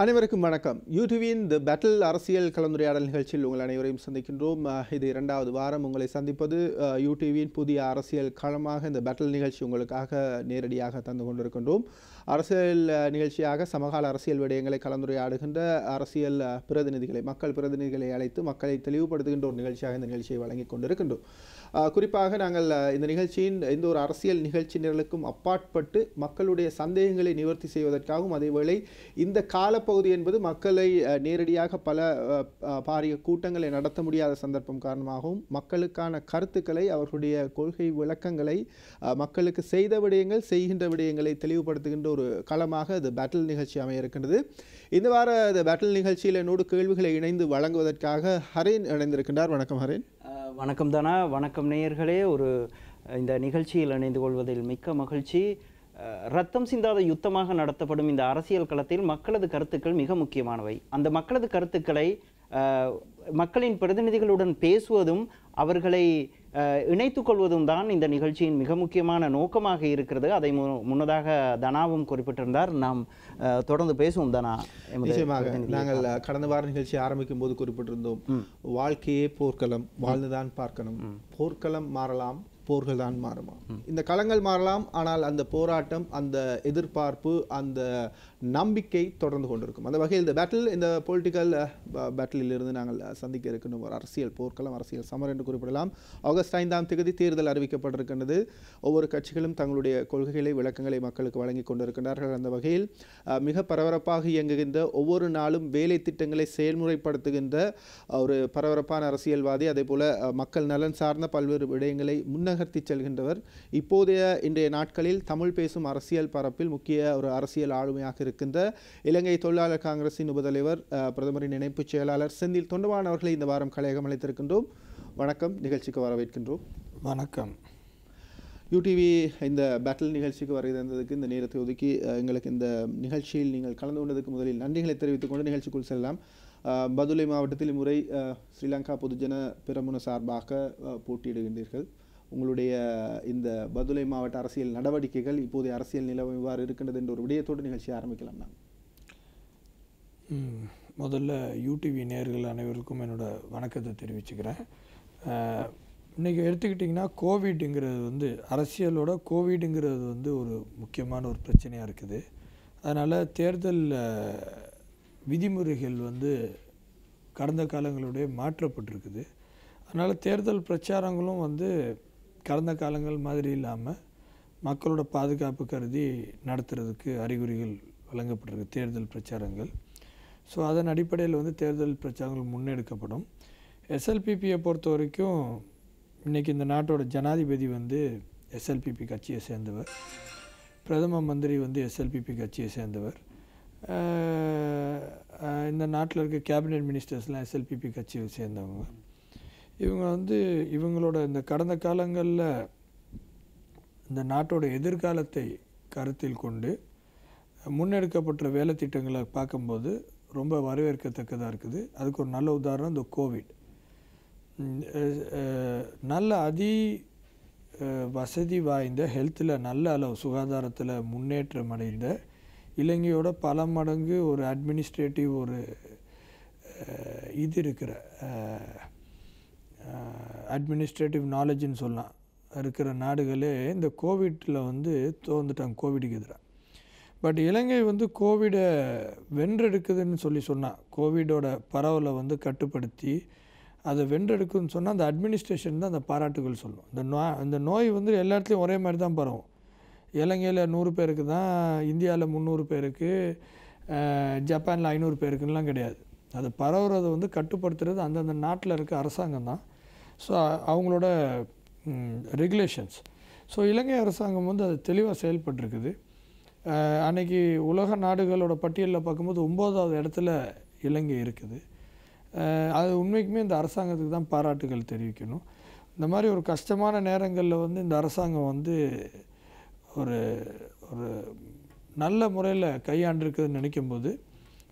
அனைவருக்கும் வணக்கம் யூடிவியின் தி பேட்டில் அரசியல் கலந்துரையாடல் நிகழ்ச்சியில் உங்கள் அனைவரையும் சந்திக்கின்றோம் அஹ், இது இரண்டாவது வாரம் உங்களை சந்திப்பது அஹ், யூடிவியின் புதிய அரசியல் களமாக இந்த பேட்டில் நிகழ்ச்சி உங்களுக்காக நேரடியாக தந்து கொண்டிருக்கின்றோம் அரசியல் அஹ், நிகழ்ச்சியாக சமகால அரசியல் விடயங்களை கலந்துரையாடுகின்ற அரசியல் அஹ், பிரதிநிதிகளை மக்கள் பிரதிநிதிகளை அழைத்து மக்களை தெளிவுபடுத்துகின்ற ஒரு நிகழ்ச்சியாக இந்த நிகழ்ச்சியை வழங்கிக் கொண்டிருக்கின்றோம் அஹ், குறிப்பாக நாங்கள் அஹ், இந்த நிகழ்ச்சியின் எந்த ஒரு அரசியல் நிகழ்ச்சி நிரலுக்கும் அப்பாற்பட்டு மக்களுடைய சந்தேகங்களை நிவர்த்தி செய்வதற்காகவும் அதேவேளை இந்த காலப்பகுதி என்பது மக்களை அஹ், நேரடியாக பல அஹ், அஹ், பாரிய கூட்டங்களை நடத்த முடியாத சந்தர்ப்பம் காரணமாகவும் மக்களுக்கான கருத்துக்களை அவர்களுடைய கொள்கை விளக்கங்களை அஹ், மக்களுக்கு செய்த விடயங்கள் செய்கின்ற விடயங்களை தெளிவுபடுத்துகின்ற ஒரு களமாக இது பேட்டில் நிகழ்ச்சி அமைய இருக்கின்றது இந்த வார இந்த பேட்டில் நிகழ்ச்சியில் என்னோடு கேள்விகளை இணைந்து வழங்குவதற்காக ஹரேன் இணைந்திருக்கின்றார் வணக்கம் ஹரேன் அஹ் வணக்கம் தானா வணக்கம் நேயர்களே ஒரு அஹ், இந்த நிகழ்ச்சியில் இணைந்து கொள்வதில் மிக்க மகிழ்ச்சி அஹ், ரத்தம் சிந்தாத யுத்தமாக நடத்தப்படும் இந்த அரசியல் களத்தில் மக்களது கருத்துக்கள் மிக முக்கியமானவை அந்த மக்களது கருத்துக்களை அஹ், மக்களின் பிரதிநிதிகளுடன் பேசுவதும் அவர்களை அஹ், இணைத்துக் கொள்வதும் தான் இந்த நிகழ்ச்சியின் மிக முக்கியமான நோக்கமாக இருக்கிறது அதை மு- முன்னதாக தனாவும் குறிப்பிட்டிருந்தார் நாம் அஹ், தொடர்ந்து பேசுவோம் தனா எமது நிச்சயமாக பிரதிநிதியை. நாங்கள் அஹ், கடந்த வார நிகழ்ச்சி ஆரம்பிக்கும் போது குறிப்பிட்டிருந்தோம் வாழ்க்கையே போர்க்களம் வாழ்ந்துதான் பார்க்கணும் போர்க்களம் மாறலாம் போர்கள் தான் மாறுமா இந்த களங்கள் மாறலாம் ஆனால் அந்த போராட்டம் அந்த எதிர்பார்ப்பு அந்த நம்பிக்கை தொடர்ந்து கொண்டிருக்கும் அந்த வகையில் இந்த பேட்டில் இந்த பொலிட்டிக்கல் பேட்டிலில் இருந்து நாங்கள் அஹ், சந்திக்க இருக்கின்ற ஒரு அரசியல் போர்க்களம் அரசியல் சமர் என்று குறிப்பிடலாம் ஆகஸ்ட் ஐந்தாம் தேதி தேர்தல் அறிவிக்கப்பட்டிருக்கின்றது ஒவ்வொரு கட்சிகளும் தங்களுடைய கொள்கைகளை விளக்கங்களை மக்களுக்கு வழங்கி கொண்டிருக்கின்றார்கள் அந்த வகையில் அஹ், மிக பரபரப்பாக இயங்குகின்ற ஒவ்வொரு நாளும் வேலை திட்டங்களை செயல்முறைப்படுத்துகின்ற ஒரு பரபரப்பான அரசியல்வாதி அதே போல அஹ், மக்கள் நலன் சார்ந்த பல்வேறு விடயங்களை முன்னகர்த்தி செல்கின்றவர் இப்போதைய இன்றைய நாட்களில் தமிழ் பேசும் அரசியல் பரப்பில் முக்கிய ஒரு அரசியல் ஆளுமையாக இருக்கின்ற இலங்கை தொழிலாளர் காங்கிரசின் உபதலைவர் அஹ், பிரதமரின் இணைப்புச் செயலாளர் செந்தில் தொண்டமான் அவர்களை இந்த வாரம் கலையகம் அழைத்திருக்கின்றோம் வணக்கம் நிகழ்ச்சிக்கு வரவேற்கின்றோம் வணக்கம் யூடிவி இந்த பேட்டில் நிகழ்ச்சிக்கு வருகை தந்ததுக்கு இந்த நேரத்தை ஒதுக்கி அஹ், எங்களுக்கு இந்த நிகழ்ச்சியில் நீங்கள் கலந்து கொண்டதுக்கு முதலில் நன்றிகளை தெரிவித்துக் கொண்டு நிகழ்ச்சிக்குள் செல்லலாம் அஹ், பதுளை மாவட்டத்தில் இம்முறை அஹ், ஸ்ரீலங்கா பொதுஜன பிரமுன சார்பாக அஹ், போட்டியிடுகின்றீர்கள் உங்களுடைய இந்த பதுளை மாவட்ட அரசியல் நடவடிக்கைகள் இப்போதைய அரசியல் நிலவரம் இவ்வாறு இருக்கின்றது என்ற ஒரு விடயத்தோடு நிகழ்ச்சியை ஆரம்பிக்கலாம் நான் ம், முதல்ல யூடிவி நேயர்கள் அனைவருக்கும் என்னோட வணக்கத்தை தெரிவிச்சுக்கிறேன் அஹ், இன்னைக்கு எடுத்துக்கிட்டிங்கன்னா கோவிடுங்கிறது வந்து அரசியலோட கோவிடுங்கிறது வந்து ஒரு முக்கியமான ஒரு பிரச்சனையாக இருக்குது அதனால் தேர்தல் அஹ், விதிமுறைகள் வந்து கடந்த காலங்களுடைய மாற்றப்பட்டிருக்குது அதனால் தேர்தல் பிரச்சாரங்களும் வந்து கடந்த காலங்கள் மாதிரி இல்லாமல் மக்களோட பாதுகாப்பு கருதி நடத்துறதுக்கு அறிகுறிகள் வழங்கப்பட்டிருக்கு தேர்தல் பிரச்சாரங்கள் ஸோ அதன் அடிப்படையில் வந்து தேர்தல் பிரச்சாரங்கள் முன்னெடுக்கப்படும் எஸ்எல்பிபியை பொறுத்த வரைக்கும் இன்றைக்கி இந்த நாட்டோட ஜனாதிபதி வந்து எஸ்எல்பிபி கட்சியை சேர்ந்தவர் பிரதம மந்திரி வந்து எஸ்எல்பிபி கட்சியை சேர்ந்தவர் அஹ், அஹ், இந்த நாட்டில் இருக்க கேபினெட் மினிஸ்டர்ஸ்லாம் எஸ்எல்பிபி கட்சியை சேர்ந்தவங்க இவங்க வந்து இவங்களோட இந்த கடந்த காலங்களில் இந்த நாட்டோட எதிர்காலத்தை கருத்தில் கொண்டு முன்னெடுக்கப்பட்ட வேலை திட்டங்களை பார்க்கும்போது ரொம்ப வரவேற்கத்தக்கதாக இருக்குது அதுக்கு ஒரு நல்ல உதாரணம் இந்த கோவிட் ம், அஹ், அஹ், நல்ல அதி அஹ், வசதி வாய்ந்த ஹெல்த்தில் நல்ல அளவு சுகாதாரத்தில் முன்னேற்றம் அடைந்த இலங்கையோட பல மடங்கு ஒரு அட்மினிஸ்ட்ரேட்டிவ் ஒரு அஹ், இது இருக்கிற அட்மினிஸ்ட்ரேட்டிவ் நாலேஜ்னு சொல்லலாம் இருக்கிற நாடுகளே இந்த கோவிட்டில் வந்து தோந்துட்டாங்க கோவிடுக்கு எதிராக பட் இலங்கை வந்து கோவிடை வென்றெடுக்குதுன்னு சொல்லி சொன்னால் கோவிடோட பரவலை வந்து கட்டுப்படுத்தி அதை வென்றெடுக்குதுன்னு சொன்னால் அந்த அட்மினிஸ்ட்ரேஷன் தான் அந்த பாராட்டுகள் சொல்லும் இந்த நோய் இந்த நோய் வந்து எல்லா இடத்துலையும் ஒரே மாதிரி தான் பரவும் இலங்கையில் நூறு பேருக்கு தான் இந்தியாவில் முந்நூறு பேருக்கு ஜப்பானில் ஐநூறு பேருக்குலாம் கிடையாது அது பரவுறதை வந்து கட்டுப்படுத்துறது அந்தந்த நாட்டில் இருக்க அரசாங்கம் தான் ஸோ அவங்களோட ரெகுலேஷன்ஸ் ஸோ இலங்கை அரசாங்கம் வந்து அது தெளிவாக செயல்பட்டிருக்குது அஹ், அன்னைக்கு உலக நாடுகளோட பட்டியலில் பார்க்கும்போது ஒம்போதாவது இடத்துல இலங்கை இருக்குது அஹ், அது உண்மைக்குமே இந்த அரசாங்கத்துக்கு தான் பாராட்டுகள் தெரிவிக்கணும் இந்த மாதிரி ஒரு கஷ்டமான நேரங்களில் வந்து இந்த அரசாங்கம் வந்து ஒரு ஒரு நல்ல முறையில் கையாண்டிருக்குதுன்னு நினைக்கும்போது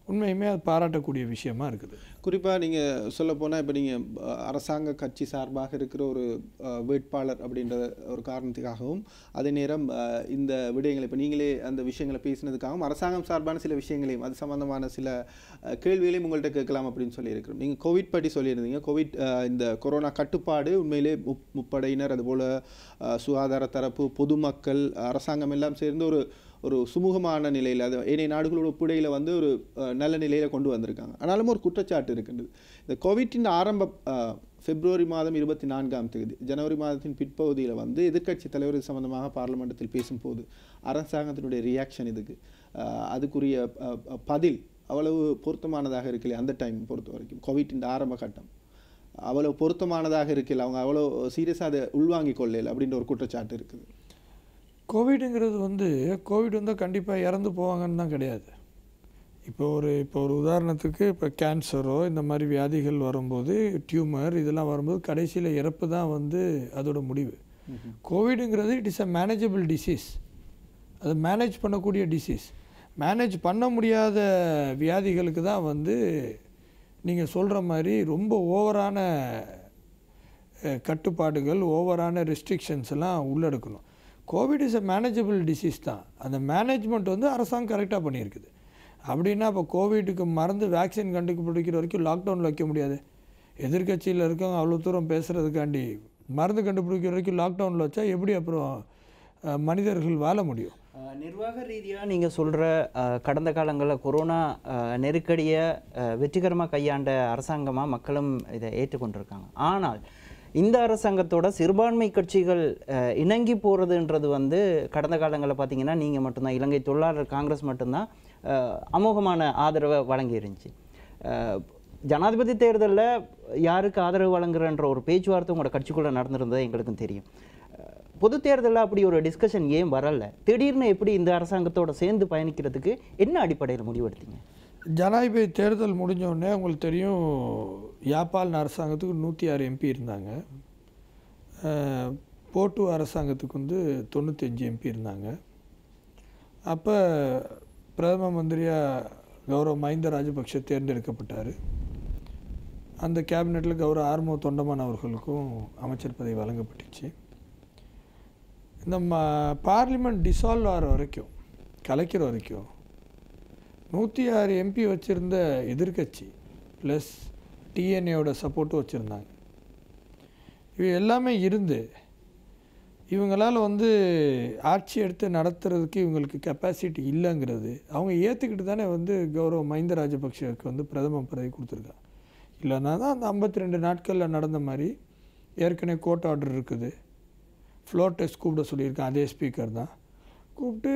உண்மையுமே அது பாராட்டக்கூடிய விஷயமா இருக்குது குறிப்பாக நீங்கள் சொல்ல போனால் இப்போ நீங்கள் அரசாங்க கட்சி சார்பாக இருக்கிற ஒரு அஹ், வேட்பாளர் அப்படின்ற ஒரு காரணத்துக்காகவும் அதே நேரம் அஹ், இந்த விடயங்களை இப்போ நீங்களே அந்த விஷயங்களை பேசினதுக்காகவும் அரசாங்கம் சார்பான சில விஷயங்களையும் அது சம்பந்தமான சில அஹ், கேள்விகளையும் உங்கள்கிட்ட கேட்கலாம் அப்படின்னு சொல்லியிருக்கிறோம் நீங்கள் கோவிட் பற்றி சொல்லியிருந்தீங்க கோவிட் அஹ், இந்த கொரோனா கட்டுப்பாடு உண்மையிலே முப் முப்படையினர் அதுபோல் அஹ், சுகாதார தரப்பு பொதுமக்கள் அரசாங்கம் எல்லாம் சேர்ந்து ஒரு ஒரு சுமூகமான நிலையில் அது ஏனைய நாடுகளோட ஒப்புடையில் வந்து ஒரு அஹ், நல்ல நிலையில் கொண்டு வந்திருக்காங்க ஆனாலும் ஒரு குற்றச்சாட்டு இருக்கின்றது இந்த கோவிட்டின் ஆரம்ப அஹ், பிப்ரவரி மாதம் இருபத்தி நான்காம் தேதி ஜனவரி மாதத்தின் பிற்பகுதியில் வந்து எதிர்க்கட்சி தலைவர் இது சம்பந்தமாக பார்லிமெண்டத்தில் பேசும்போது அரசாங்கத்தினுடைய ரியாக்ஷன் இதுக்கு அஹ், அதுக்குரிய அஹ், அஹ், பதில் அவ்வளவு பொருத்தமானதாக இருக்கலையே அந்த டைம் பொறுத்த வரைக்கும் கோவிட்டின் ஆரம்ப கட்டம் அவ்வளவு பொருத்தமானதாக இருக்கல அவங்க அவ்வளோ சீரியஸாக அதை உள்வாங்கிக் கொள்ளல அப்படின்ற ஒரு குற்றச்சாட்டு இருக்குது கோவிடுங்கிறது வந்து கோவிட் வந்தால் கண்டிப்பாக இறந்து போவாங்கன்னு தான் கிடையாது இப்போ ஒரு இப்போ ஒரு உதாரணத்துக்கு இப்போ கேன்சரோ இந்த மாதிரி வியாதிகள் வரும்போது டியூமர் இதெல்லாம் வரும்போது கடைசியில் இறப்பு தான் வந்து அதோட முடிவு கோவிடுங்கிறது it is a manageable disease அது மேனேஜ் பண்ணக்கூடிய டிசீஸ் மேனேஜ் பண்ண முடியாத வியாதிகளுக்கு தான் வந்து நீங்கள் சொல்கிற மாதிரி ரொம்ப ஓவரான அஹ், கட்டுப்பாடுகள் ஓவரான ரெஸ்ட்ரிக்ஷன்ஸ் எல்லாம் உள்ளெடுக்கணும் COVID is a manageable disease தான் அந்த மேனேஜ்மெண்ட் வந்து அரசாங்கம் கரெக்டாக பண்ணியிருக்குது அப்படின்னா இப்போ கோவிடுக்கு மருந்து வேக்சின் கண்டுபிடிக்கிற வரைக்கும் லாக்டவுனில் வைக்க முடியாது எதிர்க்கட்சியில் இருக்கவங்க அவ்வளோ தூரம் பேசுகிறதுக்காண்டி மருந்து கண்டுபிடிக்கிற வரைக்கும் லாக்டவுனில் வச்சா எப்படி அப்புறம் அஹ், மனிதர்கள் வாழ முடியும் அஹ், நிர்வாக ரீதியாக நீங்கள் சொல்கிற கடந்த காலங்களில் கொரோனா அஹ், நெருக்கடியை அஹ், வெற்றிகரமாக கையாண்ட அரசாங்கமாக மக்களும் இதை ஏற்றுக்கொண்டிருக்காங்க ஆனால் இந்த அரசாங்கத்தோட சிறுபான்மை கட்சிகள் அஹ், இணங்கி போகிறதுன்றது வந்து கடந்த காலங்களில் பார்த்தீங்கன்னா நீங்கள் மட்டும்தான் இலங்கை தொழிலாளர் காங்கிரஸ் மட்டும்தான் அஹ், அமோகமான ஆதரவை வழங்கி இருந்துச்சு அஹ், ஜனாதிபதி தேர்தலில் யாருக்கு ஆதரவு வழங்குறன்ற ஒரு பேச்சுவார்த்தை உங்களோட கட்சிக்குள்ளே நடந்திருந்தது எங்களுக்கும் தெரியும் அஹ், பொது தேர்தலில் அப்படி ஒரு டிஸ்கஷன் ஏன் வரல திடீர்னு எப்படி இந்த அரசாங்கத்தோட சேர்ந்து பயணிக்கிறதுக்கு என்ன அடிப்படையில் முடிவெடுத்தீங்க ஜனாதிபதி தேர்தல் முடிஞ்ச உடனே உங்களுக்கு தெரியும் யாப்பால் அரசாங்கத்துக்கு நூற்றி ஆறு எம்பி இருந்தாங்க அஹ், போட்டு அரசாங்கத்துக்கு வந்து தொண்ணூத்தஞ்சு எம்பி இருந்தாங்க அப்போ பிரதம மந்திரியாக கௌரவ மஹிந்த ராஜபக்ஷ தேர்ந்தெடுக்கப்பட்டார் அந்த கேபினெட்டில் கௌரவ ஆர்மோ தொண்டமான் அவர்களுக்கும் அமைச்சர் பதவி வழங்கப்பட்டுச்சு இந்த ம பார்லிமெண்ட் டிசால்வ் ஆகிற வரைக்கும் கலைக்கிற வரைக்கும் நூற்றி ஆறு எம்பி வச்சுருந்த எதிர்க்கட்சி ப்ளஸ் டிஎன்ஏவோட சப்போர்ட்டும் வச்சுருந்தாங்க இவை எல்லாமே இருந்து இவங்களால் வந்து ஆட்சி எடுத்து நடத்துறதுக்கு இவங்களுக்கு கெப்பாசிட்டி இல்லைங்கிறது அவங்க ஏற்றுக்கிட்டு தானே வந்து கௌரவ மஹிந்த ராஜபக்ஷவுக்கு வந்து பிரதம பதவி கொடுத்துருக்காங்க இல்லைன்னா தான் அந்த ஐம்பத்தி ரெண்டு நாட்களில் நடந்த மாதிரி ஏற்கனவே கோர்ட் ஆர்டர் இருக்குது ஃப்ளோர் டெஸ்ட் கூப்பிட சொல்லியிருக்கேன் அதே ஸ்பீக்கர் தான் கூப்பிட்டு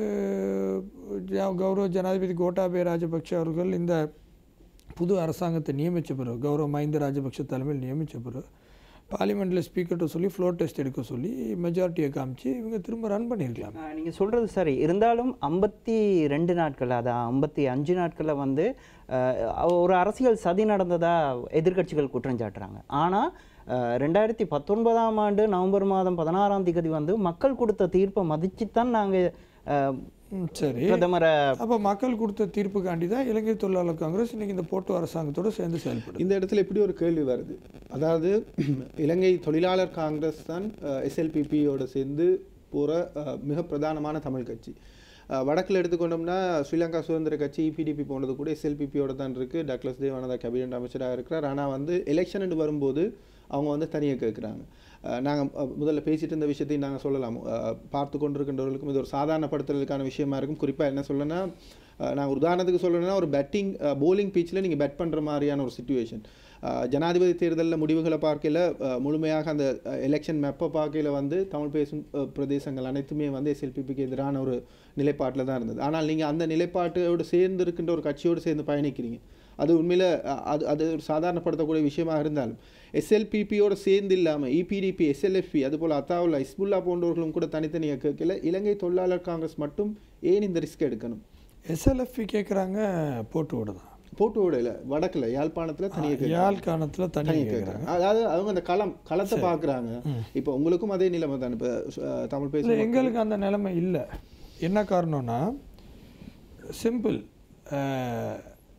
ஜ- கௌரவ ஜனாதிபதி கோட்டாபய ராஜபக்ஷ அவர்கள் இந்த புது அரசாங்கத்தை நியமித்த பிறகு கௌரவ மஹிந்த ராஜபக்ஷ தலைமையில் நியமித்த பிறகு பார்லிமெண்ட்டில் ஸ்பீக்கர்கிட்ட சொல்லி ஃப்ளோர் டெஸ்ட் எடுக்க சொல்லி மெஜாரிட்டியை காமிச்சு இவங்க திரும்ப ரன் பண்ணியிருக்கலாம் நீங்கள் சொல்கிறது சரி இருந்தாலும் ஐம்பத்தி ரெண்டு நாட்கள் அதான் ஐம்பத்தி அஞ்சு நாட்களில் வந்து அஹ், ஒரு அரசியல் சதி நடந்ததா எதிர்க்கட்சிகள் குற்றம் சாட்டுறாங்க ஆனால் ரெண்டாயிரத்தி பத்தொன்பதாம் ஆண்டு நவம்பர் மாதம் பதினாறாம் தேதி வந்து மக்கள் கொடுத்த தீர்ப்பை மதிச்சுத்தான் நாங்கள் ம், சரி பிரதமரை அப்போ மக்கள் கொடுத்த தீர்ப்புக்காண்டி தான் இலங்கை தொழிலாளர் காங்கிரஸ் இன்னைக்கு இந்த போட்டு அரசாங்கத்தோட சேர்ந்து செயல்படுது இந்த இடத்துல இப்படி ஒரு கேள்வி வருது அதாவது இலங்கை தொழிலாளர் காங்கிரஸ் தான் எஸ்எல்பிபியோட சேர்ந்து போகிற மிக பிரதானமான தமிழ் கட்சி அஹ், வடக்குல எடுத்துக்கொண்டோம்னா ஸ்ரீலங்கா சுதந்திர கட்சி இபிடிபி போனது கூட எஸ்எல்பிபியோட தான் இருக்குது டக்ளஸ் தேவானந்தா கேபினட் அமைச்சராக இருக்கிறார் ஆனால் வந்து எலெக்ஷன் வரும்போது அவங்க வந்து தனியாக கேட்குறாங்க நாங்கள் முதல்ல பேசிட்டு இருந்த விஷயத்தையும் நாங்கள் சொல்லலாம் அஹ், பார்த்து கொண்டிருக்கின்றவர்களுக்கும் இது ஒரு சாதாரணப்படுத்துறதுக்கான விஷயமா இருக்கும் குறிப்பாக என்ன சொல்லணும்னா நாங்கள் உதாரணத்துக்கு சொல்லணும்னா ஒரு பேட்டிங் bowling பீச்சில் நீங்கள் பேட் பண்ணுற மாதிரியான ஒரு சுச்சுவேஷன் ஜனாதிபதி தேர்தலில் முடிவுகளை பார்க்கையில் அஹ், முழுமையாக அந்த எலெக்ஷன் மெப்பை பார்க்கையில் வந்து தமிழ் பேசும் அஹ், பிரதேசங்கள் அனைத்துமே வந்து எஸ்எல்பிபிக்கு எதிரான ஒரு நிலைப்பாட்டில் தான் இருந்தது ஆனால் நீங்கள் அந்த நிலைப்பாட்டோடு சேர்ந்து இருக்கின்ற ஒரு கட்சியோடு சேர்ந்து பயணிக்கிறீங்க அது உண்மையில் அது அது ஒரு சாதாரணப்படுத்தக்கூடிய விஷயமாக இருந்தாலும் எஸ்எல்பிபியோட சேர்ந்து இல்லாமல் இபிடிபி எஸ்எல்எஃப்பி அதுபோல் அத்தாவுல்லா இஸ்புல்லா போன்றவர்களும் கூட தனித்தனியாக கேட்கல இலங்கை தொழிலாளர் காங்கிரஸ் மட்டும் ஏன் இந்த ரிஸ்க் எடுக்கணும் எஸ்எல்எஃப்பி கேட்குறாங்க போட்டு விட தான் போட்டு விடல வடக்குல யாழ்ப்பாணத்தில் தனியாக யாழ்ப்பாணத்தில் தனியாக தனியாக கேட்குறாங்க கேட்குறாங்க அதாவது அவங்க அந்த களம் களத்தை பார்க்குறாங்க இப்போ உங்களுக்கும் அதே நிலைமை தான் இப்போ தமிழ் இல்லை பேசும் எங்களுக்கு அந்த நிலைமை இல்லை என்ன காரணம்னா சிம்பிள்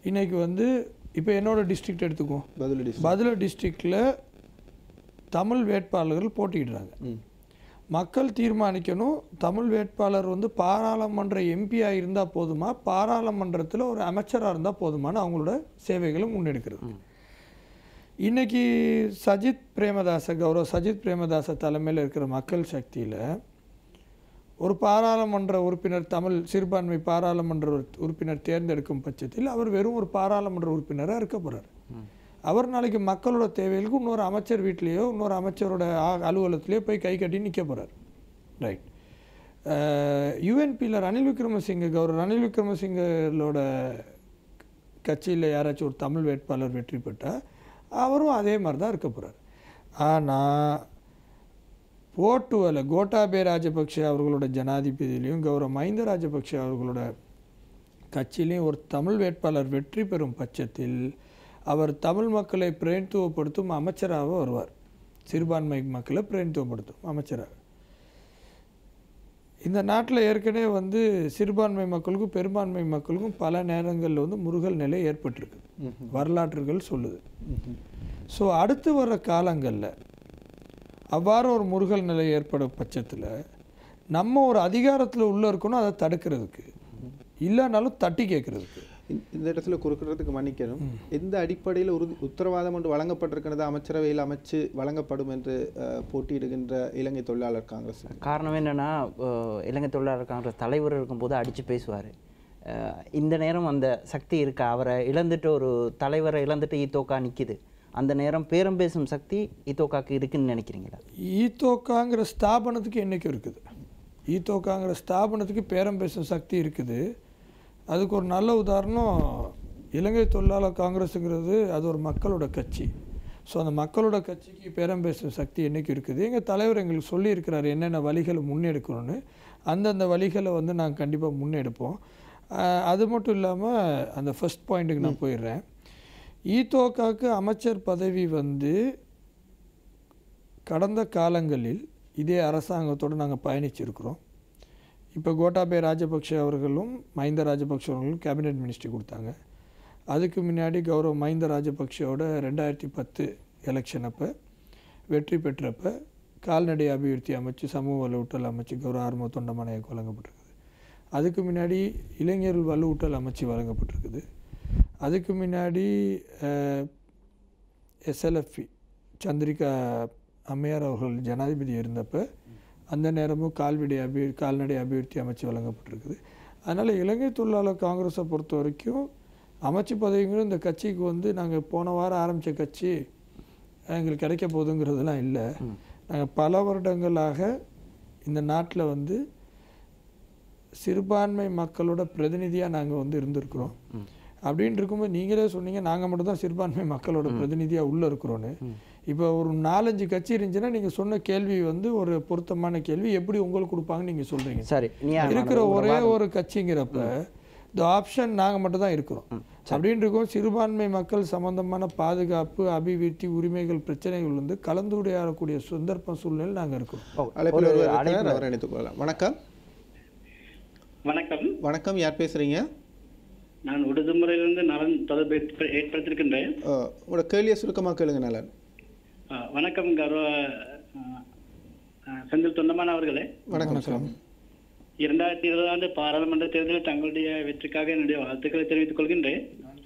இன்னைக்கு வந்து இப்போ என்னோட டிஸ்ட்ரிக்ட் எடுத்துக்குவோம் பதிலடி பதுளை டிஸ்ட்ரிக்டில் தமிழ் வேட்பாளர்கள் போட்டியிடுறாங்க ம் மக்கள் தீர்மானிக்கணும் தமிழ் வேட்பாளர் வந்து பாராளுமன்ற எம்பியாக இருந்தால் போதுமா பாராளுமன்றத்தில் ஒரு அமைச்சராக இருந்தால் போதுமான்னு அவங்களோட சேவைகளை முன்னெடுக்கிறது இன்னைக்கு சஜித் பிரேமதாச கௌரவ சஜித் பிரேமதாச தலைமையில் இருக்கிற மக்கள் சக்தியில் ஒரு பாராளுமன்ற உறுப்பினர் தமிழ் சிறுபான்மை பாராளுமன்ற உறு- உறுப்பினர் தேர்ந்தெடுக்கும் பட்சத்தில் அவர் வெறும் ஒரு பாராளுமன்ற உறுப்பினராக இருக்க போகிறார் அவர் நாளைக்கு மக்களோட தேவைகளுக்கு இன்னொரு அமைச்சர் வீட்லேயோ இன்னொரு அமைச்சரோட ஆ- அலுவலகத்திலேயோ போய் கை கட்டி நிற்க போகிறார் ரைட் யூஎன்பியில் ரணில் விக்ரமசிங்க கௌரவ ரணில் விக்ரமசிங்களோட கட்சியில் யாராச்சும் ஒரு தமிழ் வேட்பாளர் வெற்றி பெற்றால் அவரும் அதே மாதிரி தான் இருக்க போகிறார் ஆனால் போட்டுவல கோட்டாபே ராஜபக்ஷ அவர்களோட ஜனாதிபதியிலையும் கௌரவ மஹிந்த ராஜபக்ஷ அவர்களோட கட்சியிலையும் ஒரு தமிழ் வேட்பாளர் வெற்றி பெறும் பட்சத்தில் அவர் தமிழ் மக்களை பிரதிநிதித்துவப்படுத்தும் அமைச்சராக வருவார் சிறுபான்மை மக்களை பிரதிநிதித்துவப்படுத்தும் அமைச்சராக இந்த நாட்டில் ஏற்கனவே வந்து சிறுபான்மை மக்களுக்கும் பெரும்பான்மை மக்களுக்கும் பல நேரங்களில் வந்து முருகல் நிலை ஏற்பட்டிருக்கு வரலாற்றுகள் சொல்லுது ஸோ அடுத்து வர காலங்களில் அவ்வாறு ஒரு முருகல் நிலை ஏற்படும் பட்சத்தில் நம்ம ஒரு அதிகாரத்தில் உள்ள இருக்கணும் அதை தடுக்கிறதுக்கு இல்லைனாலும் தட்டி கேட்கறதுக்கு இந்த- இந்த இடத்துல குறுக்கிறதுக்கு மன்னிக்கணும் எந்த அடிப்படையில் உறுதி உத்தரவாதம் ஒன்று வழங்கப்பட்டிருக்கிறது அமைச்சரவையில் அமைச்சு வழங்கப்படும் என்று அஹ், போட்டியிடுகின்ற இலங்கை தொழிலாளர் காங்கிரஸ் காரணம் என்னன்னா அஹ், இலங்கை தொழிலாளர் காங்கிரஸ் தலைவர் இருக்கும்போது அடித்து பேசுவார் இந்த நேரம் அந்த சக்தி இருக்கா அவரை இழந்துட்டு ஒரு தலைவரை இழந்துட்டு ஈத்தோக்கா நிக்குது அந்த நேரம் பேரம் பேசும் சக்தி ஈத்தோக்காக்கு இருக்குன்னு நினைக்கிறீங்களா ஈத்தோக்காங்கிற ஸ்தாபனத்துக்கு என்றைக்கும் இருக்குது ஈத்தோக்காங்கிற ஸ்தாபனத்துக்கு பேரம் பேசும் சக்தி இருக்குது அதுக்கு ஒரு நல்ல உதாரணம் இலங்கை தொழிலாளர் காங்கிரஸுங்கிறது அது ஒரு மக்களோட கட்சி ஸோ அந்த மக்களோட கட்சிக்கு பேரம் பேசும் சக்தி என்றைக்கும் இருக்குது எங்கள் தலைவர் எங்களுக்கு சொல்லியிருக்கிறார் என்னென்ன வழிகளை முன்னெடுக்கணும்னு அந்தந்த வழிகளை வந்து நாங்கள் கண்டிப்பாக முன்னெடுப்போம் ஆஹ் அது மட்டும் இல்லாமல் அந்த ஃபர்ஸ்ட் பாயிண்ட்டுக்கு நான் போயிடுறேன் ஈத்தோக்காக்கு அமைச்சர் பதவி வந்து கடந்த காலங்களில் இதே அரசாங்கத்தோடு நாங்கள் பயணிச்சிருக்கிறோம் இப்போ கோட்டாபய ராஜபக்ஷ அவர்களும் மஹிந்த ராஜபக்ஷ அவர்களும் கேபினெட் மினிஸ்ட்ரி கொடுத்தாங்க அதுக்கு முன்னாடி கௌரவ மஹிந்த ராஜபக்ஷவோட ரெண்டாயிரத்தி பத்து எலெக்ஷன் அப்போ வெற்றி பெற்றப்ப கால்நடை அபிவிருத்தி அமைச்சு சமூக வலுவூட்டல் அமைச்சு கௌரவ ஆர்ம தொண்டமனைக்கு வழங்கப்பட்டிருக்குது அதுக்கு முன்னாடி இளைஞர்கள் வலுவூட்டல் அமைச்சு வழங்கப்பட்டிருக்குது அதுக்கு முன்னாடி எஸ்எல்எஃப்பி சந்திரிகா அம்மையார் அவர்கள் ஜனாதிபதி இருந்தப்ப அந்த நேரமும் கால்நடை அபி கால்நடை அபிவிருத்தி அமைச்சு வழங்கப்பட்டிருக்குது அதனால் இலங்கை தொழிலாளர் காங்கிரஸை பொறுத்த வரைக்கும் அமைச்சு பதவிங்களும் இந்த கட்சிக்கு வந்து நாங்கள் போன வாரம் ஆரம்பித்த கட்சி எங்களுக்கு கிடைக்க போகுதுங்கிறதுலாம் இல்லை நாங்கள் பல வருடங்களாக இந்த நாட்டில் வந்து சிறுபான்மை மக்களோட பிரதிநிதியாக நாங்கள் வந்து இருந்திருக்கிறோம் அப்படின்னு இருக்கும்போது நீங்களே சொன்னீங்க நாங்கள் மட்டும் தான் சிறுபான்மை மக்களோட பிரதிநிதியாக உள்ளே இருக்கிறோன்னு இப்போ ஒரு நாலஞ்சு கட்சி இருந்துச்சுன்னா நீங்கள் சொன்ன கேள்வி வந்து ஒரு பொருத்தமான கேள்வி எப்படி உங்களுக்கு கொடுப்பாங்கன்னு நீங்கள் சொல்கிறீங்க சரி நீ இருக்கிற ஒரே ஒரு கட்சிங்கிறப்ப இந்த ஆப்ஷன் நாங்கள் மட்டும் தான் இருக்கிறோம் அப்படின்னு இருக்கோம் சிறுபான்மை மக்கள் சம்பந்தமான பாதுகாப்பு அபிவிருத்தி உரிமைகள் பிரச்சனைகள் வந்து கலந்துரையாடக்கூடிய சந்தர்ப்ப சூழ்நிலை நாங்கள் இருக்கிறோம் அழைப்பில் ஒருவர் இருக்கிறார் அவரை இணைத்துக் கொள்ளலாம் வணக்கம் வணக்கம் வணக்கம் யார் பேசுறீங்க நான் உடுதுமுறையிலிருந்து நலன் தொடர்பு ஏற்ப- ஏற்படுத்தியிருக்கின்றேன் அஹ், உங்களோட கேள்வியை சுருக்கமாக கேளுங்க நலன் ஆ, வணக்கம் கௌரவ ஆ, ஆ, செந்தில் தொண்டமான் அவர்களே வணக்கம் சார் இரண்டாயிரத்தி இருபது ஆண்டு பாராளுமன்ற தேர்தலில் தங்களுடைய வெற்றிக்காக என்னுடைய வாழ்த்துக்களை தெரிவித்துக் கொள்கின்றேன்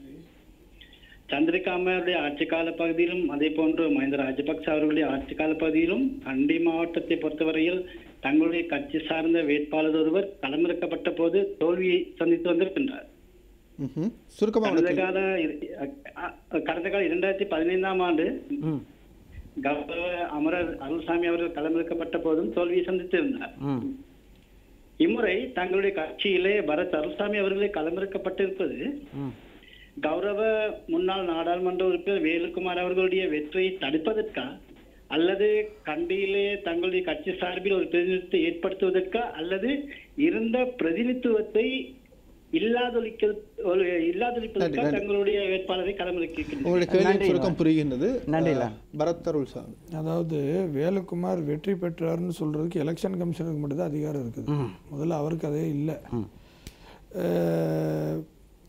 சந்திரிகா அம்மையாருடைய ஆட்சி கால பகுதியிலும் அதே போன்று மஹிந்த ராஜபக்ச அவர்களுடைய ஆட்சி கால பகுதியிலும் கண்டி மாவட்டத்தை பொறுத்தவரையில் தங்களுடைய கட்சி சார்ந்த வேட்பாளர் ஒருவர் களமிறக்கப்பட்ட போது தோல்வியை சந்தித்து வந்திருக்கின்றார் ம்ஹும். சுருக்கமா கடந்த உனக்கு கால இரு- அ- அ- கடந்த கால இரண்டாயிரத்தி பதினைந்தாம் ஆண்டு ம் கௌரவ அமரர் அருள்சாமி அவர்கள் களமிறக்கப்பட்ட போதும் தோல்வியை சந்தித்திருந்தார் ம் இம்முறை தங்களுடைய கட்சியிலே பரத் அருள்சாமி அவர்களே களமிறக்கப்பட்டிருப்பது ம் கௌரவ முன்னாள் நாடாளுமன்ற உறுப்பினர் வேலுக்குமார் அவர்களுடைய வெற்றியை தடுப்பதற்கா அல்லது கண்டியிலே தங்களுடைய கட்சி சார்பில் ஒரு பிரதிநிதித்துவத்தை ஏற்படுத்துவதற்கா அல்லது இருந்த பிரதிநிதித்துவத்தை இல்லாதொழிக்க ஒரு இல்லாதொழிப்பதற்கா நன்றி, நன்றி. தங்களுடைய வேட்பாளரை களமிறக்கியிருக்கின்றனர் உங்களுடைய கேள்வி நன்றி, சுருக்கம் புரிகின்றது நன்றில. அஹ், பரத் அருள் சாமி அதாவது வேலுக்குமார் வெற்றி பெற்றாருன்னு சொல்கிறதுக்கு எலெக்ஷன் கமிஷனுக்கு மட்டும்தான் அதிகாரம் இருக்குது முதல்ல அவருக்கு அதே இல்லை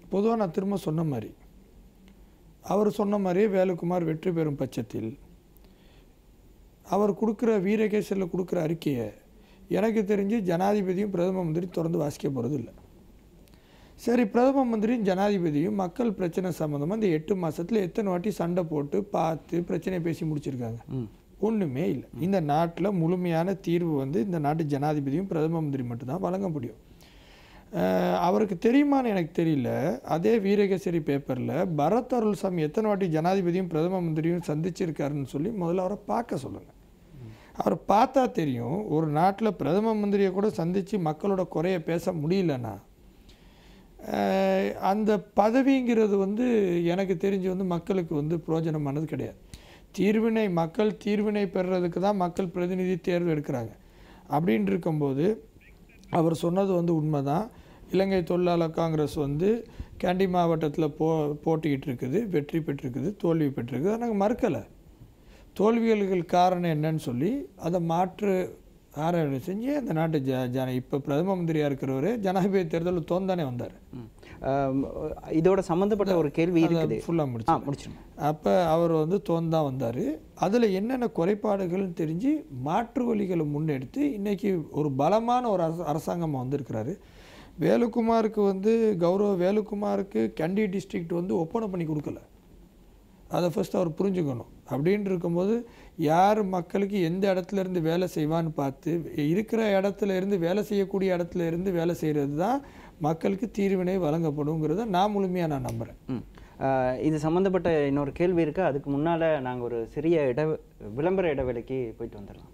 பொதுவாக நான் திரும்ப சொன்ன மாதிரி அவர் சொன்ன மாதிரியே வேலுக்குமார் வெற்றி பெறும் பட்சத்தில் அவர் கொடுக்குற வீரகேசரில் கொடுக்குற அறிக்கையை எனக்கு தெரிஞ்சு ஜனாதிபதியும் பிரதம மந்திரி தொடர்ந்து வாசிக்க போகிறது இல்லை சரி பிரதம மந்திரியும் ஜனாதிபதியும் மக்கள் பிரச்சனை சம்மந்தமாக இந்த எட்டு மாசத்துல எத்தனை வாட்டி சண்டை போட்டு பார்த்து பிரச்சனையை பேசி முடிச்சிருக்காங்க ஒன்றுமே இல்லை இந்த நாட்டில் முழுமையான தீர்வு வந்து இந்த நாட்டு ஜனாதிபதியும் பிரதம மந்திரி மட்டும்தான் வழங்க முடியும் அஹ் அவருக்கு தெரியுமான்னு எனக்கு தெரியல அதே வீரகேசரி பேப்பரில் பரத் அருள்சாமி எத்தனை வாட்டி ஜனாதிபதியும் பிரதம மந்திரியும் சந்திச்சிருக்காருன்னு சொல்லி முதல்ல அவரை பார்க்க சொல்லுங்கள் அவர் பார்த்தா தெரியும் ஒரு நாட்டில் பிரதம மந்திரியை கூட சந்தித்து மக்களோட குறைய பேச முடியலன்னா அஹ் அந்த பதவிங்கிறது வந்து எனக்கு தெரிஞ்சு வந்து மக்களுக்கு வந்து பிரயோஜனமானது கிடையாது தீர்வினை மக்கள் தீர்வினை பெறுறதுக்கு தான் மக்கள் பிரதிநிதி தேர்வு எடுக்கிறாங்க அப்படின்னு இருக்கும்போது அவர் சொன்னது வந்து உண்மைதான் இலங்கை தொழிலாளர் காங்கிரஸ் வந்து கேண்டி மாவட்டத்தில் போ போட்டிக்கிட்டு இருக்குது வெற்றி பெற்றிருக்குது தோல்வி பெற்றிருக்குது அதை நாங்கள் மறுக்கலை தோல்விகளுக்கு காரணம் என்னன்னு சொல்லி அதை மாற்று ஆராய்ச்சி செஞ்சு அந்த நாட்டு ஜ ஜன இப்போ பிரதம மந்திரியாக இருக்கிறவரு ஜனாதிபதி தேர்தலில் தோந்தானே வந்தார் ம். ஆம், இதோட சம்பந்தப்பட்ட ஒரு கேள்வி இருக்குது ஃபுல்லாக ஆ முடிச்சு முடிச்சிருங்க அப்போ அவர் வந்து தோந்தா வந்தார் அதில் என்னென்ன குறைபாடுகள்னு தெரிஞ்சு மாற்று வழிகளை முன்னெடுத்து இன்னைக்கு ஒரு பலமான ஒரு அரச அரசாங்கமாக வந்திருக்கிறாரு வேலுக்குமாருக்கு வந்து கௌரவ வேலுக்குமாருக்கு கண்டி டிஸ்ட்ரிக்ட் வந்து ஒப்பனை பண்ணி கொடுக்கல அதை ஃபர்ஸ்ட் அவர் புரிஞ்சுக்கணும் அப்படின்னு இருக்கும்போது யார் மக்களுக்கு எந்த இடத்துல இருந்து வேலை செய்வான்னு பார்த்து இருக்கிற இடத்துல இருந்து வேலை செய்யக்கூடிய இடத்துல இருந்து வேலை செய்கிறது தான் மக்களுக்கு தீர்வினை வழங்கப்படுங்கிறத நான் முழுமையாக நான் நம்புகிறேன் ம். ஆ, இது சம்பந்தப்பட்ட இன்னொரு கேள்வி இருக்கு அதுக்கு முன்னால நாங்க ஒரு சிறிய இட விளம்பர இடைவேளைக்கு போயிட்டு வந்துடலாம்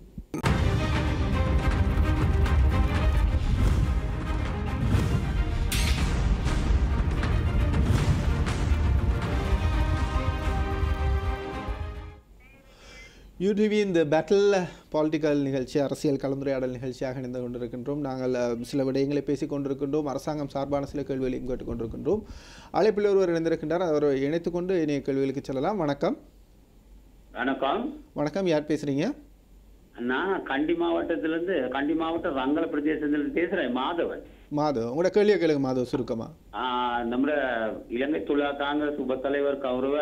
யூடிவி இந்த பேட்டில் பாலிட்டிக்கல் நிகழ்ச்சி அரசியல் கலந்துரையாடல் நிகழ்ச்சியாக இணைந்து கொண்டிருக்கின்றோம் நாங்கள் அஹ், சில விடயங்களை பேசிக் கொண்டிருக்கின்றோம் அரசாங்கம் சார்பான சில கேள்விகளையும் கேட்டுக்கொண்டிருக்கின்றோம் அழைப்பில் ஒருவர் இணைந்திருக்கின்றார் அவர் இணைத்துக்கொண்டு இணைய கேள்விகளுக்கு செல்லலாம் வணக்கம் வணக்கம் வணக்கம் யார் பேசுறீங்க நான் கண்டி மாவட்டத்துல இருந்து கண்டி மாவட்டம் ரங்கல பிரதேசத்துல இருந்து பேசுறேன் மாதவன் மாதவ் உங்களோட கேள்வியை கேளுங்க மாதவ் சுருக்கமா ஆஹ் நம்ம இலங்கை தொழிலாளர் காங்கிரஸ் உப தலைவர் கௌரவ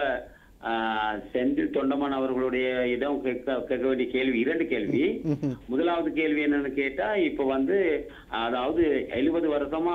ஆஹ், செந்தில் தொண்டமான் அவர்களுடைய இடம் கேட்க கேட்க வேண்டிய கேள்வி இரண்டு கேள்வி முதலாவது கேள்வி என்னன்னு கேட்டா இப்ப வந்து அதாவது எழுபது வருஷமா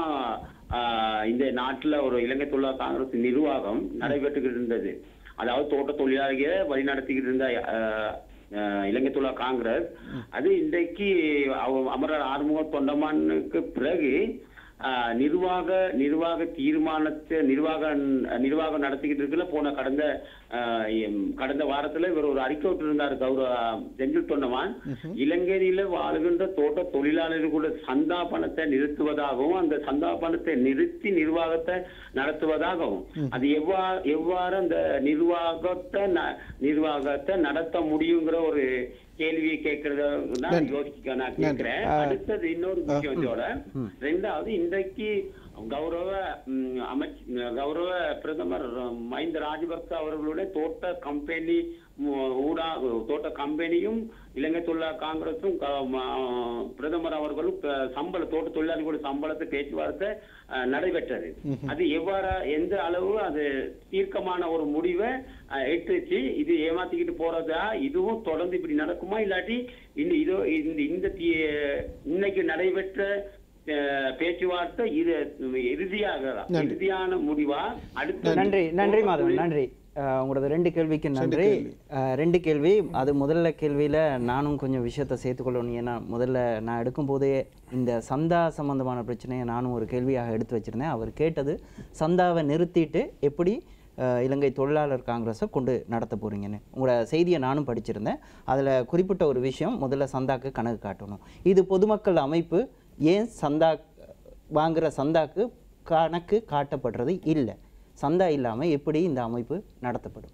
ஆஹ், இந்த நாட்டுல ஒரு இலங்கை தொழிலாளர் காங்கிரஸ் நிர்வாகம் நடைபெற்றுக்கிட்டு இருந்தது அதாவது தோட்ட தொழிலாளிகளை வழிநடத்திக்கிட்டு இருந்த ஆஹ், ஆஹ், இலங்கை தொழிலாளர் காங்கிரஸ் அது இன்றைக்கு அவ- அமரர் ஆறுமுக தொண்டமானுக்கு பிறகு ஆஹ், நிர்வாக நிர்வாக தீர்மானத்தை நிர்வாக நிர்வாகம் நடத்திக்கிட்டு இருக்குல்ல போன கடந்த ஆஹ், எம், கடந்த வாரத்துல இவர் ஒரு அறிக்கை விட்டிருந்தார் கௌரவ செந்தில் தொண்டமான் இலங்கையில வாழ்கின்ற தோட்ட தொழிலாளர்களுடைய சந்தா பணத்தை நிறுத்துவதாகவும் அந்த சந்தா பணத்தை நிறுத்தி நிர்வாகத்தை நடத்துவதாகவும் அது எவ்வாறு எவ்வாறு அந்த நிர்வாகத்தை ந- நிர்வாகத்தை நடத்த முடியுங்கிற ஒரு கேள்வியை கேட்கறத நான் யோசிக்க நான் கேட்கிறேன் அடுத்தது இன்னொரு விஷயம் இதோட ரெண்டாவது இன்றைக்கு கௌரவ ம், அமைச் கௌரவ பிரதமர் மஹிந்த ராஜபக்ச அவர்களுடைய தோட்ட கம்பெனி ம், ஊடா தோட்ட கம்பெனியும் இலங்கை தொழிலாளர் காங்கிரஸும் க- ம- பிரதமர் அவர்களும் க- சம்பள தோட்ட தொழிலாளிகளுடைய சம்பளத்தை பேச்சுவார்த்தை அஹ், நடைபெற்றது அது எவ்வாறு எந்த அளவு அது தீர்க்கமான ஒரு முடிவை அஹ், எட்டுச்சு இது ஏமாத்திக்கிட்டு போறதா இதுவும் தொடர்ந்து இப்படி நடக்குமா இல்லாட்டி இந்த இதோ இந்த இந்த தீ- இன்னைக்கு நடைபெற்ற அஹ், பேச்சுவார்த்தை இது இறுதியாக இறுதியான முடிவா அடுத்த நன்றி நன்றி மாதவன் நன்றி அஹ், உங்களோட ரெண்டு கேள்விக்கு நன்றி அஹ், ரெண்டு கேள்வி அது முதல்ல கேள்வியில நானும் கொஞ்சம் விஷயத்தை சேர்த்துக்கொள்ளணும் ஏன்னா முதல்ல நான் எடுக்கும்போதே இந்த சந்தா சம்பந்தமான பிரச்சனையை நானும் ஒரு கேள்வியாக எடுத்து வச்சிருந்தேன் அவர் கேட்டது சந்தாவை நிறுத்திட்டு எப்படி அஹ், இலங்கை தொழிலாளர் காங்கிரஸை கொண்டு நடத்த போறீங்கன்னு உங்களோட செய்தியை நானும் படிச்சிருந்தேன் அதில் குறிப்பிட்ட ஒரு விஷயம் முதல்ல சந்தாக்கு கணக்கு காட்டணும் இது பொதுமக்கள் அமைப்பு ஏன் சந்தா வாங்குற சந்தாக்கு கணக்கு காட்டப்படுறது இல்லை சந்தா இல்லாமல் எப்படி இந்த அமைப்பு நடத்தப்படும்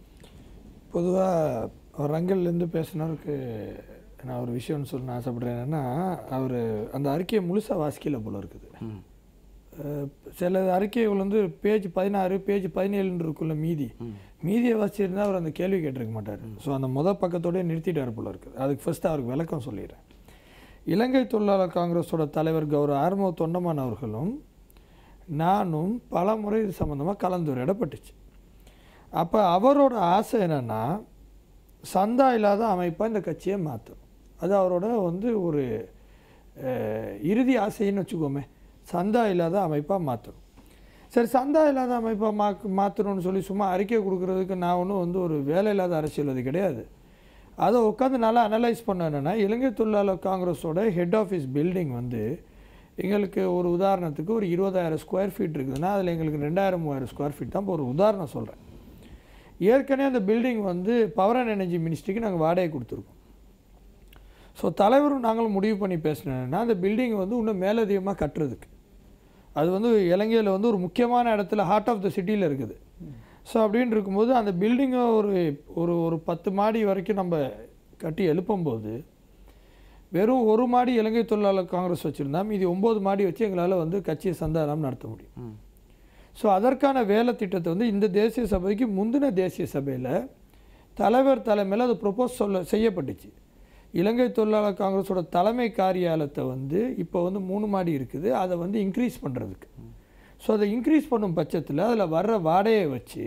பொதுவாக அவர் ரங்கல்லேருந்து பேசினவருக்கு நான் ஒரு விஷயம்னு சொல்ல ஆசைப்படுறேன் என்னன்னா அவர் அந்த அறிக்கையை முழுசாக வாசிக்கல போல இருக்குது அஹ் சில அறிக்கைகள் வந்து பேஜ் பதினாறு பேஜ் பதினேழுன்னு இருக்குல்ல மீதி மீதியை வாசிச்சிருந்தா அவர் அந்த கேள்வி கேட்டிருக்க மாட்டார் ஸோ அந்த முத பக்கத்தோடய நிறுத்திட்டார் போல இருக்குது அதுக்கு ஃபர்ஸ்ட் அவருக்கு விளக்கம் சொல்லிடுறேன் இலங்கை தொழிலாளர் காங்கிரஸோட தலைவர் கௌரவ ஆர்மோ தொண்டமான் அவர்களும் நானும் பல முறை இது சம்மந்தமாக கலந்துரையாடப்பட்டுச்சு அப்போ அவரோட ஆசை என்னென்னா சந்தா இல்லாத அமைப்பாக இந்த கட்சியை மாற்றணும் அது அவரோட வந்து ஒரு அஹ், இறுதி ஆசைன்னு வச்சுக்கோமே சந்தா இல்லாத அமைப்பாக மாற்றணும் சரி சந்தா இல்லாத அமைப்பாக மா மாற்றணும்னு சொல்லி சும்மா அறிக்கை கொடுக்குறதுக்கு நான் ஒன்றும் வந்து ஒரு வேலை இல்லாத அரசியல்வாதி கிடையாது அதை உட்காந்து நல்லா அனலைஸ் பண்ண என்னென்னா இலங்கை தொழிலாளர் காங்கிரஸோட ஹெட் ஆஃபீஸ் பில்டிங் வந்து எங்களுக்கு ஒரு உதாரணத்துக்கு ஒரு இருபதாயிரம் ஸ்கொயர் ஃபீட் இருக்குதுன்னா அதில் எங்களுக்கு ரெண்டாயிரம் மூவாயிரம் ஸ்கொயர் ஃபீட் தான் இப்போ ஒரு உதாரணம் சொல்கிறேன் ஏற்கனவே அந்த பில்டிங் வந்து பவர் அண்ட் எனர்ஜி மினிஸ்ட்ரிக்கு நாங்கள் வாடகை கொடுத்துருக்கோம் ஸோ தலைவரும் நாங்களும் முடிவு பண்ணி பேசினேன்னா அந்த பில்டிங் வந்து இன்னும் மேலதிகமாக கட்டுறதுக்கு அது வந்து இலங்கையில் வந்து ஒரு முக்கியமான இடத்துல ஹார்ட் ஆஃப் த சிட்டியில் இருக்குது ஸோ அப்படின்னு இருக்கும்போது அந்த பில்டிங்கை ஒரு ஒரு ஒரு பத்து மாடி வரைக்கும் நம்ம கட்டி எழுப்பும்போது வெறும் ஒரு மாடி இலங்கை தொழிலாளர் காங்கிரஸ் வச்சுருந்தா மீதி ஒம்பது மாடி வச்சு எங்களால் வந்து கட்சியை சந்தானம் நடத்த முடியும் ஸோ அதற்கான வேலை திட்டத்தை வந்து இந்த தேசிய சபைக்கு முந்தின தேசிய சபையில் தலைவர் தலைமையில் அது ப்ரொப்போஸ் சொல்ல செய்யப்பட்டுச்சு இலங்கை தொழிலாளர் காங்கிரஸோட தலைமை காரியாலயத்தை வந்து இப்போ வந்து மூணு மாடி இருக்குது அதை வந்து இன்க்ரீஸ் பண்ணுறதுக்கு ஸோ அதை இன்க்ரீஸ் பண்ணும் பட்சத்தில் அதில் வர்ற வாடகையை வச்சு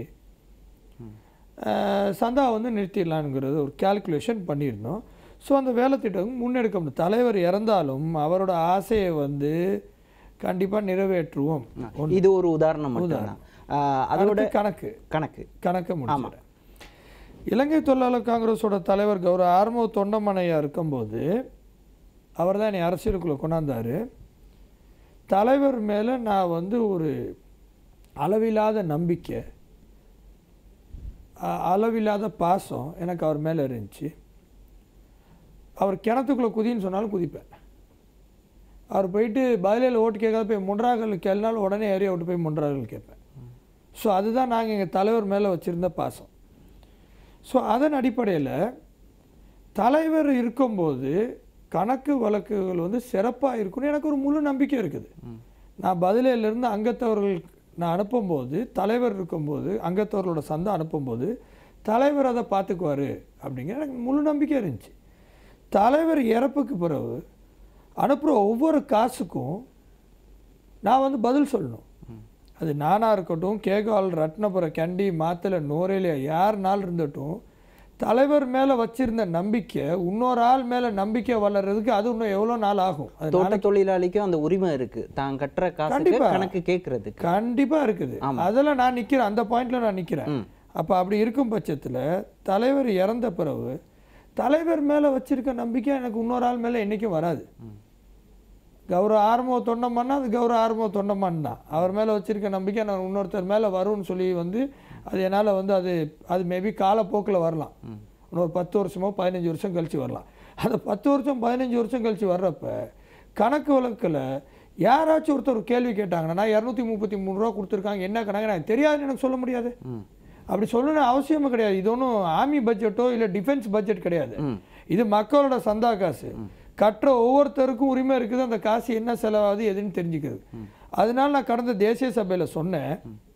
அஹ், சந்தா வந்து நிறுத்திடலான்ங்கிறது ஒரு கால்குலேஷன் பண்ணியிருந்தோம் ஸோ அந்த வேலை திட்டம் முன்னெடுக்க முடியும் தலைவர் இறந்தாலும் அவரோட ஆசையை வந்து கண்டிப்பாக நிறைவேற்றுவோம் இது ஒரு உதாரணம் மட்டும்தான் ஆஹ் அதோட அதோட கணக்கு கணக்கு கணக்கை முடிச்சிடுறேன் இலங்கை தொழிலாளர் காங்கிரஸோட தலைவர் கௌரவ ஆர்மோ தொண்டமனையா இருக்கும்போது அவர் தான் என்னை அரசியலுக்குள்ளே கொண்டாந்தார் தலைவர் மேலே நான் வந்து ஒரு அளவில்லாத நம்பிக்கை அ- அளவில்லாத பாசம் எனக்கு அவர் மேலே இருந்துச்சு அவர் கிணத்துக்குள்ளே குதின்னு சொன்னாலும் குதிப்பேன் அவர் போயிட்டு பதிலையில் ஓட்டு கேட்காத போய் முன்றாகல் கேள்னாலும் உடனே ஏரியா விட்டு போய் முன்றாகல் கேட்பேன் ஸோ அதுதான் நாங்கள் எங்கள் தலைவர் மேலே வச்சுருந்த பாசம் ஸோ அதன் அடிப்படையில் தலைவர் இருக்கும்போது கணக்கு வழக்குகள் வந்து சிறப்பாக இருக்கும்னு எனக்கு ஒரு முழு நம்பிக்கை இருக்குது நான் பதிலையிலேருந்து அங்கத்தவர்கள் நான் அனுப்பும்போது தலைவர் இருக்கும்போது அங்கத்தவர்களோட சந்தை அனுப்பும்போது தலைவர் அதை பார்த்துக்குவாரு அப்படிங்கிற எனக்கு முழு நம்பிக்கை இருந்துச்சு தலைவர் இறப்புக்கு பிறகு அனுப்புகிற ஒவ்வொரு காசுக்கும் நான் வந்து பதில் சொல்லணும் அது நானாக இருக்கட்டும் கேகால் ரத்னபுர கண்டி மாத்தலை நோரேலியா யாருனாலும் இருந்தட்டும் தலைவர் மேலே வச்சிருந்த நம்பிக்கை இன்னொரு ஆள் மேலே நம்பிக்கை வளர்றதுக்கு அது இன்னும் எவ்வளோ நாள் ஆகும் அது தோட்ட தொழிலாளிக்கும் அந்த உரிமை இருக்கு தான் கட்டுற காசுக்கு கண்டிப்பா. கணக்கு கேட்கறதுக்கு கண்டிப்பாக இருக்குது அதில் நான் நிற்கிறேன் அந்த பாயிண்ட்ல நான் நிற்கிறேன் அப்போ அப்படி இருக்கும் பட்சத்தில் தலைவர் இறந்த பிறகு தலைவர் மேலே வச்சிருக்க நம்பிக்கை எனக்கு இன்னொரு ஆள் மேலே என்றைக்கும் வராது கௌரவ ஆர்மோ தொண்டமான்னா அது கௌரவ ஆர்மோ தொண்டமான் தான் அவர் மேலே வச்சிருக்க நம்பிக்கை நான் இன்னொருத்தர் மேலே வரும்னு சொல்லி வந்து அது என்னால் வந்து அது அது மேபி காலப்போக்கில் வரலாம் இன்னொரு பத்து வருஷமோ பதினஞ்சு வருஷம் கழிச்சு வரலாம் அந்த பத்து வருஷம் பதினஞ்சு வருஷம் கழிச்சு வர்றப்ப கணக்கு வழக்கில் யாராச்சும் ஒருத்தர் ஒரு கேள்வி கேட்டாங்கன்னா நான் இரநூத்தி முப்பத்தி மூணு ரூபா கொடுத்துருக்காங்க என்ன கணக்கு எனக்கு தெரியாதுன்னு எனக்கு சொல்ல முடியாது அப்படி சொல்லணும்னு அவசியமே கிடையாது இது ஒன்றும் ஆர்மி பட்ஜெட்டோ இல்லை டிஃபென்ஸ் பட்ஜெட் கிடையாது இது மக்களோட சந்தா காசு கட்டுற ஒவ்வொருத்தருக்கும் உரிமை இருக்குது அந்த காசு என்ன செலவாகுது எதுன்னு தெரிஞ்சுக்கிறது அதனால நான் கடந்த தேசிய சபையில் சொன்னேன்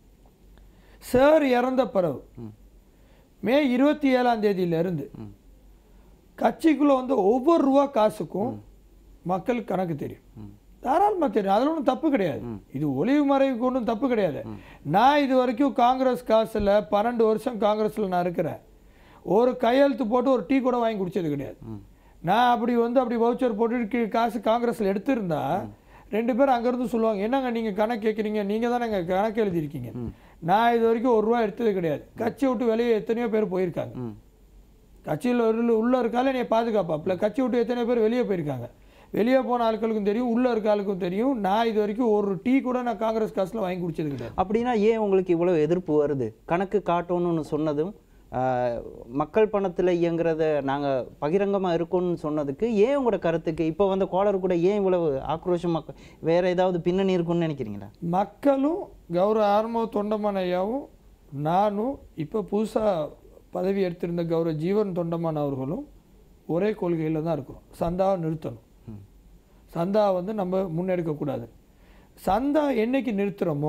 சார் இறந்த பிறகு மே இருபத்தி ஏழாம் தேதியிலிருந்து கட்சிக்குள்ள வந்து ஒவ்வொரு ரூபா காசுக்கும் மக்களுக்கு கணக்கு தெரியும் தாராளமாக தெரியும் அதில் ஒன்றும் தப்பு கிடையாது இது ஒளிவு மறைவுக்கு ஒன்றும் தப்பு கிடையாது நான் இது வரைக்கும் காங்கிரஸ் காசில் பன்னெண்டு வருஷம் காங்கிரஸில் நான் இருக்கிறேன் ஒரு கையெழுத்து போட்டு ஒரு டீ கூட வாங்கி குடிச்சது கிடையாது நான் அப்படி வந்து அப்படி வவுச்சர் போட்டு கி- காசு காங்கிரஸில் எடுத்திருந்தா ரெண்டு பேரும் அங்கேருந்து சொல்லுவாங்க என்னங்க நீங்கள் கணக்கு கேட்குறீங்க நீங்கள் தானே எங்கள் கணக்கு எழுதியிருக்கீங்க நான் இது வரைக்கும் ஒரு ரூபா எடுத்தது கிடையாது கட்சி விட்டு வெளியே எத்தனையோ பேர் போயிருக்காங்க கட்சியில் உள்ள உள்ள இருக்கால என்னை பாதுகாப்பாப்புல கட்சி விட்டு எத்தனை பேர் வெளியே போயிருக்காங்க வெளியே போன ஆட்களுக்கும் தெரியும் உள்ள இருக்க ஆளுக்கும் தெரியும் நான் இது வரைக்கும் ஒரு டீ கூட நான் காங்கிரஸ் காசுல வாங்கி குடிச்சது கிடையாது அப்படின்னா ஏன் உங்களுக்கு இவ்வளவு எதிர்ப்பு வருது கணக்கு காட்டணும்னு சொன்னதும் ஆஹ், மக்கள் பணத்துல இயங்குறத நாங்க பகிரங்கமா இருக்கோம்னு சொன்னதுக்கு ஏன் உங்களோட கருத்துக்கு இப்போ வந்த கோளர் கூட ஏன் இவ்வளவு ஆக்ரோஷம் மக்கள் வேற ஏதாவது பின்னணி இருக்கும்னு நினைக்கிறீங்களா மக்களும் கௌரவ ஆர்மோ தொண்டமான் ஐயாவும் நானும் இப்போ புதுசாக பதவி எடுத்திருந்த கௌரவ ஜீவன் தொண்டமான் அவர்களும் ஒரே கொள்கையில் தான் இருக்கிறோம் சந்தாவை நிறுத்தணும் சந்தா வந்து நம்ம முன்னெடுக்கக்கூடாது சந்தா என்னைக்கு நிறுத்துகிறோமோ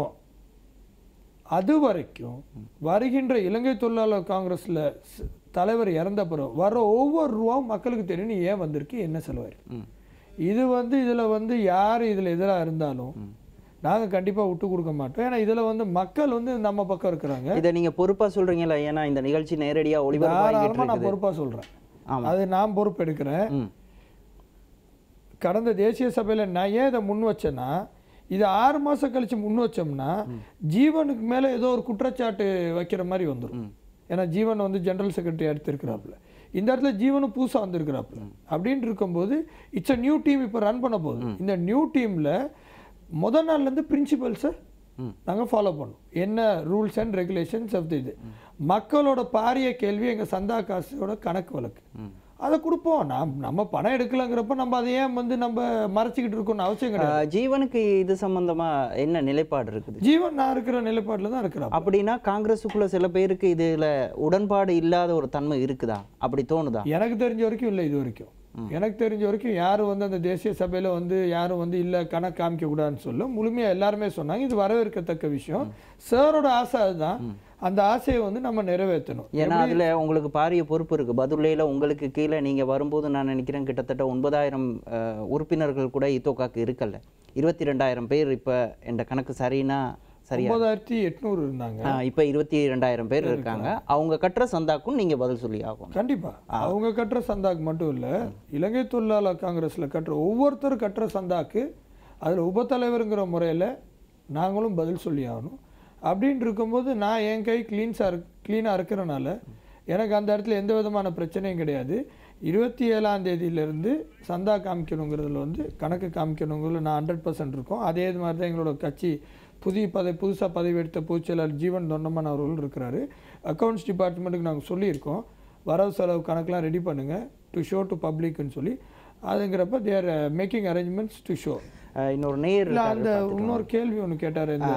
அது வரைக்கும் வருகின்ற இலங்கை தொழிலாளர் காங்கிரஸில் தலைவர் இறந்த பிறகு வர ஒவ்வொரு ரூபாவும் மக்களுக்கு தெரியும் நீ ஏன் வந்திருக்கு என்ன செலவாயிருக்கு இது வந்து இதில் வந்து யார் இதில் எதிராக இருந்தாலும் நாங்கள் கண்டிப்பாக விட்டு கொடுக்க மாட்டோம் ஏன்னா இதில் வந்து மக்கள் வந்து நம்ம பக்கம் இருக்கிறாங்க இதை நீங்க பொறுப்பா சொல்றீங்களா ஏன்னா இந்த நிகழ்ச்சி நேரடியா ஒளிபரப்பாகிட்டு தாராளமாக நான் இருக்குது பொறுப்பாக சொல்கிறேன் ஆமா அது நான் பொறுப்பு எடுக்கிறேன் ம் கடந்த தேசிய சபையில் நான் ஏன் இதை முன் வச்சேன்னா இது ஆறு மாதம் கழிச்சு முன் வச்சோம்னா ஜீவனுக்கு மேலே ஏதோ ஒரு குற்றச்சாட்டு வைக்கிற மாதிரி வந்துடும் ஏன்னா ஜீவன் வந்து ஜெனரல் செக்ரட்டரி எடுத்திருக்கிறாப்புல இந்த இடத்துல ஜீவனும் புதுசாக வந்திருக்கிறாப்புல அப்படின்ட்டு இருக்கும்போது இட்ஸ் அ நியூ டீம் இப்போ ரன் பண்ண போகுது இந்த நியூ டீமில் முத நாள்லேருந்து பிரின்சிபல்ஸை நாங்கள் ஃபாலோ பண்ணோம் என்ன ரூல்ஸ் அண்ட் ரெகுலேஷன்ஸ் ஆஃப் இது மக்களோட பாரிய கேள்வி எங்கள் சந்தா காசோட கணக்கு வழக்கு அதை கொடுப்போம் நாம் நம்ம பணம் எடுக்கலங்கிறப்ப நம்ம அதை ஏன் வந்து நம்ம மறைச்சிக்கிட்டு இருக்கோம்னு அவசியம் கிடையாது ஆஹ் ஜீவனுக்கு இது சம்பந்தமா என்ன நிலைப்பாடு இருக்குது ஜீவன் நான் இருக்கிற நிலைப்பாட்டில் தான் இருக்கிறான் அப்படின்னா காங்கிரஸுக்குள்ள சில பேருக்கு இதுல உடன்பாடு இல்லாத ஒரு தன்மை இருக்குதா அப்படி தோணுதா எனக்கு தெரிஞ்ச வரைக்கும் இல்லை இது வரைக்கும் எனக்கு தெரிஞ்ச வரைக்கும் யாரும் வந்து அந்த தேசிய சபையில் வந்து யாரும் வந்து இல்லை கணக்கு காமிக்க கூடாதுன்னு சொல்ல முழுமையாக எல்லாருமே சொன்னாங்க இது வரவேற்கத்தக்க விஷயம் சாரோட ஆசை அதுதான் அந்த ஆசையை வந்து நம்ம நிறைவேற்றணும் ஏன்னா அதுல உங்களுக்கு பாரிய பொறுப்பு இருக்கு பதுளையில உங்களுக்கு கீழே நீங்க வரும்போது நான் நினைக்கிறேன் கிட்டத்தட்ட ஒன்பதாயிரம் அஹ், உறுப்பினர்கள் கூட இத்தோக்காக்கு இருக்கல இருபத்தி ரெண்டாயிரம் பேர் இப்ப என்ற கணக்கு சரின்னா சரியா ஒன்பதாயிரத்தி எட்நூறு இருந்தாங்க ஆஹ், இப்ப இருபத்தி ரெண்டாயிரம் பேர் இருக்காங்க அவங்க கட்டுற சந்தாக்கும் நீங்க பதில் சொல்லி ஆகணும் கண்டிப்பா அவங்க கட்டுற சந்தாக்கு மட்டும் இல்ல இலங்கை தொழிலாளர் காங்கிரஸ்ல கட்டுற ஒவ்வொருத்தரும் கட்டுற சந்தாக்கு அதுல உபத்தலைவருங்கிற முறையில நாங்களும் பதில் சொல்லி ஆகணும் அப்படின்னு இருக்கும்போது நான் என் கை க்ளீன்ஸாக இரு க்ளீனாக இருக்கிறனால எனக்கு அந்த இடத்துல எந்த விதமான பிரச்சனையும் கிடையாது இருபத்தி ஏழாம் தேதியிலேருந்து சந்தா காமிக்கணுங்கிறதுல வந்து கணக்கு காமிக்கணுங்கிறதுல நான் ஹண்ட்ரட் பர்சன்ட் இருக்கோம் அதே மாதிரி தான் எங்களோட கட்சி புதிய பதவி புதுசாக பதவி எடுத்த பொதுச்செயலாளர் ஜீவன் தொண்டமன் அவர்கள் இருக்கிறாரு அக்கௌண்ட்ஸ் டிபார்ட்மெண்ட்டுக்கு நாங்கள் சொல்லியிருக்கோம் வரவு செலவு கணக்கெலாம் ரெடி பண்ணுங்கள் டு ஷோ டு பப்ளிக்னு சொல்லி அதுங்கிறப்ப they're making arrangements to show uh, இன்னொரு நேர் இல்லை இருக்காரு அந்த பார்த்துட்டு இன்னொரு கேள்வி ஒன்று கேட்டார் இந்த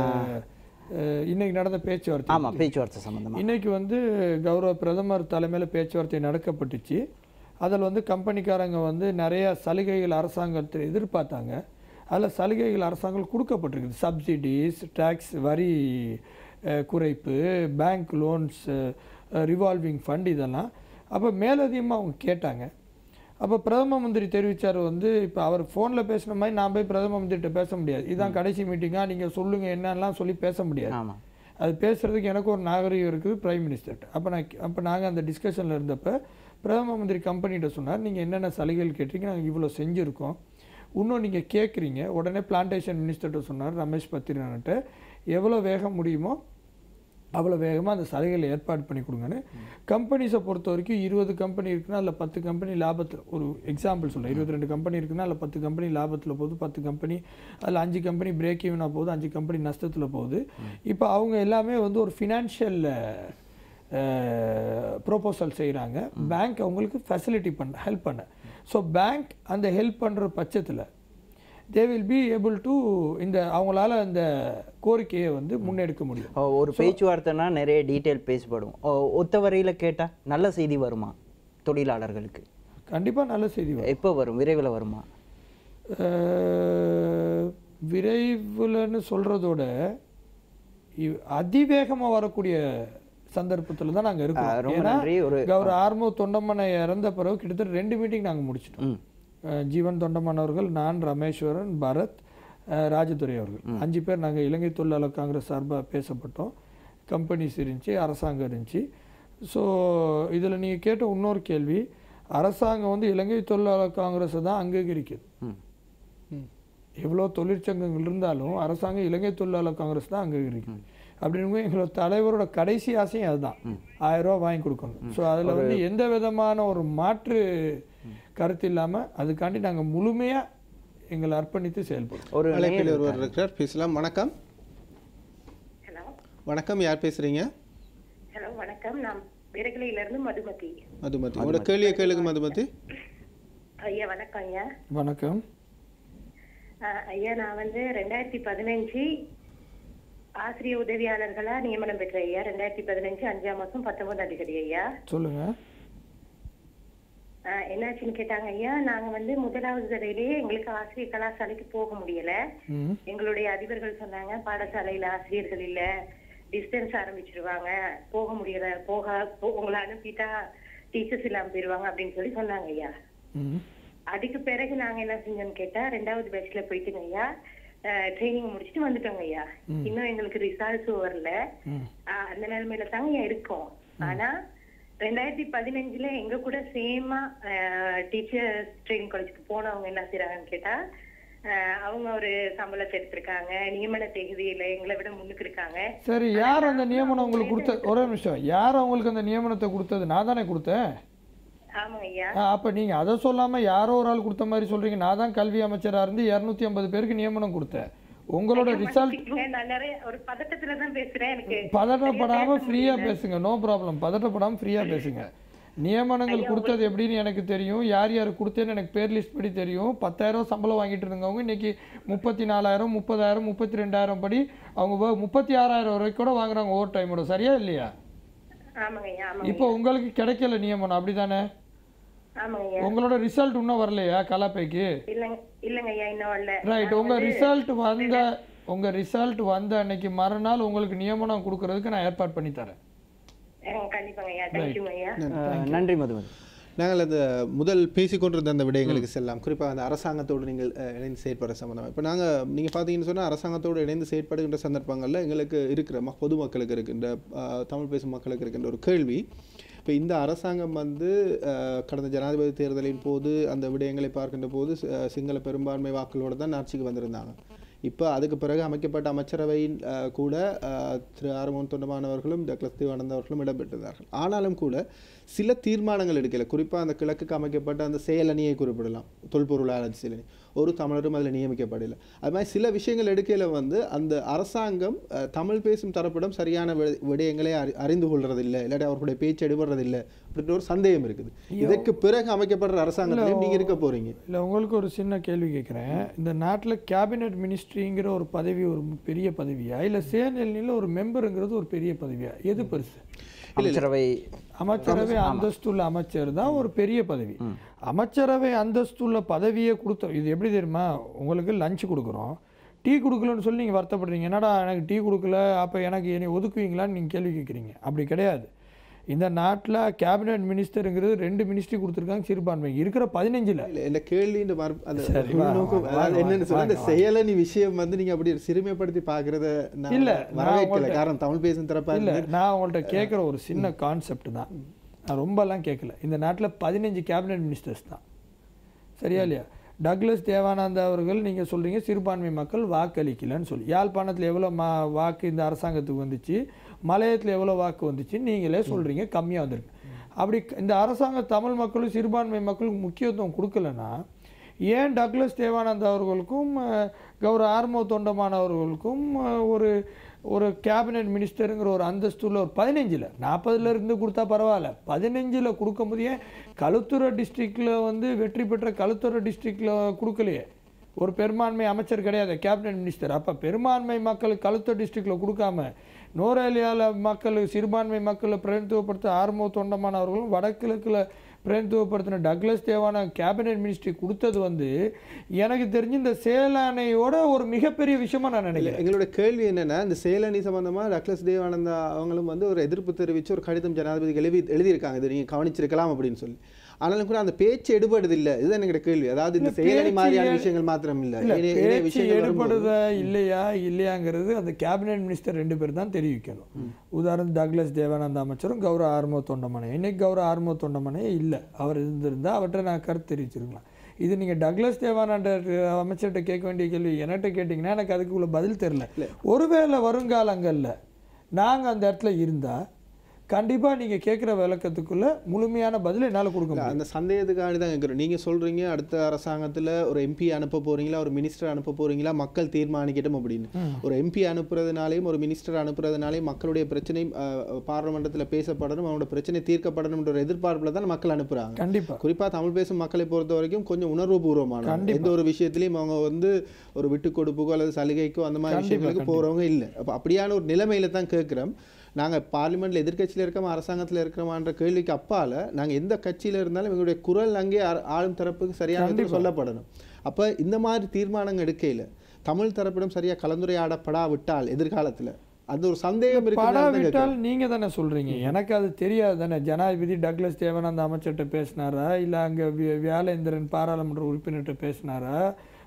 அஹ், இன்னைக்கு நடந்த பேச்சுவார்த்தை ஆமா பேச்சுவார்த்தை சம்பந்தமா இன்னைக்கு வந்து கௌரவ பிரதமர் தலைமையில் பேச்சுவார்த்தை நடக்கப்பட்டுச்சு அதில் வந்து கம்பெனிக்காரங்க வந்து நிறைய சலுகைகள் அரசாங்கத்தில் எதிர்பார்த்தாங்க அதில் சலுகைகள் அரசாங்கம் கொடுக்கப்பட்டிருக்குது சப்சிடிஸ் டேக்ஸ் வரி அஹ், குறைப்பு பேங்க் லோன்ஸ் ரிவால்விங் ஃபண்ட் இதெல்லாம் அப்போ மேலதிகமாக அவங்க கேட்டாங்க அப்போ பிரதம மந்திரி தெரிவித்தார் வந்து இப்போ அவர் ஃபோனில் பேசுன மாதிரி நான் போய் பிரதம மந்திரிகிட்ட பேச முடியாது இதுதான் கடைசி மீட்டிங்காக நீங்கள் சொல்லுங்கள் என்னெல்லாம் சொல்லி பேச முடியாது ஆமா அது பேசுகிறதுக்கு எனக்கு ஒரு நாகரிகம் இருக்குது பிரைம் மினிஸ்டர்கிட்ட அப்போ நான் அப்போ நாங்கள் அந்த டிஸ்கஷனில் இருந்தப்ப பிரதம மந்திரி கம்பெனிகிட்ட சொன்னார் நீங்கள் என்னென்ன சலுகைகள் கேட்டீங்க நாங்கள் இவ்வளோ செஞ்சுருக்கோம் இன்னும் நீங்கள் கேட்குறீங்க உடனே பிளான்டேஷன் மினிஸ்டர்கிட்ட சொன்னார் ரமேஷ் பத்திரன்ட்ட எவ்வளோ வேகம் முடியுமோ அவ்வளோ வேகமாக அந்த சலுகைகளை ஏற்பாடு பண்ணி கொடுங்கன்னு கம்பெனிஸை பொறுத்த வரைக்கும் இருபது கம்பெனி இருக்குன்னா அதில் பத்து கம்பெனி லாபத்தில் ஒரு எக்ஸாம்பிள் சொல்கிறேன் இருபத்தி ரெண்டு கம்பெனி இருக்குன்னா அதில் பத்து கம்பெனி லாபத்தில் போகுது பத்து கம்பெனி அதில் அஞ்சு கம்பெனி பிரேக் ஈவனாக போகுது அஞ்சு கம்பெனி நஷ்டத்தில் போகுது இப்போ அவங்க எல்லாமே வந்து ஒரு ஃபினான்ஷியல் ப்ரோபோசல் செய்கிறாங்க பேங்க் அவங்களுக்கு ஃபெசிலிட்டி பண்ண ஹெல்ப் பண்ண ஸோ பேங்க் அந்த ஹெல்ப் பண்ணுற பட்சத்தில் they will be able to இந்த அவங்களால அந்த கோரிக்கையை வந்து முன்னெடுக்க முடியும் ஓ, ஒரு பேச்சுவார்த்தைனா நிறைய டீட்டெயில் பேசப்படும் ஓ, ஒத்த வரையில கேட்டா நல்ல செய்தி வருமா தொழிலாளர்களுக்கு கண்டிப்பாக நல்ல செய்தி வரும் எப்போ வரும் விரைவில் வருமா அஹ், விரைவுலன்னு சொல்கிறதோட அதிவேகமாக வரக்கூடிய சந்தர்ப்பத்தில் தான் நாங்கள் ஆ, இருக்கோம் ரொம்ப ஏன்னா நன்றி ஒரு கௌரவ ஆர்மோ தொண்டமனை இறந்த பிறகு கிட்டத்தட்ட ரெண்டு மீட்டிங் நாங்கள் முடிச்சிட்டோம் ம் அஹ், ஜீவன் தொண்டமன் அவர்கள் நான் ரமேஸ்வரன் பரத் அஹ், ராஜதுரை அவர்கள் அஞ்சு பேர் நாங்கள் இலங்கை தொழிலாளர் காங்கிரஸ் சார்பாக பேசப்பட்டோம் கம்பெனிஸ் இருந்துச்சு அரசாங்கம் இருந்துச்சு ஸோ இதில் நீங்கள் கேட்ட இன்னொரு கேள்வி அரசாங்கம் வந்து இலங்கை தொழிலாளர் காங்கிரஸை தான் அங்கீகரிக்குது ம் எவ்வளோ தொழிற்சங்கங்கள் இருந்தாலும் அரசாங்கம் இலங்கை தொழிலாளர் காங்கிரஸ் தான் அங்கீகரிக்கும் அப்படின்னு எங்களோட தலைவரோட கடைசி ஆசையும் அதுதான் ஆயிரம் ரூபாய் வாங்கி கொடுக்கணும் ஸோ அதில் வந்து எந்த விதமான ஒரு மாற்று கருத்து இல்லாமல் அதுக்காண்டி நாங்கள் முழுமையாக எங்களை அர்ப்பணித்து செயல்படுறோம் ஒரு அழைப்பில் ஒருவர் இருக்கிறார் பேசலாம் வணக்கம் ஹலோ வணக்கம் யார் பேசுறீங்க ஹலோ வணக்கம் நான் விரகலையிலிருந்து மதுமதி மதுமதி உங்களோட கேள்வியை கேளுங்க மதுமதி ஐயா வணக்கம் ஐயா வணக்கம் அஹ், ஐயா நான் வந்து ரெண்டாயிரத்தி பதினஞ்சு ஆசிரியர் உதவியாளர்களா நியமனம் பெற்ற ஐயா ரெண்டாயிரத்தி பதினஞ்சு அஞ்சாம் மாசம் பத்தொன்பதாம் தேதி ஐயா சொல்லுங்கள் அஹ், என்னாச்சுன்னு கேட்டாங்க ஐயா நாங்க வந்து முதலாவது தடவையிலேயே எங்களுக்கு ஆசிரியர் கலாசாலைக்கு போக முடியல ம் எங்களுடைய அதிபர்கள் சொன்னாங்க பாடசாலையில ஆசிரியர்கள் இல்ல டிஸ்டன்ஸ் ஆரம்பிச்சிருவாங்க போக முடியல போக போ- உங்களை அனுப்பிட்டா டீச்சர்ஸ் இல்லாம போயிருவாங்க அப்படின்னு சொல்லி சொன்னாங்க ஐயா ம் அதுக்கு பிறகு நாங்க என்ன செஞ்சோம்னு கேட்டா ரெண்டாவது பேட்ச்ல போயிட்டுங்க ஐயா ட்ரைனிங் முடிச்சுட்டு வந்துட்டோங்க ஐயா இன்னும் எங்களுக்கு ரிசல்ட்ஸும் வரல ஆஹ் அந்த நிலைமையில தாங்க ஐயா இருக்கோம் ஆனா ரெண்டாயிரத்தி பதினஞ்சுல எங்க கூட சேமா டீச்சர் ட்ரைனிங் காலேஜுக்கு போனவங்க என்ன செய்றாங்கன்னு கேட்டா ஆஹ் அவங்க ஒரு சம்பளத்தை எடுத்திருக்காங்க நியமன தேதியில எங்களை விட முன்னுக்கு இருக்காங்க சரி யார் அந்த நியமனம் உங்களுக்கு கொடுத்த ஒரே நிமிஷம் யார் அவங்களுக்கு அந்த நியமனத்தை கொடுத்தது நான் தானே கொடுத்தேன் ஆமாங்க ஐயா ஆ, அப்ப நீங்க அதை சொல்லாம யாரோ ஒரு ஆள் கொடுத்த மாதிரி சொல்றீங்க நான் தான் கல்வி அமைச்சரா இருந்து இரநூத்தி ஐம்பது பேருக்கு நியமனம் கொடுத்தேன் உங்களோட ரிசல்ட் மன்னிச்சுக்கங்க, நான் நிறைய ஒரு பதட்டத்துல தான் பேசுறேன் எனக்கு பதட்டப்படாம ஃப்ரீயா பேசுங்க நோ ப்ராப்ளம் பதட்டப்படாம ஃப்ரீயா பேசுங்க நியமனங்கள் கொடுத்தது எப்படின்னு எனக்கு தெரியும் யார் யார் கொடுத்தேன்னு எனக்கு பேர் லிஸ்ட் படி தெரியும் பத்தாயிரம் சம்பளம் வாங்கிட்டு இருந்தவங்க இன்னைக்கு முப்பத்தி நாலாயிரம் முப்பதாயிரம் முப்பத்தி ரெண்டாயிரம் படி அவங்க வ- முப்பத்தி ஆறாயிரம் வரைக்கும் கூட வாங்குறாங்க ஓவர் டைமோட சரியா இல்லையா ஆமாங்க ஐயா ஆமாங்க இப்போ உங்களுக்கு கிடைக்கல நியமனம் அப்படிதானே ஆமாங்க ஐயா உங்களோட ரிசல்ட் இன்னும் வரலையா கலாப்பைக்கு இல்லங்க இல்லங்க ஐயா இன்னும் வரல ரைட் உங்க ரிசல்ட் வந்த உங்க ரிசல்ட் வந்த அன்னைக்கு மறுநாள் உங்களுக்கு நியமனம் கொடுக்கறதுக்கு நான் ஏற்பாடு பண்ணி தரேன் அஹ் கண்டிப்பாங்க ஐயா தேங்க்யூ ஐயா அஹ், நன்றி மதுமதி நாங்கள் அந்த முதல் பேசிக்கொண்டிருந்த அந்த விடயங்களுக்கு செல்லலாம் குறிப்பாக அந்த அரசாங்கத்தோடு நீங்கள் அஹ், இணைந்து செயற்படுற சம்பந்தமாக இப்போ நாங்கள் நீங்கள் பார்த்தீங்கன்னு சொன்னால் அரசாங்கத்தோடு இணைந்து செயற்படுகின்ற சந்தர்ப்பங்களில் எங்களுக்கு இருக்கிற ம பொதுமக்களுக்கு இருக்கின்ற அஹ், தமிழ் பேசும் மக்களுக்கு இருக்கின்ற ஒரு கேள்வி இப்போ இந்த அரசாங்கம் வந்து அஹ், கடந்த ஜனாதிபதி தேர்தலின் போது அந்த விடயங்களை பார்க்கின்ற போது சி- அஹ், சிங்கள பெரும்பான்மை வாக்களோடு தான் ஆட்சிக்கு வந்திருந்தாங்க இப்போ அதுக்கு பிறகு அமைக்கப்பட்ட அமைச்சரவையின் அஹ், கூட அஹ், திரு ஆறுமுகன் தொண்டமானவர்களும் டக்ளஸ் தேவானந்த் அவர்களும் இடம்பெற்றிருந்தார்கள் ஆனாலும் கூட சில தீர்மானங்கள் எடுக்கல குறிப்பாக அந்த கிழக்குக்கு அமைக்கப்பட்ட அந்த செயலணியை குறிப்பிடலாம் தொல்பொருள் ஆராய்ச்சி செயலணி ஒரு தமிழரும் அதில் நியமிக்கப்படலை அது மாதிரி சில விஷயங்கள் எடுக்கையில் வந்து அந்த அரசாங்கம் அஹ், தமிழ் பேசும் தரப்பிடம் சரியான வி- விடயங்களை அறி அறிந்து கொள்றதில்லை இல்லாட்டி அவர்களுடைய பேச்சு எடுபடுறதில்லை அப்படின்ற ஒரு சந்தேகம் இருக்குது இதற்கு பிறகு அமைக்கப்படுற அரசாங்கத்திலையும் நீங்கள் இருக்க போறீங்க இல்லை உங்களுக்கு ஒரு சின்ன கேள்வி கேட்குறேன் இந்த நாட்டில் கேபினெட் மினிஸ்ட்ரிங்கிற ஒரு பதவி ஒரு பெரிய பதவியா இல்லை சேனலில் ஒரு மெம்பருங்கிறது ஒரு பெரிய பதவியா எது பெருசு அமைச்சரவை அமைச்சரவை அந்தஸ்துள்ள அமைச்சர் தான் ஒரு பெரிய பதவி அமைச்சரவை அந்தஸ்துள்ள பதவியே கொடுத்தோம் இது எப்படி தெரியுமா உங்களுக்கு லஞ்ச் கொடுக்குறோம் டீ கொடுக்கலன்னு சொல்லி நீங்கள் வருத்தப்படுறீங்க என்னடா எனக்கு டீ கொடுக்கல அப்போ எனக்கு என்னை ஒதுக்குவீங்களான்னு நீங்கள் கேள்வி கேட்குறீங்க அப்படி கிடையாது இந்த நாட்டில் கேபினெட் மினிஸ்டருங்கிறது ரெண்டு மினிஸ்ட்ரி கொடுத்துருக்காங்க சிறுபான்மை இருக்கிற பதினஞ்சில் இல்ல இந்த கேள்வி இந்த மறு- அந்த சரி, வா, உள்நோக்கம், வா, அதாவது வாங்க, என்னன்னு சொல்ல இந்த வாங்க, செயலணி விஷயம் வந்து நீங்க அப்படி சிறுமைப்படுத்தி பாக்குறத நான் இல்ல, நான் வரவேற்கல உங்கள்ட்ட- காரணம் தமிழ் பேசும் தரப்பா இல்லை இருந்து நான் உங்கள்கிட்ட கேட்குற ஒரு சின்ன கான்செப்ட் தான் நான் ரொம்பலாம் கேட்கல இந்த நாட்டில் பதினஞ்சு கேபினெட் மினிஸ்டர்ஸ் தான் சரியா இல்லையா டக்ளஸ் தேவானந்தா அவர்கள் நீங்கள் சொல்கிறீங்க சிறுபான்மை மக்கள் வாக்களிக்கலன்னு சொல்லி யாழ்ப்பாணத்தில் எவ்வளோ மா வாக்கு இந்த அரசாங்கத்துக்கு வந்துச்சு மலையத்தில் எவ்வளோ வாக்கு வந்துச்சு நீங்களே சொல்கிறீங்க கம்மியாக வந்திருக்கு அப்படி இந்த அரசாங்கம் தமிழ் மக்களும் சிறுபான்மை மக்களுக்கு முக்கியத்துவம் கொடுக்கலன்னா ஏன் டக்ளஸ் தேவானந்தா அவர்களுக்கும் அஹ், கௌரவ ஆர்மோ தொண்டமான் அவர்களுக்கும் அஹ், ஒரு ஒரு கேபினெட் மினிஸ்டருங்கிற ஒரு அந்தஸ்துல ஒரு பதினஞ்சில் நாற்பதுல இருந்து கொடுத்தா பரவாயில்ல பதினஞ்சில் கொடுக்கும்போது ஏன் களுத்துறை டிஸ்ட்ரிக்டில் வந்து வெற்றி பெற்ற களுத்துறை டிஸ்ட்ரிக்டில் கொடுக்கலையே ஒரு பெரும்பான்மை அமைச்சர் கிடையாது கேபினெட் மினிஸ்டர் அப்போ பெரும்பான்மை மக்களுக்கு கழுத்த டிஸ்ட்ரிக்டில் கொடுக்காம நூரேலியாவில் மக்கள் சிறுபான்மை மக்களை பிரதிநிதித்துவப்படுத்த ஆர்மோ தொண்டமான் அவர்களும் வடகிழக்கில் பிரதிநிதித்துவப்படுத்தின டக்ளஸ் தேவான கேபினெட் மினிஸ்ட்ரி கொடுத்தது வந்து எனக்கு தெரிஞ்சு இந்த சேலானையோட ஒரு மிகப்பெரிய விஷயமா நான் இல்ல, நினைக்கிறேன் எங்களோட கேள்வி என்னன்னா இந்த செயலணி சம்பந்தமா டக்ளஸ் தேவானந்தா அவங்களும் வந்து ஒரு எதிர்ப்பு தெரிவிச்சு ஒரு கடிதம் ஜனாதிபதிக்கு எழுதி எழுதியிருக்காங்க இதை நீங்க கவனிச்சிருக்கலாம் அப்படின்னு சொல்லி ஆனாலும் கூட அந்த பேச்சு எடுபடுது இல்ல இதுதான் எங்களோட கேள்வி அதாவது இந்த இல்ல, செயலணி பேச்சு மாதிரியான எடு- விஷயங்கள் மாத்திரம் இல்ல இல்ல ஏனைய- ஏனைய பேச்சு விஷயங்கள் வரும்போது- எடுபடுதா இல்லையா இல்லையாங்கிறது அந்த கேபினெட் மினிஸ்டர் ரெண்டு பேர் தான் தெரிவிக்கணும் உதாரணம் டக்ளஸ் தேவானந்த அமைச்சரும் கௌரவ ஆர்மோ தொண்டமனை இன்னைக்கு கௌரவ ஆர்மோ தொண்டமனை இல்லை அவர் இருந்திருந்தா அவர்கிட்ட நான் கருத்து தெரிவிச்சிருக்கலாம் இது நீங்க டக்ளஸ் தேவானந்த அமைச்சர்கிட்ட கேட்க வேண்டிய கேள்வி என்கிட்ட கேட்டிங்கன்னா எனக்கு அதுக்கு உள்ள பதில் தெரியல ஒருவேளை வருங்காலங்கள்ல நாங்க அந்த இடத்துல இருந்தா கண்டிப்பா நீங்க கேட்குற விளக்கத்துக்குள்ள முழுமையான பதில் என்னால கொடுக்க இல்ல, முடியும் அந்த சந்தேகத்துக்காண்டி தான் கேட்குறோம் நீங்கள் சொல்கிறீங்க அடுத்த அரசாங்கத்தில் ஒரு எம்பி அனுப்ப போறீங்களா ஒரு மினிஸ்டர் அனுப்ப போறீங்களா மக்கள் தீர்மானிக்கட்டும் அப்படின்னு ஒரு எம்பி அனுப்புறதுனாலையும் ஒரு மினிஸ்டர் அனுப்புறதுனாலையும் மக்களுடைய பிரச்சனை பார்லமெண்டத்தில் பேசப்படணும் அவங்களோட பிரச்சனை தீர்க்கப்படணும்ன்ற ஒரு எதிர்பார்ப்பில் தான் மக்கள் அனுப்புகிறாங்க கண்டிப்பா குறிப்பாக தமிழ் பேசும் மக்களை பொறுத்த வரைக்கும் கொஞ்சம் உணர்வுபூர்வமான எந்த ஒரு விஷயத்திலையும் அவங்க வந்து ஒரு விட்டு கொடுப்புக்கோ அல்லது சலுகைக்கோ அந்த மாதிரி கண்டிப்பா, விஷயங்களுக்கு போகிறவங்க இல்லை அப்போ அப்படியான ஒரு நிலைமையில தான் கேட்குறோம் நாங்கள் பார்லிமெண்ட்ல எதிர்க்கட்சியில் இருக்கோமா அரசாங்கத்தில் இருக்கிறோமான்ற கேள்விக்கு அப்பால நாங்கள் எந்த கட்சியில இருந்தாலும் எங்களுடைய குரல் அங்கே ஆ- ஆளும் தரப்புக்கு சரியான விதத்துல சொல்லப்படணும் அப்போ இந்த மாதிரி தீர்மானங்கள் எடுக்கையில தமிழ் தரப்பிடம் சரியா கலந்துரையாடப்படாவிட்டால் எதிர்காலத்துல அந்த ஒரு சந்தேகம் படா இருக்கு விட்டால் நீங்க தானே சொல்றீங்க எனக்கு அது தெரியாது தானே ஜனாதிபதி டக்ளஸ் தேவானந்த அமைச்சர்கிட்ட பேசினாரா இல்ல அங்க வி- வியாலேந்திரன் பாராளுமன்ற உறுப்பினர்கிட்ட பேசினாரா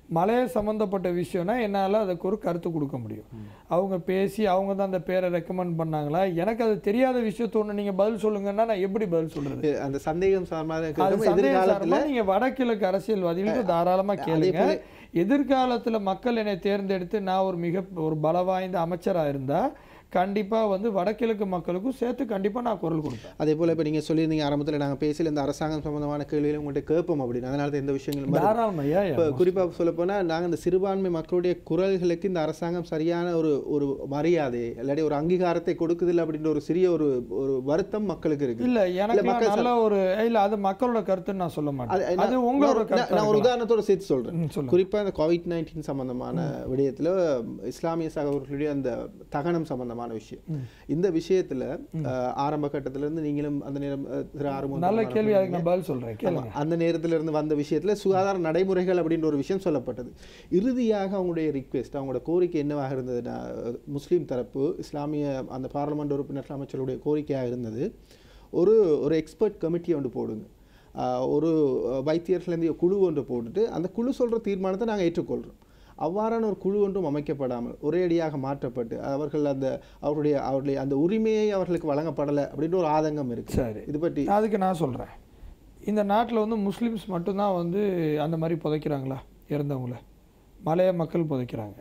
மலைய சம்மந்தப்பட்ட விஷயம்னா என்னால் அதுக்கு ஒரு கருத்து கொடுக்க முடியும் அவங்க பேசி அவங்க தான் அந்த பேரை ரெக்கமெண்ட் பண்ணாங்களா எனக்கு அது தெரியாத விஷயத்த ஒன்று நீங்கள் பதில் சொல்லுங்கன்னா நான் எப்படி பதில் சொல்கிறது அந்த சந்தேகம் சார்பாக அது இருக்கிறது சந்தேக எதிர்காலத்துல சார்பா நீங்க வடகிழக்கு அரசியல்வாதிகளுக்கு தாராளமா கேளுங்க எதிர்காலத்துல மக்கள் என்னை தேர்ந்தெடுத்து நான் ஒரு மிக ஒரு பல வாய்ந்த அமைச்சரா இருந்தா கண்டிப்பா வந்து வடகிழக்கு மக்களுக்கும் சேர்த்து கண்டிப்பா நான் குரல் கொடுப்பேன் அதே போல இப்ப நீங்க சொல்லியிருந்தீங்க ஆரம்பத்துல நாங்க பேசல இந்த அரசாங்கம் சம்பந்தமான கேள்விகளை உங்கள்கிட்ட கேட்போம் அப்படின்னு அதனால தான் எந்த விஷயங்களும் வருது. தாராளமையா இப்போ குறிப்பாக சொல்ல போனால் நாங்கள் இந்த சிறுபான்மை மக்களுடைய குரல்களுக்கு இந்த அரசாங்கம் சரியான ஒரு ஒரு மரியாதை இல்லாட்டி ஒரு அங்கீகாரத்தை கொடுக்குதில்லை அப்படின்ற ஒரு சிறிய ஒரு ஒரு வருத்தம் மக்களுக்கு இருக்கு இல்ல எனக்கு மக்கள் நல்ல ஒரு இல்ல அது மக்களோட கருத்துன்னு நான் சொல்ல அது மாட்டேன் நான் அது உங்களோட நான் கருத்து நான் ஒரு உதாரணத்தோட சேர்த்து சொல்றேன் ம், சொல்லுங்க. குறிப்பா இந்த கோவிட் நைன்டீன் சம்பந்தமான விடயத்துல இஸ்லாமிய சகோதரர்களுடைய அந்த தகனம் சம்பந்தமான விஷயம் இந்த விஷயத்துல அஹ், ஆரம்ப கட்டத்துல இருந்து நீங்களும் அந்த நேரம் அஹ், திரு ஆறுமுகம் நல்ல பெருமாள் கேள்வி அதுக்கு சொன்னீங்க. நான் பதில் சொல்றேன் ஆமா, கேளுங்க அந்த நேரத்துல இருந்து வந்த விஷயத்துல சுகாதார நடைமுறைகள் அப்படின்ற ஒரு விஷயம் சொல்லப்பட்டது இறுதியாக அவங்களுடைய ரிக்வெஸ்ட் அவங்களோட கோரிக்கை என்னவாக இருந்ததுன்னா முஸ்லீம் தரப்பு இஸ்லாமிய அந்த பார்லமெண்ட் உறுப்பினர் அமைச்சருடைய கோரிக்கையாக இருந்தது ஒரு ஒரு எக்ஸ்பர்ட் கமிட்டி ஒன்று போடுங்க ஆஹ் ஒரு வைத்தியர்களேருந்து குழு ஒன்று போட்டுட்டு அந்த குழு சொல்ற தீர்மானத்தை நாங்கள் ஏற்றுக்கொள்கிறோம் அவ்வாறான ஒரு குழு ஒன்றும் அமைக்கப்படாமல் ஒரேடியாக மாற்றப்பட்டு அவர்கள் அந்த அவருடைய அவருடைய அந்த உரிமையை அவர்களுக்கு வழங்கப்படலை அப்படின்ற ஒரு ஆதங்கம் இருக்கு சரி இது பற்றி அதுக்கு நான் சொல்றேன் இந்த நாட்டுல வந்து முஸ்லிம்ஸ் மட்டும்தான் வந்து அந்த மாதிரி புதைக்கிறாங்களா இறந்தவங்கள மலைய மக்கள் புதைக்கிறாங்க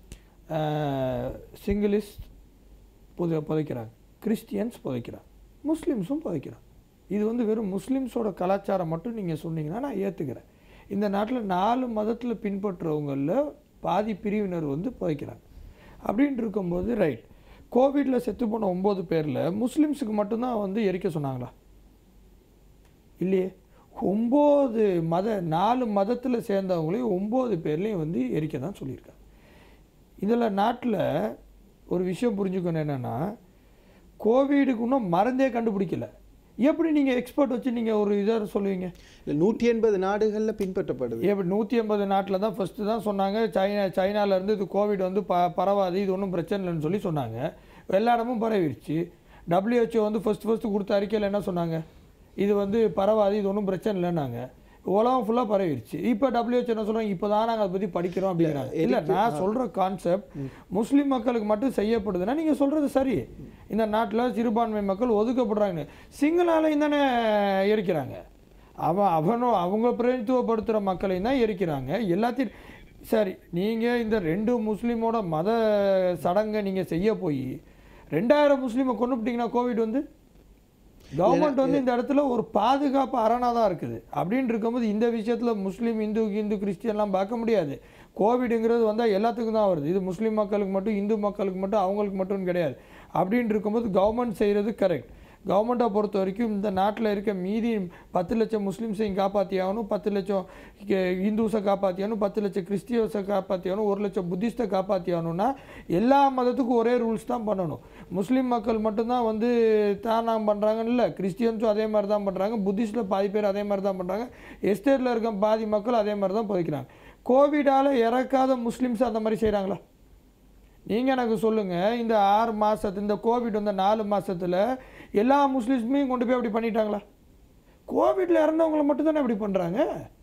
சிங்கிளிஸ் புத புதைக்கிறாங்க கிறிஸ்டியன்ஸ் புதைக்கிறாங்க முஸ்லீம்ஸும் புதைக்கிறாங்க இது வந்து வெறும் முஸ்லீம்ஸோட கலாச்சாரம் மட்டும் நீங்கள் சொன்னீங்கன்னா நான் ஏற்றுக்கிறேன் இந்த நாட்டில் நாலு மதத்தில் பின்பற்றுறவங்களில் பாதி பிரிவினர் வந்து புதைக்கிறாங்க அப்படின்னு இருக்கும்போது ரைட் கோவிடில் செத்து போன ஒம்பது பேரில் முஸ்லீம்ஸுக்கு மட்டும்தான் வந்து எரிக்க சொன்னாங்களா இல்லையே ஒம்பது மத நாலு மதத்தில் சேர்ந்தவங்களையும் ஒம்பது பேர்லையும் வந்து எரிக்க தான் சொல்லியிருக்காங்க இதில் நாட்டில் ஒரு விஷயம் புரிஞ்சுக்கணும் என்னென்னா கோவிடுக்கு இன்னும் மருந்தே கண்டுபிடிக்கல எப்படி நீங்கள் எக்ஸ்பர்ட் வச்சு நீங்கள் ஒரு இதை சொல்லுவீங்க இல்ல, நூற்றி எண்பது நாடுகள்ல பின்பற்றப்படுது எப்படி நூற்றி ஐம்பது நாட்டில் தான் ஃபஸ்ட்டு தான் சொன்னாங்க சைனா சைனால இருந்து இது கோவிட் வந்து ப பரவாது இது ஒன்றும் பிரச்சனை இல்லைன்னு சொல்லி சொன்னாங்க எல்லா இடமும் பரவிடுச்சு WHO வந்து ஃபஸ்ட் ஃபஸ்ட்டு கொடுத்த அறிக்கையில் என்ன சொன்னாங்க இது வந்து பரவாது இது ஒன்றும் பிரச்சனை இல்லைன்னாங்க உலகம் ஃபுல்லாக பரவிடுச்சு இப்போ WHO என்ன சொல்கிறாங்க இப்போ தான் நாங்கள் அதை பற்றி படிக்கிறோம் அப்படிங்கிறாங்க இல்லை நான் சொல்கிற கான்செப்ட் முஸ்லீம் மக்களுக்கு மட்டும் செய்யப்படுதுன்னா நீங்கள் சொல்கிறது சரி இந்த நாட்டில் சிறுபான்மை மக்கள் ஒதுக்கப்படுறாங்க சிங்களாலையும் தானே எரிக்கிறாங்க அவன் அவனும் அவங்க பிரதித்துவப்படுத்துகிற மக்களையும் தான் எரிக்கிறாங்க எல்லாத்தையும் சரி நீங்கள் இந்த ரெண்டு முஸ்லீமோட மத சடங்கை நீங்கள் செய்ய போய் ரெண்டாயிரம் முஸ்லீமை கொண்டுபிட்டீங்கன்னா கோவிட் வந்து கவர்மெண்ட் வந்து இந்த இடத்துல ஒரு பாதுகாப்பு அரணா தான் இருக்குது அப்படின்னு இருக்கும்போது இந்த விஷயத்துல முஸ்லீம் இந்து இந்து கிறிஸ்டியன்லாம் பார்க்க முடியாது கோவிடுங்கிறது வந்தால் எல்லாத்துக்கும் தான் வருது இது முஸ்லீம் மக்களுக்கு மட்டும் இந்து மக்களுக்கு மட்டும் அவங்களுக்கு மட்டும் கிடையாது அப்படின்னு இருக்கும்போது கவர்மெண்ட் செய்கிறது கரெக்ட் கவர்மெண்ட்டை பொறுத்த வரைக்கும் இந்த நாட்டில் இருக்க மீதி பத்து லட்சம் முஸ்லீம்ஸையும் காப்பாற்றி ஆகணும் பத்து லட்சம் கே- இந்துஸை காப்பாற்றி ஆகணும் பத்து லட்சம் கிறிஸ்டியன்ஸை காப்பாற்றி ஆகணும் ஒரு லட்சம் புத்திஸ்ட்டை காப்பாற்றி ஆகணும்னா எல்லா மதத்துக்கும் ஒரே ரூல்ஸ் தான் பண்ணணும் முஸ்லீம் மக்கள் மட்டும்தான் வந்து தானாம் பண்ணுறாங்கன்னு இல்லை கிறிஸ்டியன்ஸும் அதே மாதிரி தான் பண்ணுறாங்க புத்திஸ்டில் பாதி பேர் அதே மாதிரி தான் பண்ணுறாங்க எஸ்டேட்டில் இருக்க பாதி மக்கள் அதே மாதிரி தான் புதைக்கிறாங்க கோவிடால் இறக்காத முஸ்லீம்ஸ் அந்த மாதிரி செய்கிறாங்களா நீங்கள் எனக்கு சொல்லுங்கள் இந்த ஆறு மாதத்து இந்த கோவிட் வந்த நாலு மாசத்துல எல்லா முஸ்லீம்ஸையும் கொண்டு போய் அப்படி பண்ணிட்டாங்களா கோவிட்ல இறந்தவங்களை மட்டும் தானே அப்படி பண்ணுறாங்க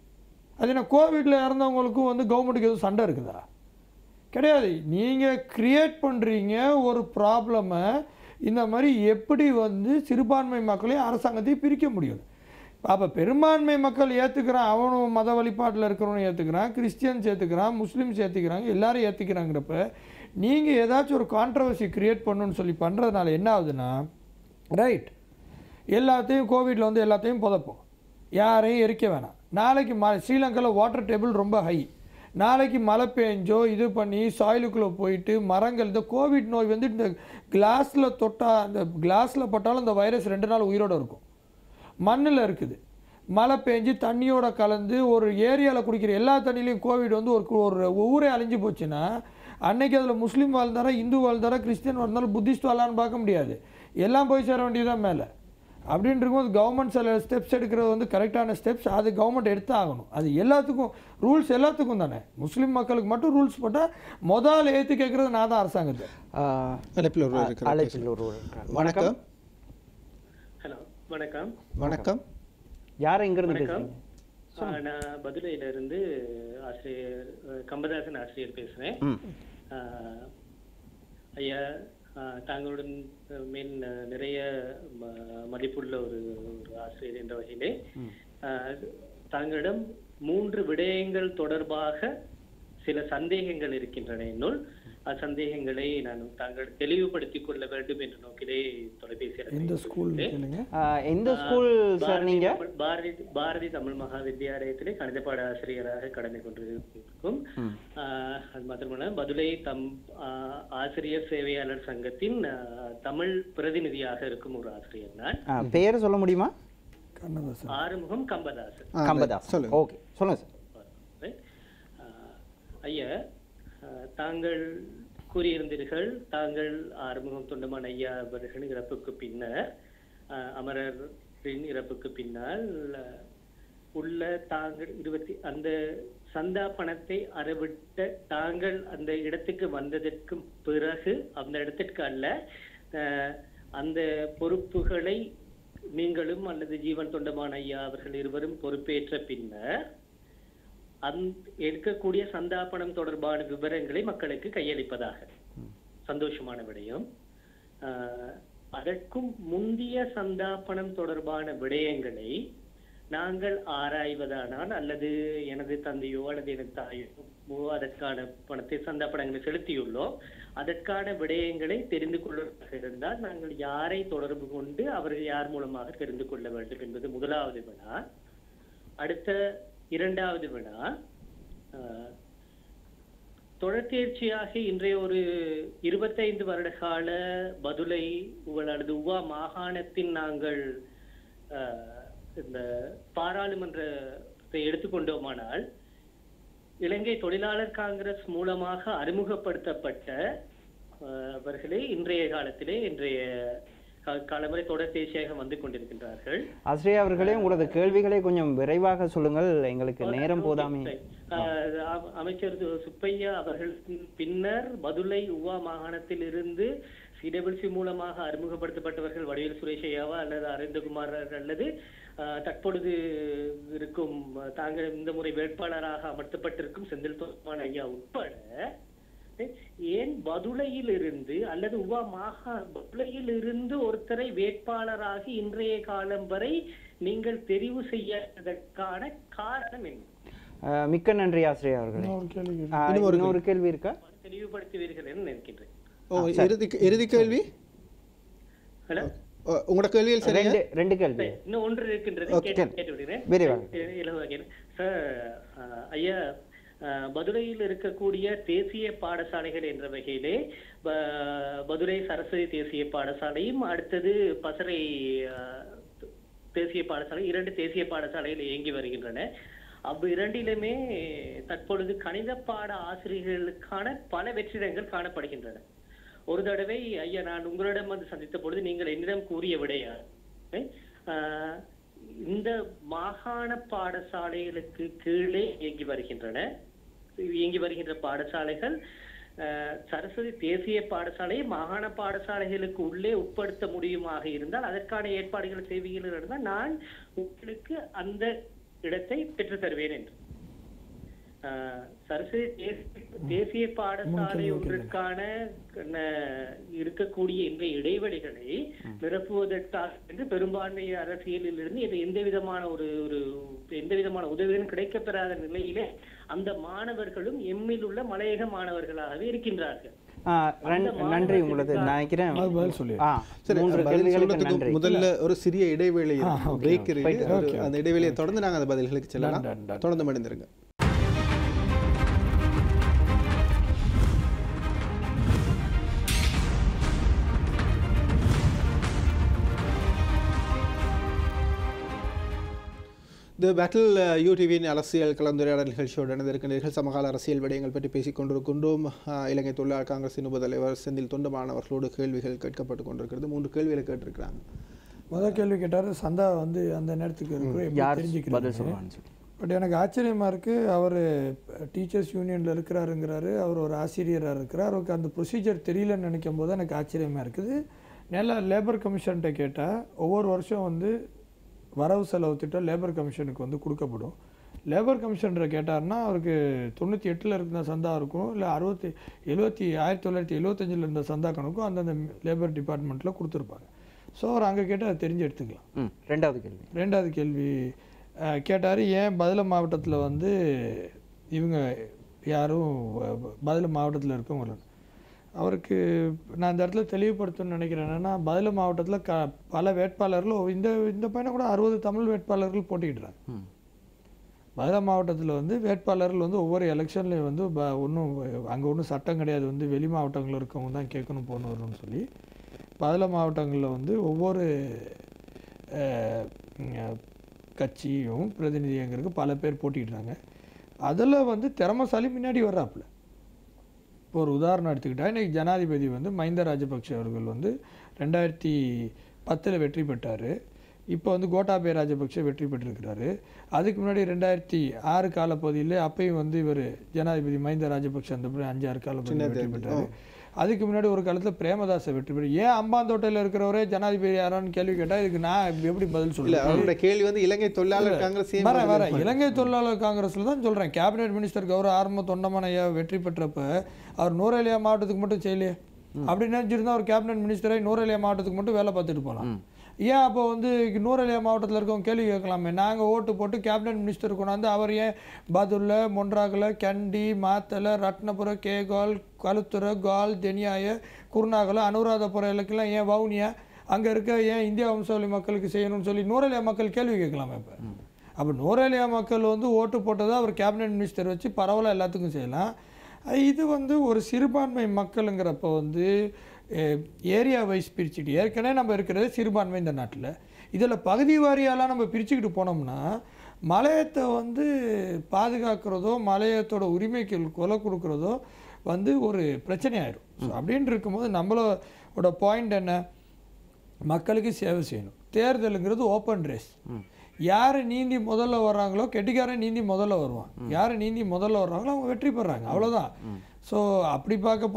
அது என்ன கோவிட்ல இறந்தவங்களுக்கும் வந்து கவர்மெண்ட்டுக்கு எதுவும் சண்டை இருக்குதா கிடையாது நீங்கள் கிரியேட் பண்ணுறீங்க ஒரு ப்ராப்ளமை இந்த மாதிரி எப்படி வந்து சிறுபான்மை மக்களையும் அரசாங்கத்தையும் பிரிக்க முடியும் அப்போ பெரும்பான்மை மக்கள் ஏற்றுக்கிறான் அவனும் மத வழிபாட்டில் இருக்கிறவனும் ஏற்றுக்கிறான் கிறிஸ்டியன்ஸ் ஏற்றுக்கிறான் முஸ்லீம்ஸ் ஏற்றுக்கிறாங்க எல்லாரும் ஏற்றுக்கிறாங்கிறப்ப நீங்கள் ஏதாச்சும் ஒரு கான்ட்ரவர்சி கிரியேட் பண்ணணும்னு சொல்லி பண்ணுறதுனால என்ன ஆகுதுன்னா ரைட் எல்லாத்தையும் கோவிட்ல வந்து எல்லாத்தையும் புதைப்போம் யாரையும் எரிக்க வேணாம் நாளைக்கு ம ஸ்ரீலங்காவில் வாட்டர் டேபிள் ரொம்ப ஹை நாளைக்கு மழை பெஞ்சோ இது பண்ணி சாயிலுக்குள்ளே போயிட்டு மரங்கள் இந்த கோவிட் நோய் வந்து இந்த கிளாஸில் தொட்டால் அந்த கிளாஸில் பட்டாலும் இந்த வைரஸ் ரெண்டு நாள் உயிரோடு இருக்கும் மண்ணில் இருக்குது மழை பெஞ்சு தண்ணியோட கலந்து ஒரு ஏரியாவில் குடிக்கிற எல்லா தண்ணிலையும் கோவிட் வந்து ஒரு கு- ஒரு ஊரே அழிஞ்சு போச்சுன்னா அன்னைக்கு அதில் முஸ்லீம் வாழ்ந்தாரா இந்து வாழ்ந்தாரா கிறிஸ்டியன் வாழ்ந்தாலும் புத்திஸ்ட் வாழான்னு பார்க்க முடியாது எல்லாம் போய் சேர வேண்டியதுதான் மேலே அப்படின்னு இருக்கும்போது கவர்மெண்ட் சில ஸ்டெப்ஸ் எடுக்கிறது வந்து கரெக்டான ஸ்டெப்ஸ் அது கவர்மெண்ட் எடுத்து ஆகணும் அது எல்லாத்துக்கும் ரூல்ஸ் எல்லாத்துக்கும் தானே முஸ்லீம் மக்களுக்கு மட்டும் ரூல்ஸ் போட்டால் முதல்ல ஏற்று கேட்குறது நான் தான் அரசாங்கத்தை ஆஹ், அழைப்பில் ஒருவர் இருக்கிறார். அழைப்பில் ஒருவர் இருக்கிறார். வணக்கம் ஹலோ வணக்கம் வணக்கம் யார் எங்கிருந்து பேசுறீங்க ஆ, நான் பதுளையில இருந்து ஆசிரியர் அஹ், கம்பதாசன் ஆசிரியர் பேசுறேன் ம் ஆ, ஐயா ஆ, தாங்களுடன் அஹ், மேல் ந- நிறைய ம- மதிப்புள்ள ஒரு ஒரு ஆசிரியர் என்ற வகையிலே ஆ, தாங்களிடம் மூன்று விடயங்கள் தொடர்பாக சில சந்தேகங்கள் இருக்கின்றன என்னுள் அச்சந்தேகங்களை நான் தாங்கள் தெளிவுபடுத்திக் கொள்ள வேண்டும் என்ற நோக்கிலே தொலைபேசி அழைப்பை எந்த ஸ்கூல் கொடுத்தேன். கேளுங்க ஆஹ் எந்த ஸ்கூல் சார் பாரதி நீங்க தமிழ்- பாரதி பாரதி தமிழ் மகா வித்யாலயத்திலே கணித பாட ஆசிரியராக கடமை கொண்டிருக்கும் ஆஹ், அது மாத்திரமல்ல பதுளை தம் ஆஹ், ஆசிரியர் சேவையாளர் சங்கத்தின் ஆஹ், தமிழ் பிரதிநிதியாக இருக்கும் ஒரு ஆசிரியர் நான் ஆ, பெயர் சொல்ல முடியுமா கண்ணதாசன் ஆறுமுகம் கம்பதாசன் ஆ, கம்பதாஸ் சொல்லுங்க ஓகே சொல்லுங்க சார் Right? ஆஹ், ஐயா ஆஹ், தாங்கள் கூறியிருந்தீர்கள் தாங்கள் ஆறுமுகம் தொண்டமான் ஐயா அவர்களின் இறப்புக்கு பின்னர் ஆஹ், அமரரின் இறப்புக்கு பின்னால் ஆஹ், உள்ள தாங்கள் இருபத்தி அந்த சந்தா பணத்தை அறவிட்ட தாங்கள் அந்த இடத்துக்கு வந்ததற்கு பிறகு அந்த இடத்திற்கு அல்ல ஆஹ், அந்த பொறுப்புகளை நீங்களும் அல்லது ஜீவன் தொண்டமான் ஐயா அவர்கள் இருவரும் பொறுப்பேற்ற பின்னர் அந் எடுக்கக்கூடிய சந்தாபனம் தொடர்பான விவரங்களை மக்களுக்கு கையளிப்பதாக சந்தோஷமான விடயம் ஆஹ், அதற்கும் முந்திய சந்தாபனம் தொடர்பான விடயங்களை நாங்கள் ஆராய்வதானால் அல்லது எனது தந்தையோ அல்லது எனது தாயோ அதற்கான பணத்தை சந்தாபனங்களை செலுத்தியுள்ளோம் அதற்கான விடயங்களை தெரிந்து கொள்வதாக இருந்தால் நாங்கள் யாரை தொடர்பு கொண்டு அவர்கள் யார் மூலமாக தெரிந்து கொள்ள வேண்டும் என்பது முதலாவது வினா அடுத்த இரண்டாவது வினா ஆஹ், தொடர்ச்சியாக இன்றைய ஒரு இருபத்தைந்து வருட கால பதுளை உங்கள் அல்லது உவா மாகாணத்தின் நாங்கள் ஆஹ், இந்த பாராளுமன்றத்தை எடுத்துக்கொண்டோமானால் இலங்கை தொழிலாளர் காங்கிரஸ் மூலமாக அறிமுகப்படுத்தப்பட்ட ஆஹ், அவர்களே இன்றைய காலத்திலே இன்றைய கா- காலமுறை தொடர் தேசியாக வந்து கொண்டிருக்கின்றார்கள் ஆசிரியா அவர்களே உங்களது கேள்விகளை கொஞ்சம் விரைவாக சொல்லுங்கள் எங்களுக்கு நேரம் போதாமே ஆஹ் அ- அமைச்சர் து- சுப்பையா அவர்கள் பின்னர் மதுரை உவா மாகாணத்தில் இருந்து சிடபிள்சி மூலமாக அறிமுகப்படுத்தப்பட்டவர்கள் வடிவேல் சுரேஷையாவா அல்லது அரவிந்தகுமார் அல்லது ஆஹ், தற்பொழுது இருக்கும் ஆஹ், தாங்கள் இந்த முறை வேட்பாளராக அமர்த்தப்பட்டிருக்கும் செந்தில் தோமான் ஐயா உட்பட ஏன் பதுளையில் இருந்து அல்லது உவா மாகா பதுளையில் இருந்து ஒருத்தரை வேட்பாளராகி இன்றைய காலம் வரை நீங்கள் தெரிவு செய்யறதற்கான காரணம் என்ன ஆஹ் மிக்க நன்றி ஆசிரியா அவர்களே இன்னொரு கேள்வி கேளுங்க. ஆஹ் இன்னொரு கேள்வி இருக்கா தெளிவுபடுத்துவீர்கள் என்று நினைக்கின்றேன் ஓ இறுதி இறுதி கேள்வி ஹலோ ஓ, உங்களோட கேள்வியில் சரியா ரெண்டு ரெண்டு கேள்வி இன்னும் ஒன்று இருக்கின்றது Okay. கேட்டு கேட்டு விடுகிறேன் விரைவாக. இ- இலகுவாக கேளு. சார் அஹ், ஐயா அஹ், மதுரையில் இருக்கக்கூடிய தேசிய பாடசாலைகள் என்ற வகையிலே ப- மதுரை சரஸ்வதி தேசிய பாடசாலையும் அடுத்தது பசறை அஹ், தேசிய பாடசாலை இரண்டு தேசிய பாடசாலைகள் இயங்கி வருகின்றன அவ்வ இரண்டிலுமே தற்பொழுது கணித பாட ஆசிரியர்களுக்கான பல வெற்றிடங்கள் காணப்படுகின்றன ஒரு தடவை ஐயா நான் உங்களிடம் வந்து சந்தித்த பொழுது நீங்கள் என்னிடம் கூறிய விடையா ஆஹ், இந்த மாகாண பாடசாலைகளுக்கு கீழே இயங்கி வருகின்றன இயங்கி வருகின்ற பாடசாலைகள் ஆஹ், சரஸ்வதி தேசிய பாடசாலை மாகாண பாடசாலைகளுக்கு உள்ளே உட்படுத்த முடியுமாக இருந்தால் அதற்கான ஏற்பாடுகள் செய்வீர்கள் இருந்தால் நான் உங்களுக்கு அந்த இடத்தை பெற்றுத் தருவேன் என்று ஆஹ், சரஸ்வதி தேசிய- தேசிய பாடசாலை ஒன்றுக்கான ந- இருக்கக்கூடிய இந்த இடைவெளிகளை நிரப்புவதற்காக என்று பெரும்பான்மை அரசியலில் இருந்து இது எந்த விதமான ஒரு ஒரு எந்த விதமான உதவிகளும் கிடைக்கப்பெறாத நிலையிலே அந்த மாணவர்களும் எம்மில் உள்ள மலையக மாணவர்களாகவே இருக்கின்றார்கள் ஆஹ் ரன்- நன்றி உங்களது நான் நினைக்கிறேன் அது பதில் சொல்லு. ஆ சரி மூன்று பதில் கேள்விகளுக்கு சொல்றதுக்கு நன்றி முதல்ல ஒரு சிறிய இடைவேளை பிரேக் இருக்கு Right, ஒரு- okay. அந்த இடைவேளையை தொடர்ந்து நாங்க அந்த பதில்களுக்கு செல்லலாம் Done, done, done. தொடர்ந்து மணிந்திருங்க தி பேட்டில் யூடிவியின் அரசியல் கலந்துரையாடல் நிகழ்ச்சியோடு இணைந்திருக்கின்றீர்கள் சமகால அரசியல் விடயங்கள் பற்றி பேசிக் கொண்டிருக்கின்றோம் அஹ், இலங்கை தொழிலாளர் காங்கிரசின் உபதலைவர் செந்தில் தொண்டமானவர்களோடு கேள்விகள் கேட்கப்பட்டு கொண்டிருக்கிறது மூன்று கேள்விகளை கேட்டிருக்கிறாங்க முதல் கேள்வி கேட்டார் சந்தா வந்து அந்த நேரத்துக்கு இருக்கிற எப்படி யார் பதில் தெரிஞ்சுக்கிறீங்க சொல்லுவான்னு சொல்லி பட் எனக்கு ஆச்சரியமாக இருக்குது அவர் டீச்சர்ஸ் யூனியனில் இருக்கிறாருங்கிறாரு அவர் ஒரு ஆசிரியராக இருக்கிறார் அவருக்கு அந்த ப்ரொசீஜர் தெரியலன்னு நினைக்கும் போது எனக்கு ஆச்சரியமாக இருக்குது நல்லா லேபர் கமிஷன்கிட்ட கேட்டால் ஒவ்வொரு வருஷம் வந்து வரவு செலவு திட்டம் லேபர் கமிஷனுக்கு வந்து கொடுக்கப்படும் லேபர் கமிஷனரை கேட்டாருன்னா அவருக்கு தொண்ணூற்றி எட்டில் இருந்த சந்தா இருக்கும் இல்லை அறுபத்தி எழுபத்தி ஆயிரத்தி தொள்ளாயிரத்தி எழுபத்தஞ்சில் இருந்த சந்தா கணக்கும் அந்தந்த லேபர் டிபார்ட்மெண்ட்டில் கொடுத்துருப்பாங்க ஸோ அவர் அங்கே கேட்டு அதை தெரிஞ்சு எடுத்துக்கலாம் ம் ரெண்டாவது கேள்வி ரெண்டாவது கேள்வி கேட்டார் ஏன் பதில மாவட்டத்தில் வந்து இவங்க யாரும் வ- பதில மாவட்டத்தில் இருக்கவங்க வரல அவருக்கு நான் இந்த இடத்துல தெளிவுபடுத்தணும்னு நினைக்கிறேன் என்னென்னா பதில மாவட்டத்தில் க பல வேட்பாளர்கள் இந்த இந்த பையனை கூட அறுபது தமிழ் வேட்பாளர்கள் போட்டிக்கிட்டுறாங்க ம் பதில மாவட்டத்தில் வந்து வேட்பாளர்கள் வந்து ஒவ்வொரு எலெக்ஷன்லேயும் வந்து ப ஒன்றும் அங்கே ஒன்றும் சட்டம் கிடையாது வந்து வெளி மாவட்டங்களில் இருக்கவங்க தான் கேட்கணும் போகணும் வரணும்னு சொல்லி பதில மாவட்டங்களில் வந்து ஒவ்வொரு அஹ், ம், கட்சியும் பிரதிநிதிங்கிறதுக்கு பல பேர் போட்டிக்கிட்டாங்க அதில் வந்து திறமசாலி முன்னாடி வர்றாப்புல இப்போ ஒரு உதாரணம் எடுத்துக்கிட்டா இன்னைக்கு ஜனாதிபதி வந்து மஹிந்த ராஜபக்ஷ அவர்கள் வந்து ரெண்டாயிரத்தி பத்தில் வெற்றி பெற்றார் இப்போ வந்து கோட்டாபய ராஜபக்ஷ வெற்றி பெற்றிருக்கிறாரு அதுக்கு முன்னாடி ரெண்டாயிரத்தி ஆறு காலப்பகுதியில் அப்பயும் வந்து இவர் ஜனாதிபதி மஹிந்த ராஜபக்ஷ அந்த பிறகு அஞ்சு ஆறு காலப்பகுதியில் வெற்றி பெற்றார் அதுக்கு முன்னாடி ஒரு காலத்தில் பிரேமதாசை வெற்றி பெற்று ஏன் அம்பாந்தோட்டையில் இருக்கிறவரே ஜனாதிபதி யாரான்னு கேள்வி கேட்டால் இதுக்கு நான் எப்படி பதில் இல்ல சொல்லுவேன் அவரோட கேள்வி வந்து இலங்கை தொழிலாளர் காங்கிரஸ் ஏன் வர வர பதில் இலங்கை தொழிலாளர் காங்கிரஸ்ல தான் சொல்றேன் கேபினெட் மினிஸ்டர் கௌரவ ஆரம்ப தொண்டமன் ஐயா வெற்றி பெற்றப்ப அவர் நூரேலியா மாவட்டத்துக்கு மட்டும் செய்யலையே அப்படி நினைச்சிருந்தா அவர் கேபினெட் மினிஸ்டரை நூரேலியா மாவட்டத்துக்கு மட்டும் வேலை பார்த்துட்டு போகலாம் ஏன் அப்போ வந்து நூரேலியா மாவட்டத்தில் இருக்கவங்க கேள்வி கேட்கலாமே நாங்கள் ஓட்டு போட்டு கேபினெட் மினிஸ்டர் கொண்டாந்து அவர் ஏன் பதுல்ல மொன்றாகல கண்டி மாத்தலை ரத்னபுர கேகால் கலுத்துறை கால் தெனியாய குருநாகல அனுராதபுரம் இலக்கெல்லாம் ஏன் வவுனியா அங்கே இருக்க ஏன் இந்தியா வம்சாவளி மக்களுக்கு செய்யணும்னு சொல்லி நூரேலியா மக்கள் கேள்வி கேட்கலாமே இப்போ அப்போ நூரேலியா மக்கள் வந்து ஓட்டு போட்டதை அவர் கேபினெட் மினிஸ்டர் வச்சு பரவாயில்ல எல்லாத்துக்கும் செய்யலாம் அஹ் இது வந்து ஒரு சிறுபான்மை மக்களுங்கிறப்ப வந்து ஏரியா வைஸ் பிரிச்சுட்டு ஏற்கனவே நம்ம இருக்கிறது சிறுபான்மை இந்த நாட்டில் இதில் பகுதி வாரியாலாம் நம்ம பிரிச்சுக்கிட்டு போனோம்னா மலையத்தை வந்து பாதுகாக்கிறதோ மலையத்தோட உரிமைக்கு கொலை கொடுக்குறதோ வந்து ஒரு பிரச்சனை ஆயிடும் ஸோ அப்படின்னு இருக்கும்போது நம்மளோட பாயிண்ட் என்ன மக்களுக்கு சேவை செய்யணும் தேர்தலுங்கிறது ஓப்பன் ரேஸ் யார் நீந்தி முதல்ல வர்றாங்களோ கெட்டிக்காரன் நீந்தி முதல்ல வருவான் யார் நீந்தி முதல்ல வர்றாங்களோ அவங்க வெற்றி பெறாங்க அவ்வளவுதான் ஸோ அப்படி பார்க்க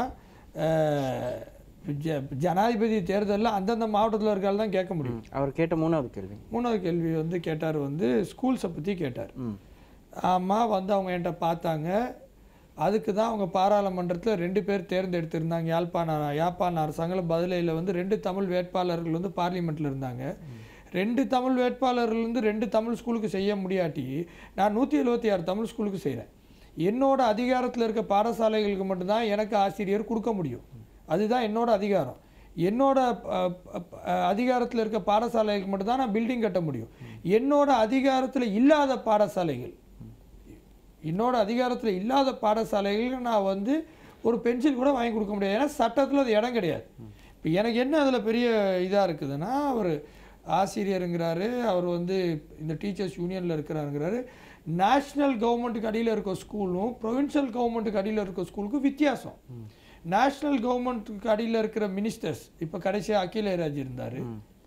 போனால் ஜனாதிபதி தேர்தலில் அந்தந்த மாவட்டத்தில் இருக்கால் தான் கேட்க முடியும் அவர் கேட்ட மூணாவது கேள்வி மூணாவது கேள்வி வந்து கேட்டார் வந்து ஸ்கூல்ஸை பற்றி கேட்டார் ம் ஆமாம் வந்து அவங்க என்கிட்ட பார்த்தாங்க அதுக்கு தான் அவங்க பாராளுமன்றத்தில் ரெண்டு பேர் தேர்ந்தெடுத்திருந்தாங்க யாழ்ப்பாண யாழ்ப்பாண அரசாங்கம் பதிலையில் வந்து ரெண்டு தமிழ் வேட்பாளர்கள் வந்து பார்லிமெண்ட்டில் இருந்தாங்க ரெண்டு தமிழ் வேட்பாளர்கள் வந்து ரெண்டு தமிழ் ஸ்கூலுக்கு செய்ய முடியாட்டி நான் நூற்றி எழுபத்தி ஆறு தமிழ் ஸ்கூலுக்கு செய்கிறேன் என்னோட அதிகாரத்தில் இருக்க பாடசாலைகளுக்கு மட்டும்தான் எனக்கு ஆசிரியர் கொடுக்க முடியும் அதுதான் என்னோட அதிகாரம் என்னோட அதிகாரத்தில் இருக்க பாடசாலைகளுக்கு மட்டும்தான் நான் பில்டிங் கட்ட முடியும் என்னோட அதிகாரத்தில் இல்லாத பாடசாலைகள் என்னோட அதிகாரத்தில் இல்லாத பாடசாலைகளுக்கு நான் வந்து ஒரு பென்சில் கூட வாங்கி கொடுக்க முடியாது ஏன்னா சட்டத்தில் அது இடம் கிடையாது இப்போ எனக்கு என்ன அதில் பெரிய இதாக இருக்குதுன்னா அவர் ஆசிரியருங்கிறாரு அவர் வந்து இந்த டீச்சர்ஸ் யூனியனில் இருக்கிறாருங்கிறாரு நேஷ்னல் கவர்மெண்ட்டுக்கு அடியில் இருக்க ஸ்கூலும் ப்ரொவின்ஷியல் கவர்மெண்ட்டுக்கு அடியில் இருக்க ஸ்கூலுக்கும் வித்தியாசம் நேஷ்னல் கவர்மெண்ட்டுக்கு அடியில் இருக்கிற மினிஸ்டர்ஸ் இப்போ கடைசியாக அகிலேராஜ் இருந்தார்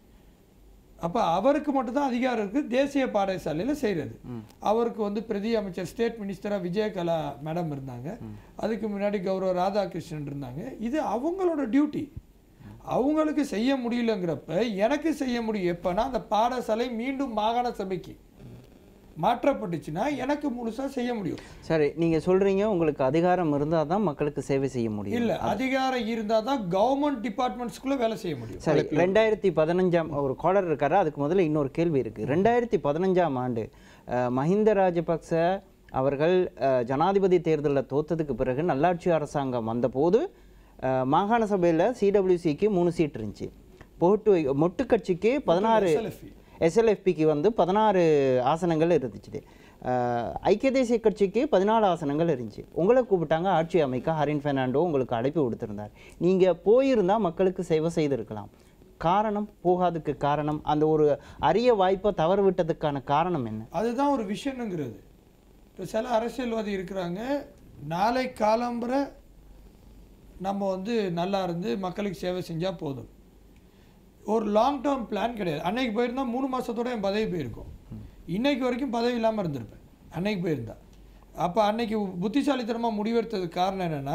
அப்போ அவருக்கு மட்டும்தான் அதிகாரம் இருக்குது தேசிய பாடசாலையில் செய்கிறது அவருக்கு வந்து பிரதி அமைச்சர் ஸ்டேட் மினிஸ்டராக விஜயகலா மேடம் இருந்தாங்க அதுக்கு முன்னாடி கௌரவ ராதாகிருஷ்ணன் இருந்தாங்க இது அவங்களோட டியூட்டி அவங்களுக்கு செய்ய முடியலங்கிறப்ப எனக்கு செய்ய முடியும் எப்போனா அந்த பாடசாலை மீண்டும் மாகாண சபைக்கு மாற்றப்பட்டுச்சுன்னா எனக்கு முழுசா செய்ய முடியும் சரி நீங்க சொல்றீங்க உங்களுக்கு அதிகாரம் இருந்தால் தான் மக்களுக்கு சேவை செய்ய முடியும் இல்ல அதிகாரம் இருந்தால் தான் கவர்மெண்ட் டிபார்ட்மெண்ட்ஸ்குள்ள வேலை செய்ய முடியும் சரி ரெண்டாயிரத்தி பதினஞ்சாம் ஒரு காலர் இருக்காரு அதுக்கு முதல்ல இன்னொரு கேள்வி இருக்கு ரெண்டாயிரத்தி பதினஞ்சாம் ஆண்டு அஹ், மஹிந்த ராஜபக்ச அவர்கள் அஹ், ஜனாதிபதி தேர்தலில் தோத்ததுக்கு பிறகு நல்லாட்சி அரசாங்கம் வந்தபோது அஹ், மாகாண சபையில் சிடபிள்யூசிக்கு மூணு சீட் இருந்துச்சு போட்டு மொட்டு கட்சிக்கு பதினாறு SLFE. எஸ்எல்எஃபிக்கு வந்து பதினாறு ஆசனங்கள் இருந்துச்சு அஹ், ஐக்கிய தேசிய கட்சிக்கு பதினாலு ஆசனங்கள் இருந்துச்சு உங்களை கூப்பிட்டாங்க ஆட்சி அமைக்க ஹரின் பெர்னாண்டோ உங்களுக்கு அழைப்பு கொடுத்திருந்தார் நீங்க போயிருந்தா மக்களுக்கு சேவை செய்திருக்கலாம் காரணம் போகாததுக்கு காரணம் அந்த ஒரு அரிய வாய்ப்பை தவறு விட்டதுக்கான காரணம் என்ன அதுதான் ஒரு விஷயம்ங்கிறது இப்போ சில அரசியல்வாதி இருக்கிறாங்க நாளை காலம்புற நம்ம வந்து நல்லா இருந்து மக்களுக்கு சேவை செஞ்சால் போதும் ஒரு லாங் டேர்ம் பிளான் கிடையாது அன்னைக்கு போயிருந்தா மூணு மாசத்தோட என் பதவி போயிருக்கும் இன்னைக்கு வரைக்கும் பதவி இல்லாமல் இருந்திருப்பேன் அன்னைக்கு போயிருந்தா அப்போ அன்னைக்கு புத்திசாலித்தனமாக முடிவெடுத்ததுக்கு காரணம் என்னன்னா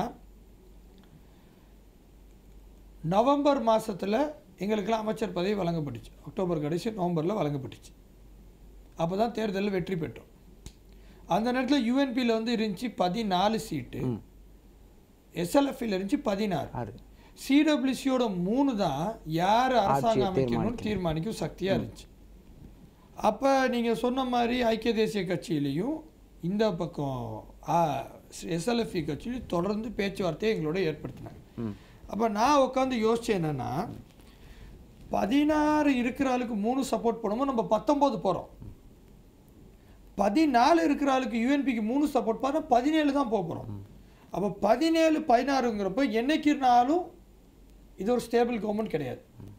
நவம்பர் மாசத்துல எங்களுக்கெல்லாம் அமைச்சர் பதவி வழங்கப்பட்டுச்சு அக்டோபர் கடைசி நவம்பரில் வழங்கப்பட்டுச்சு அப்போ தான் தேர்தலில் வெற்றி பெற்றோம் அந்த நேரத்தில் யூஎன்பியில் வந்து இருந்துச்சு பதினாலு சீட்டு எஸ்எல்எஃப்ல இருந்துச்சு பதினாறு ஆறு சிடபிள்யூசியோட மூணு தான் யார் அரசாங்கம் ஆட்சியை அமைக்கணும்னு தீர்மானிக்கும் சக்தியாக இருந்துச்சு அப்போ நீங்கள் சொன்ன மாதிரி ஐக்கிய தேசிய கட்சியிலையும் இந்த பக்கம் எஸ்எல்எஃப்இ கட்சியிலையும் தொடர்ந்து பேச்சுவார்த்தையை எங்களோட ஏற்படுத்தினாங்க அப்போ நான் உட்காந்து யோசிச்சேன் என்னன்னா பதினாறு இருக்கிற ஆளுக்கு மூணு சப்போர்ட் பண்ணும்போது நம்ம பத்தொம்போது போகிறோம் பதினாலு இருக்கிற ஆளுக்கு யூஎன்பிக்கு மூணு சப்போர்ட் பண்ணா பதினேழு தான் போக போகிறோம் அப்போ பதினேழு பதினாறுங்கிறப்ப என்னைக்குனாலும் இது ஒரு ஸ்டேபிள் கவர்மெண்ட் கிடையாது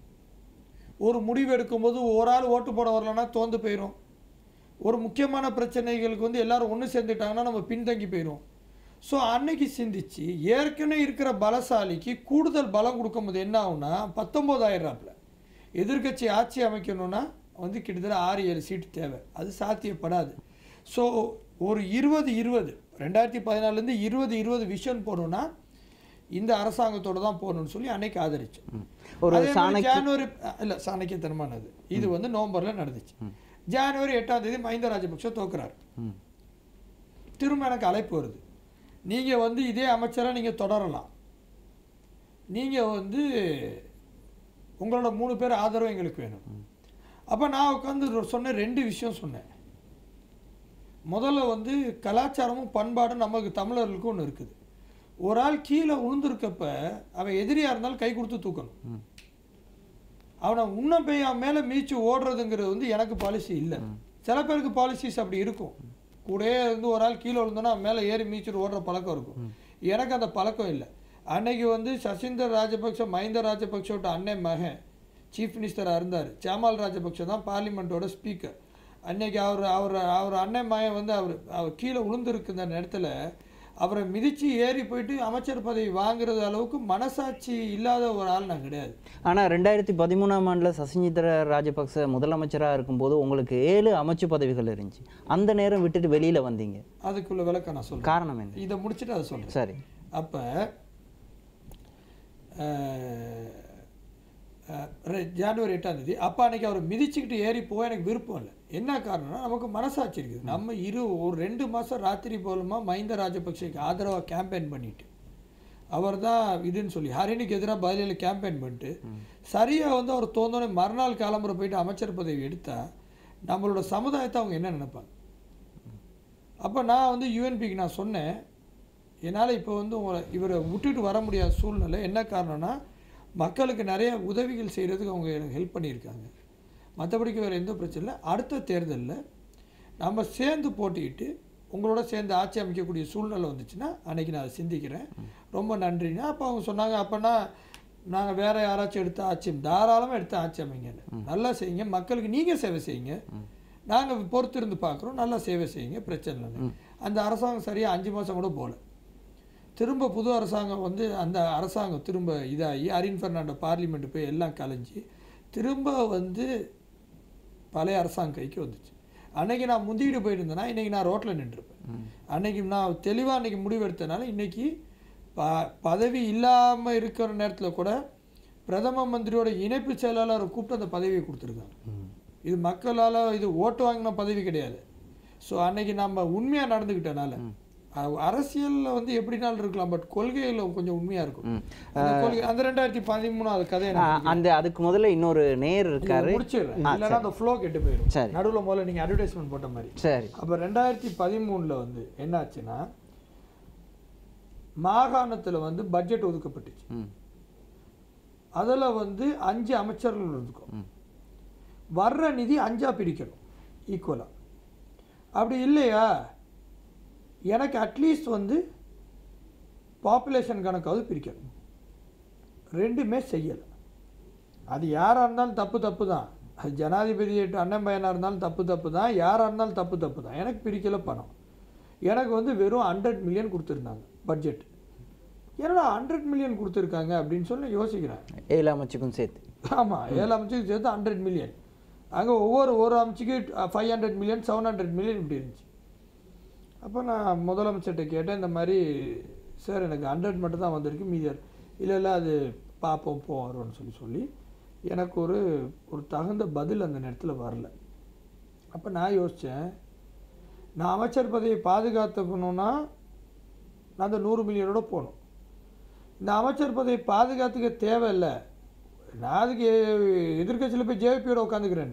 ஒரு முடிவு எடுக்கும்போது ஒரு ஆள் ஓட்டு போட வரலன்னா தோந்து போயிடும் ஒரு முக்கியமான பிரச்சனைகளுக்கு வந்து எல்லாரும் ஒன்று சேர்ந்துட்டாங்கன்னா நம்ம பின்தங்கி போயிடும் ஸோ அன்னைக்கு சிந்திச்சு ஏற்கனவே இருக்கிற பலசாலிக்கு கூடுதல் பலம் கொடுக்கும்போது என்ன ஆகும்னா பத்தொம்போதாயிரம்ல எதிர்க்கட்சி ஆட்சி அமைக்கணும்னா வந்து கிட்டத்தட்ட ஆறு ஏழு சீட்டு தேவை அது சாத்தியப்படாது ஸோ ஒரு இருபது இருபது ரெண்டாயிரத்தி பதினாலுலேருந்து இருபது இருபது விஷன் போகணுன்னா இந்த அரசாங்கத்தோட தான் போகணும்னு சொல்லி அன்னைக்கு ஆதரிச்சோம் ஒரு அதே மாதிரி சாணக்கிய- ஜனவரி இல்லை சாணக்கியத்தனமானது இது வந்து நவம்பரில் நடந்துச்சு ஜனவரி எட்டாம் தேதி மஹிந்த ராஜபக்ஷ தோக்குறாரு ம். திரும்ப எனக்கு அழைப்பு வருது நீங்கள் வந்து இதே அமைச்சராக நீங்கள் தொடரலாம் நீங்கள் வந்து உங்களோட மூணு பேர் ஆதரவு எங்களுக்கு வேணும் அப்போ நான் உட்காந்து சொன்ன ரெண்டு விஷயம் சொன்னேன் முதல்ல வந்து கலாச்சாரமும் பண்பாடும் நமக்கு தமிழர்களுக்கு ஒன்று இருக்குது ஒரு ஆள் கீழே விழுந்திருக்கப்ப அவன் எதிரியாக இருந்தாலும் கை கொடுத்து தூக்கணும் அவனை உன்னம் போய் அவன் மேலே மீச்சு ஓடுறதுங்கிறது வந்து எனக்கு பாலிசி இல்லை சில பேருக்கு பாலிசிஸ் அப்படி இருக்கும் கூடயே இருந்து ஒரு ஆள் கீழே விழுந்தோன்னா அவன் மேலே ஏறி மீச்சுட்டு ஓடுற பழக்கம் இருக்கும் எனக்கு அந்த பழக்கம் இல்லை அன்னைக்கு வந்து சசீந்தர் ராஜபக்ஷ மஹிந்த ராஜபக்ஷோட அண்ணன் மகன் சீஃப் மினிஸ்டராக இருந்தார் ஜாமால் ராஜபக்ஷ தான் பார்லிமெண்ட்டோட ஸ்பீக்கர் அன்னைக்கு அவர் அவர் அவர் அண்ணன் மகன் வந்து அவர் அவர் கீழே விழுந்திருக்கிற நேரத்தில் அவரை மிதிச்சு ஏறி போயிட்டு அமைச்சர் பதவி வாங்குறது அளவுக்கு மனசாட்சி இல்லாத ஒரு ஆள் நான் கிடையாது ஆனா ரெண்டாயிரத்தி பதிமூணாம் ஆண்டுல சசிஞ்சித்ர ராஜபக்ச முதலமைச்சரா இருக்கும்போது உங்களுக்கு ஏழு அமைச்சு பதவிகள் இருந்துச்சு அந்த நேரம் விட்டுட்டு வெளியில வந்தீங்க அதுக்குள்ள விளக்கம் நான் சொல்றேன் காரணம் என்ன இதை முடிச்சுட்டு அதை சொல்றேன் சரி அப்போ ஜனவரி எட்டாம் தேதி அப்போ அன்னைக்கு அவர் மிதிச்சுக்கிட்டு ஏறி போக எனக்கு விருப்பம் இல்லை என்ன காரணம்னா நமக்கு மனசாட்சி இருக்குது நம்ம இரு ஒரு ரெண்டு மாதம் ராத்திரி போலுமா மஹிந்த ராஜபக்சேக்கு ஆதரவாக கேம்பெயின் பண்ணிட்டு அவர் தான் இதுன்னு சொல்லி ஹரினுக்கு எதிராக பதிலில் கேம்பெயின் பண்ணிட்டு சரியாக வந்து அவர் தோந்தோடனே மறுநாள் கிளம்புற போயிட்டு அமைச்சர் பதவி எடுத்தா நம்மளோட சமுதாயத்தை அவங்க என்ன நினைப்பாங்க அப்போ நான் வந்து யூஎன்பிக்கு நான் சொன்னேன் என்னால் இப்போ வந்து உங்களை இவரை விட்டுட்டு வர முடியாத சூழ்நிலை என்ன காரணம்னா மக்களுக்கு நிறைய உதவிகள் செய்கிறதுக்கு அவங்க எனக்கு ஹெல்ப் பண்ணியிருக்காங்க மற்றபடிக்கு வேறு எந்த பிரச்சனை இல்லை அடுத்த தேர்தலில் நம்ம சேர்ந்து போட்டியிட்டு உங்களோட சேர்ந்து ஆட்சி அமைக்கக்கூடிய சூழ்நிலை வந்துச்சுன்னா அன்னைக்கு நான் அதை சிந்திக்கிறேன் ரொம்ப நன்றிங்க அப்போ அவங்க சொன்னாங்க அப்போனா நாங்கள் வேற யாராச்சும் எடுத்து ஆட்சி தாராளமாக எடுத்து ஆட்சி அமைங்கன்னு நல்லா செய்யுங்க மக்களுக்கு நீங்கள் சேவை செய்யுங்க நாங்கள் பொறுத்திருந்து பார்க்குறோம் நல்லா சேவை செய்யுங்க பிரச்சனை இல்லைன்னு அந்த அரசாங்கம் சரியாக அஞ்சு மாதம் கூட போகல திரும்ப புது அரசாங்கம் வந்து அந்த அரசாங்கம் திரும்ப இதாகி அரின் பெர்னாண்டோ பார்லிமெண்ட் போய் எல்லாம் கலைஞ்சி திரும்ப வந்து பழைய அரசாங்க கைக்கு வந்துச்சு அன்னைக்கு நான் முந்திக்கிட்டு போயிட்டு இருந்தேன்னா இன்னைக்கு நான் ரோட்டில் நின்றுருப்பேன் அன்னைக்கு நான் தெளிவாக அன்னைக்கு முடிவெடுத்தனால இன்னைக்கு ப பதவி இல்லாமல் இருக்கிற நேரத்தில் கூட பிரதம மந்திரியோட இணைப்பு செயலாளரை கூப்பிட்டு அந்த பதவியை கொடுத்துருக்காங்க இது மக்களால் இது ஓட்டு வாங்கின பதவி கிடையாது ஸோ அன்னைக்கு நம்ம உண்மையாக நடந்துக்கிட்டனால அ- அரசியல்ல வந்து எப்படினாலும் இருக்கலாம் பட் கொள்கையில கொஞ்சம் உண்மையா இருக்கும் அந்த கொள்கை அந்த ரெண்டாயிரத்தி பதிமூணாவது கதை ஆ, எனக்கு அந்த அதுக்கு முதல்ல இன்னொரு நேர் இதை இருக்காரு முடிச்சிடுறேன் ஆ, இல்லைன்னா அந்த ஃப்ளோ கெட்டு போயிடும் சரி. நடுவுல முதல்ல நீங்க அட்வர்டைஸ்மெண்ட் போட்ட மாதிரி சரி அப்ப ரெண்டாயிரத்தி பதிமூணுல வந்து என்னாச்சுன்னா மாகாணத்துல வந்து பட்ஜெட் ஒதுக்கப்பட்டுச்சு ம் அதுல வந்து அஞ்சு அமைச்சர்கள் இருக்கும் வர்ற நிதி அஞ்சா பிரிக்கணும் ஈக்குவலா அப்படி இல்லையா எனக்கு அட்லீஸ்ட் வந்து பாப்புலேஷன் கணக்காவது பிரிக்கணும் ரெண்டுமே செய்யலை அது யாராக இருந்தாலும் தப்பு தப்பு தான் அது ஜனாதிபதி அண்ணன் பையனாக இருந்தாலும் தப்பு தப்பு தான் யாராக இருந்தாலும் தப்பு தப்பு தான் எனக்கு பிரிக்கல பணம் எனக்கு வந்து வெறும் ஹண்ட்ரட் மில்லியன் கொடுத்துருந்தாங்க பட்ஜெட் என்னடா ஹண்ட்ரட் மில்லியன் கொடுத்துருக்காங்க அப்படின்னு சொல்லி யோசிக்கிறேன் ஏழு அமைச்சுக்கும் சேர்த்து ஆமாம் ஏழு அமைச்சுக்கு சேர்த்து ஹண்ட்ரட் மில்லியன் அங்கே ஒவ்வொரு ஒரு அமைச்சுக்கு five hundred million seven hundred million இப்படி இருந்துச்சு அப்போ நான் முதலமைச்சர்கிட்ட கேட்டேன் இந்த மாதிரி சார் எனக்கு ஹண்ட்ரட் மட்டும் தான் வந்திருக்கு மீதி இல்லை இல்லை அது பார்ப்போம் போ வரும்னு சொல்லி சொல்லி எனக்கு ஒரு ஒரு தகுந்த பதில் அந்த நேரத்தில் வரல அப்போ நான் யோசித்தேன் நான் அமைச்சர் பதவியை பாதுகாத்துக்கணும்னா நான் அந்த நூறு மில்லியனோட போகணும் இந்த அமைச்சர் பதவியை பாதுகாத்துக்க தேவையில்லை நான் அதுக்கு எதிர்க்கட்சியில் போய் ஜேவிபியோட உட்காந்துக்கிறேன்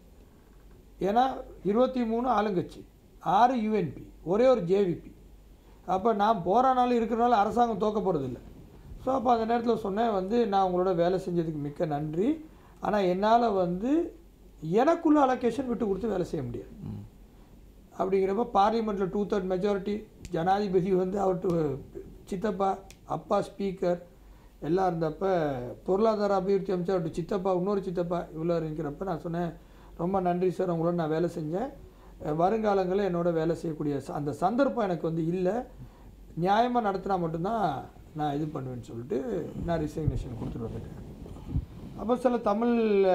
ஏன்னா இருபத்தி மூணு ஆளுங்கட்சி ஆறு யூஎன்பி ஒரே ஒரு ஜேவிபி அப்போ நான் போரானாலும் இருக்கிறனால அரசாங்கம் தோக்க போகிறதில்ல ஸோ அப்போ அந்த நேரத்தில் சொன்னேன் வந்து நான் உங்களோட வேலை செஞ்சதுக்கு மிக்க நன்றி ஆனால் என்னால் வந்து எனக்குள்ள அலோகேஷன் விட்டு கொடுத்து வேலை செய்ய முடியாது அப்படிங்கிறப்ப பார்லிமெண்ட்டில் டூ தேர்ட் மெஜாரிட்டி ஜனாதிபதி வந்து அவர்கிட்ட சித்தப்பா அப்பா ஸ்பீக்கர் எல்லாம் இருந்தப்ப பொருளாதார அபிவிருத்தி அமைச்சர் அவர்கிட்ட சித்தப்பா இன்னொரு சித்தப்பா இவ்வளோ இருக்கிறப்ப நான் சொன்னேன் ரொம்ப நன்றி சார் உங்களோட நான் வேலை செஞ்சேன் அஹ் வருங்காலங்களில் என்னோட வேலை செய்யக்கூடிய ச- அந்த சந்தர்ப்பம் எனக்கு வந்து இல்லை நியாயமாக நடத்தினா மட்டும்தான் நான் இது பண்ணுவேன்னு சொல்லிட்டு நான் ரிசைக்னேஷன் கொடுத்துட்டு வந்துட்டேன் அப்போ சில தமிழ்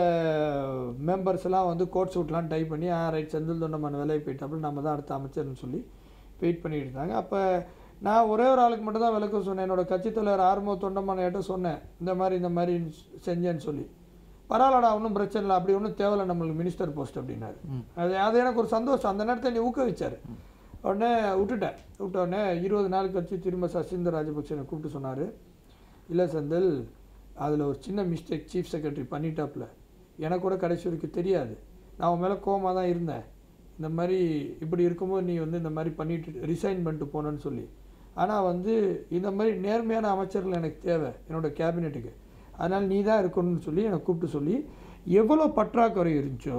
மெம்பர்ஸ் எல்லாம் வந்து கோட் சூட்லாம் டைப் பண்ணி ஆ ரைட் செந்தில் தொண்டமான வேலையை போயிட்டாப்புல நம்ம தான் அடுத்த அமைச்சர்னு சொல்லி வெயிட் பண்ணிட்டு இருந்தாங்க அப்போ நான் ஒரே ஒரு ஆளுக்கு மட்டும் தான் விளக்கம் சொன்னேன் என்னோட கட்சித் தலைவர் ஆர்மோ தொண்டமானிட்ட சொன்னேன் இந்த மாதிரி இந்த மாதிரி செஞ்சேன்னு சொல்லி பரவாயில்லடா ஒன்றும் பிரச்சனை இல்லை அப்படி ஒன்றும் தேவையில்ல நம்மளுக்கு மினிஸ்டர் போஸ்ட் அப்படின்னாரு அது அது எனக்கு ஒரு சந்தோஷம் அந்த நேரத்தை நீ ஊக்குவிச்சார் உடனே விட்டுட்டேன் விட்ட உடனே இருபது நாள் கழிச்சு திரும்ப சசிந்த ராஜபக்சே என்னை கூப்பிட்டு சொன்னார் இல்லை செந்தில் அதில் ஒரு சின்ன மிஸ்டேக் சீஃப் செக்ரட்டரி பண்ணிட்டாப்புல எனக்கு கூட கடைசி வரைக்கும் தெரியாது நான் உன் மேலே கோவமாக தான் இருந்தேன் இந்த மாதிரி இப்படி இருக்கும்போது நீ வந்து இந்த மாதிரி பண்ணிட்டு ரிசைன் பண்ணிட்டு போனேன்னு சொல்லி ஆனால் வந்து இந்த மாதிரி நேர்மையான அமைச்சர்கள் எனக்கு தேவை என்னோட கேபினெட்டுக்கு அதனால் நீ தான் இருக்கணும்னு சொல்லி என்னை கூப்பிட்டு சொல்லி எவ்வளோ பற்றாக்குறை இருந்துச்சோ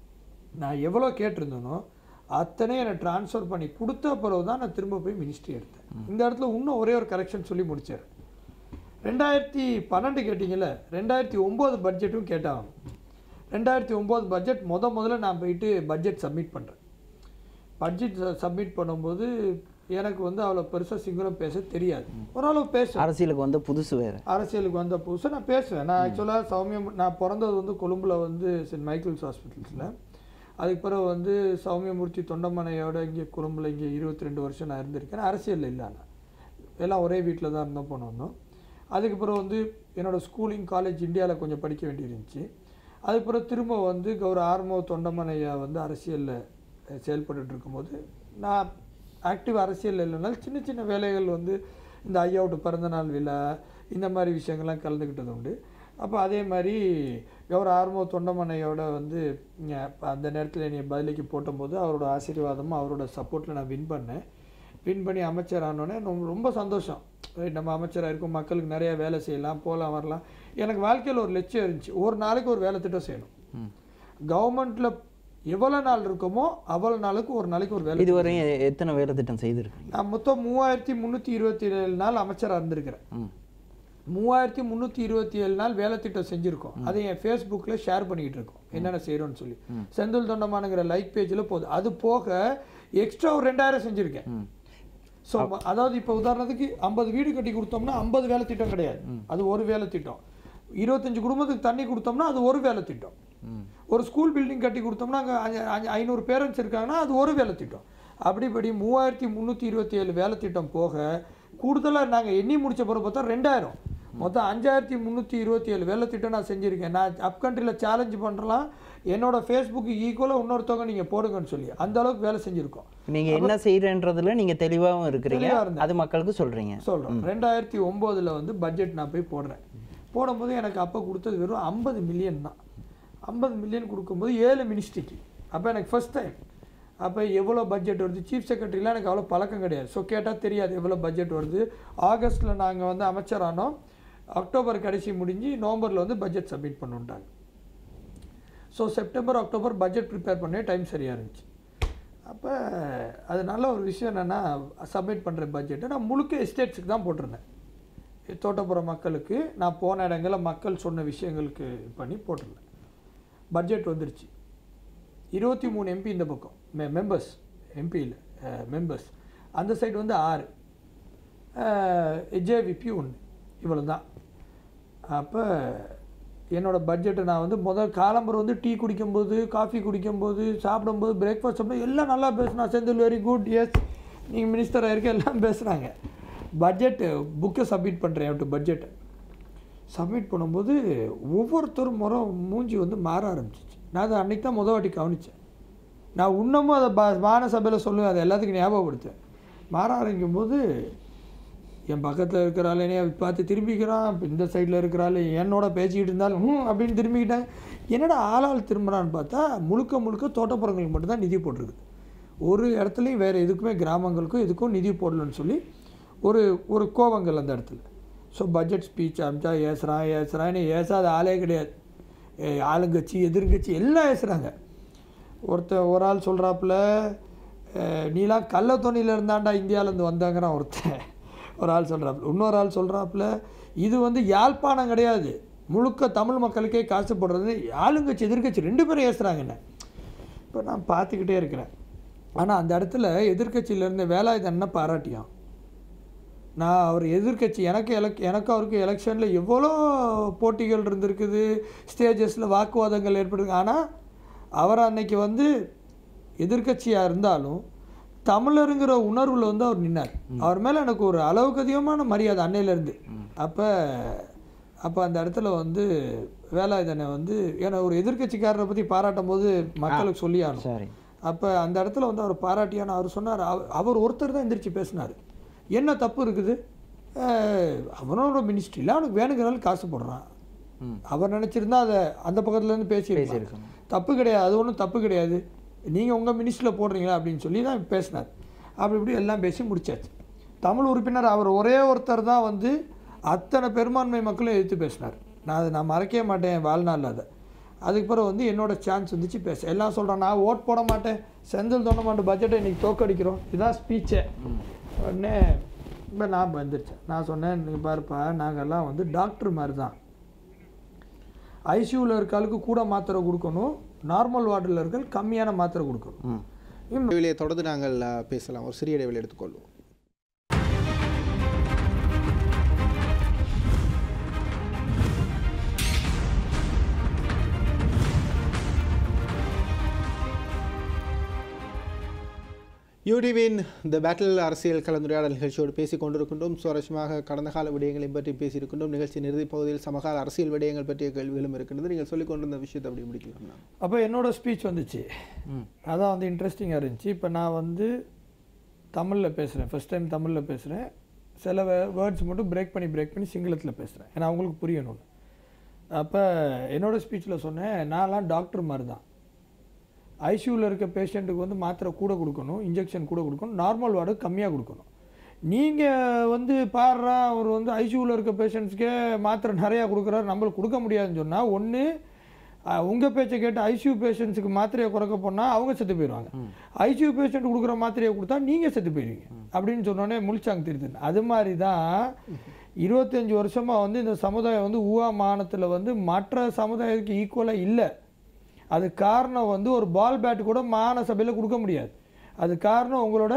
நான் எவ்வளோ கேட்டிருந்தேனோ அத்தனை என்னை ட்ரான்ஸ்ஃபர் பண்ணி கொடுத்த பிறகு தான் நான் திரும்ப போய் மினிஸ்ட்ரி எடுத்தேன் இந்த இடத்துல இன்னும் ஒரே ஒரு கரெக்ஷன் சொல்லி முடிச்சார் ரெண்டாயிரத்தி பன்னெண்டு கேட்டிங்கல்ல ரெண்டாயிரத்தி ஒம்பது பட்ஜெட்டும் கேட்டாங்க ரெண்டாயிரத்தி ஒம்பது பட்ஜெட் முத முதல்ல நான் போயிட்டு பட்ஜெட் சப்மிட் பண்ணுறேன் பட்ஜெட் சப்மிட் பண்ணும்போது எனக்கு வந்து அவ்வளோ பெருசாக சிங்களம் பேச தெரியாது ஓரளவு பேசுவேன் அரசியலுக்கு வந்து புதுசு வேறு அரசியலுக்கு வந்த புதுசாக நான் பேசுவேன் நான் ஆக்சுவலாக சௌமியம் நான் பிறந்தது வந்து கொழும்புல வந்து சென்ட் மைக்கேல்ஸ் ஹாஸ்பிட்டல்ஸில் அதுக்கு பிறகு வந்து சௌமியமூர்த்தி தொண்டமனையோட இங்கே கொழும்புல இங்கே இருபத்தி ரெண்டு வருஷம் நான் இருந்திருக்கேன் அரசியலில் இல்லை நான் எல்லாம் ஒரே வீட்டில் தான் இருந்தோம் போன வந்தோம் அதுக்கு பிறகு வந்து என்னோட ஸ்கூலிங் காலேஜ் இந்தியாவில் கொஞ்சம் படிக்க வேண்டியிருந்துச்சு அதுக்கு பிறகு திரும்ப வந்து கௌரவ ஆர்மோ தொண்டமனையா வந்து அரசியலில் செயல்பட்டுட்டு இருக்கும்போது நான் ஆக்டிவ் அரசியல் இல்லைனாலும் சின்ன சின்ன வேலைகள் வந்து இந்த ஐயாவோட பிறந்தநாள் விழா இந்த மாதிரி விஷயங்கள்லாம் கலந்துக்கிட்டது உண்டு அப்போ அதே மாதிரி கௌரவ ஆர்மோ தொண்டமனையோட வந்து இங்க அந்த நேரத்தில் என்னை பதிலுக்கு போட்டும்போது அவரோட ஆசீர்வாதமும் அவரோட சப்போர்ட்டில் நான் வின் பண்ணேன் வின் பண்ணி அமைச்சர் ஆனோடனே ரொம்ப ரொம்ப சந்தோஷம் ரைட் நம்ம அமைச்சராக இருக்கும் மக்களுக்கு நிறைய வேலை செய்யலாம் போகலாம் வரலாம் எனக்கு வாழ்க்கையில் ஒரு லட்சியம் இருந்துச்சு ஒரு நாளைக்கு ஒரு வேலை திட்டம் செய்யணும் கவர்மெண்ட்டில் எவ்வளோ நாள் இருக்குமோ அவ்வளோ நாளுக்கு ஒரு நாளைக்கு ஒரு வேலை இதுவரையும் எ- எத்தனை வேலை திட்டம் செய்திருக்கீங்க நான் மொத்தம் மூவாயிரத்தி முந்நூற்றி இருபத்தி ஏழு நாள் அமைச்சராக இருந்திருக்கிறேன் ம் மூவாயிரத்தி முந்நூற்றி இருபத்தி ஏழு நாள் வேலை திட்டம் செஞ்சுருக்கோம் அதை என் ஃபேஸ்புக்கில் ஷேர் பண்ணிக்கிட்டு இருக்கோம் என்னென்ன செய்கிறோன்னு சொல்லி செந்தில் தொண்டமானுங்கிற லைக் பேஜில் போகுது அது போக எக்ஸ்ட்ரா ஒரு ரெண்டாயிரம் செஞ்சுருக்கேன் ம் ஸோ அதாவது இப்போ உதாரணத்துக்கு ஐம்பது வீடு கட்டி கொடுத்தோம்னா ஐம்பது வேலை திட்டம் கிடையாது அது ஒரு வேலை திட்டம் இருபத்தஞ்சு குடும்பத்துக்கு தண்ணி கொடுத்தோம்னா அது ஒரு வேலை திட்டம் ம் ஒரு ஸ்கூல் பில்டிங் கட்டி கொடுத்தோம்னா அங்கே ஐநூறு பேரண்ட்ஸ் இருக்காங்கன்னா அது ஒரு வேலை திட்டம் அப்படிப்படி மூவாயிரத்தி முந்நூற்றி இருபத்தி ஏழு வேலை திட்டம் போக கூடுதலாக நாங்கள் எண்ணி முடிச்ச பிறகு பார்த்தா ரெண்டாயிரம் மொத்தம் அஞ்சாயிரத்தி முந்நூற்றி இருபத்தி ஏழு வேலை திட்டம் நான் செஞ்சுருக்கேன் நான் அப் கண்ட்ரியில் சேலஞ்சு பண்ணுறலாம் என்னோட ஃபேஸ்புக்கு ஈக்குவலாக இன்னொருத்தவங்க நீங்கள் போடுங்கன்னு சொல்லி அந்த அளவுக்கு வேலை செஞ்சுருக்கோம் நீங்க என்ன செய்யறன்றதுல நீங்க தெளிவாகவும் இருக்கிறீங்க தெளிவா இருந்தேன். அது மக்களுக்கு சொல்றீங்க சொல்கிறோம் ரெண்டாயிரத்தி ஒம்போதில் வந்து பட்ஜெட் நான் போய் போடுறேன் போடும்போது எனக்கு அப்போ கொடுத்தது வெறும் ஐம்பது மில்லியன் தான் ஐம்பது மில்லியன் கொடுக்கும்போது ஏழு மினிஸ்ட்ரிக்கு அப்போ எனக்கு ஃபர்ஸ்ட் டைம் அப்போ எவ்வளோ பட்ஜெட் வருது சீஃப் செக்ரட்டரிலாம் எனக்கு அவ்வளோ பழக்கம் கிடையாது ஸோ கேட்டால் தெரியாது எவ்வளோ பட்ஜெட் வருது ஆகஸ்ட்டில் நாங்கள் வந்து அமைச்சரானோம் அக்டோபர் கடைசி முடிஞ்சு நவம்பரில் வந்து பட்ஜெட் சப்மிட் பண்ணுட்டாங்க so September October budget prepare பண்ணவே டைம் சரியாக இருந்துச்சு அப்போ அது நல்ல ஒரு விஷயம் என்னென்னா சப்மிட் பண்ணுற பட்ஜெட்டை நான் முழுக்க எஸ்டேட்ஸுக்கு தான் போட்டிருந்தேன் தோட்டப்புற மக்களுக்கு நான் போன இடங்களில் மக்கள் சொன்ன விஷயங்களுக்கு பண்ணி போட்டிருந்தேன் பட்ஜெட் வந்துருச்சு இருபத்தி மூணு எம்பி இந்த பக்கம் மெ மெம்பர்ஸ் எம்பியில் மெம்பர்ஸ் அந்த சைடு வந்து ஆறு ஜேவிபி ஒன்று இவ்வளோ தான் அப்போ என்னோட பட்ஜெட்டை நான் வந்து முதல் காலம்பரம் வந்து டீ குடிக்கும்போது காஃபி குடிக்கும்போது சாப்பிடும்போது பிரேக்ஃபாஸ்ட் சாப்பிடும் எல்லாம் நல்லா பேசுனா செந்தில் வெரி குட் எஸ் நீங்கள் மினிஸ்டராக இருக்க எல்லாம் பேசுகிறாங்க பட்ஜெட்டு புக்கை சப்மிட் பண்ணுறேன் டு பட்ஜெட்டை சப்மிட் பண்ணும்போது ஒவ்வொருத்தரும் முறை மூஞ்சி வந்து மாற ஆரம்பிச்சிச்சு நான் அதை அன்றைக்கி தான் முத வாட்டி கவனித்தேன் நான் இன்னமும் அதை பா மாநசபையில் சொல்லுவேன் அதை எல்லாத்துக்கும் ஞாபகப்படுத்துவேன் மாற ஆரம்பிக்கும் போது என் பக்கத்தில் இருக்கிற ஆள் என்னைய பார்த்து திரும்பிக்கிறான் இப்ப இந்த சைடில் இருக்கிற ஆள் என்னோட பேசிக்கிட்டு இருந்தாலும் ம் அப்படின்னு திரும்பிக்கிட்டேன் என்னடா ஆளாள் திரும்புறான்னு பார்த்தா முழுக்க முழுக்க தோட்டப்புறங்களுக்கு மட்டும்தான் நிதி போட்டிருக்கு ஒரு இடத்துலையும் வேறு எதுக்குமே கிராமங்களுக்கும் எதுக்கும் நிதி போடலன்னு சொல்லி ஒரு ஒரு கோவங்கள் அந்த இடத்துல ஸோ பட்ஜெட் ஸ்பீச் அமிச்சா ஏசுகிறான் ஏசுகிறான்னு ஏசாத ஆளே கிடையாது ஏ, ஆளுங்கட்சி எதிர்கட்சி எல்லாம் ஏசுகிறாங்க ஒருத்தர் ஒரு ஆள் சொல்கிறாப்புல நீலாம் கள்ளத்தோணியில் இருந்தாண்டா இந்தியாவிலேருந்து வந்தாங்கிறான் ஒருத்தன் ஒரு ஆள் சொல்கிறாப்புல இன்னொரு ஆள் சொல்கிறாப்புல இது வந்து யாழ்ப்பாணம் கிடையாது முழுக்க தமிழ் மக்களுக்கே காசு போடுறது ஆளுங்கட்சி எதிர்க்கட்சி ரெண்டு பேரும் ஏசுகிறாங்க என்ன இப்போ நான் பார்த்துக்கிட்டே இருக்கிறேன் ஆனால் அந்த இடத்துல எதிர்க்கட்சியில இருந்த வேலாயுதன்னா பாராட்டியான் நான் அவர் எதிர்க்கட்சி எனக்கு எலக் எனக்கு அவருக்கு எலெக்ஷனில் எவ்வளோ போட்டிகள் இருந்திருக்குது ஸ்டேஜஸில் வாக்குவாதங்கள் ஏற்படுது ஆனால் அவர் அன்னைக்கு வந்து எதிர்க்கட்சியாக இருந்தாலும் தமிழருங்கிற உணர்வில் வந்து அவர் நின்னார் அவர் மேலே எனக்கு ஒரு அளவுக்கு அதிகமான மரியாதை அன்னையிலேருந்து அப்போ அப்போ அந்த இடத்துல வந்து வேலாயுதனை வந்து ஏன்னா ஒரு எதிர்க்கட்சிக்காரரை பற்றி பாராட்டும் போது மக்களுக்கு சொல்லி ஆகணும் சரி அப்போ அந்த இடத்துல வந்து அவர் பாராட்டியான அவர் சொன்னார் அவ- அவர் ஒருத்தர் தான் எந்திரிச்சு பேசினார் என்ன தப்பு இருக்குது அஹ், அவனோட மினிஸ்ட்ரியில் அவனுக்கு வேணுங்கிறாலும் காசு போடுறான் ம். அவர் நினச்சிருந்தா அதை அந்த பக்கத்துலேருந்து பேசியிருப்பார் பேசியிருக்கணும். தப்பு கிடையாது அது ஒன்றும் தப்பு கிடையாது நீங்கள் உங்கள் மினிஸ்ட்ரியில் போடுறீங்களா அப்படின்னு சொல்லி தான் பேசினார் அப்படி இப்படி எல்லாம் பேசி முடிச்சாச்சு தமிழ் உறுப்பினர் அவர் ஒரே ஒருத்தர் தான் வந்து அத்தனை பெரும்பான்மை மக்களும் எதிர்த்து பேசினார் நான் அதை நான் மறக்கவே மாட்டேன் என் வாழ்நாளில் அதை அதுக்கு பிறகு வந்து என்னோட சான்ஸ் வந்துச்சு பேச எல்லாம் சொல்கிறேன் நான் ஓட் போட மாட்டேன் செந்தில் தொண்ட மாட்டேன் பட்ஜெட்டை இன்றைக்கி தோக்கடிக்கிறோம் இதுதான் ஸ்பீச்சே உடனே இப்போ நான் வந்துருச்சேன் நான் சொன்னேன் நீ பாருப்பா நாங்கள்லாம் வந்து டாக்டர் மாதிரி தான் ஐசியூவில் இருக்காளுக்கு கூட மாத்திரை கொடுக்கணும் நார்மல் வார்டில் இருக்க கம்மியான மாத்திரை கொடுக்கணும் ம் இடைவெளியை தொடர்ந்து நாங்கள் அஹ், பேசலாம் ஒரு சிறிய இடைவெளி எடுத்துக்கொள்வோம் யூடிவின் த பேட்டில் அரசியல் கலந்துரையாடல் நிகழ்ச்சியோடு பேசிக் கொண்டிருக்கின்றோம் சுவாரஸ்யமாக கடந்த கால விடயங்களை பற்றி பேசியிருக்கின்றோம் நிகழ்ச்சி இறுதிப் பகுதியில் சமகால அரசியல் விடயங்கள் பற்றிய கேள்விகளும் இருக்கின்றது நீங்கள் சொல்லிக் கொண்டிருந்த விஷயத்தை அப்படி முடிக்கலாம் நான். அப்போ என்னோட ஸ்பீச் வந்துச்சு அதான் வந்து இன்ட்ரெஸ்டிங்காக இருந்துச்சு இப்போ நான் வந்து தமிழில் பேசுகிறேன் ஃபர்ஸ்ட் டைம் தமிழில் பேசுகிறேன் சில வேர்ட்ஸ் மட்டும் பிரேக் பண்ணி பிரேக் பண்ணி சிங்களத்தில் பேசுகிறேன் ஏன்னா அவங்களுக்கு புரியணும்னு அப்போ என்னோட ஸ்பீச்சில் சொன்னேன் நான்லாம் டாக்டர் மாதிரி தான் ஐசியூவில் இருக்க பேஷண்ட்டுக்கு வந்து மாத்திரை கூட கொடுக்கணும் இன்ஜெக்ஷன் கூட கொடுக்கணும் நார்மல் வார்டு கம்மியாக கொடுக்கணும் நீங்கள் வந்து பாடுறா அவர் வந்து ஐசியூவில் இருக்க பேஷண்ட்ஸ்க்கே மாத்திரை நிறையா கொடுக்குறாரு நம்மளுக்கு கொடுக்க முடியாதுன்னு சொன்னால் ஒன்று உங்கள் பேச்சை கேட்டு ஐசியூ பேஷண்ட்ஸுக்கு மாத்திரையை குறைக்க போனால் அவங்க செத்து போயிடுவாங்க ஐசியூ பேஷண்ட் கொடுக்குற மாத்திரையை கொடுத்தா நீங்கள் செத்து போயிடுவீங்க அப்படின்னு சொன்னோடனே முழிச்சாங்க திருத்தன் அது மாதிரி தான் இருபத்தஞ்சி வருஷமாக வந்து இந்த சமுதாயம் வந்து ஊவா மாநிலத்தில் வந்து மற்ற சமுதாயத்துக்கு ஈக்குவலாக இல்லை அது காரணம் வந்து ஒரு பால் பேட் கூட மாகாண சபையில் கொடுக்க முடியாது அது காரணம் உங்களோட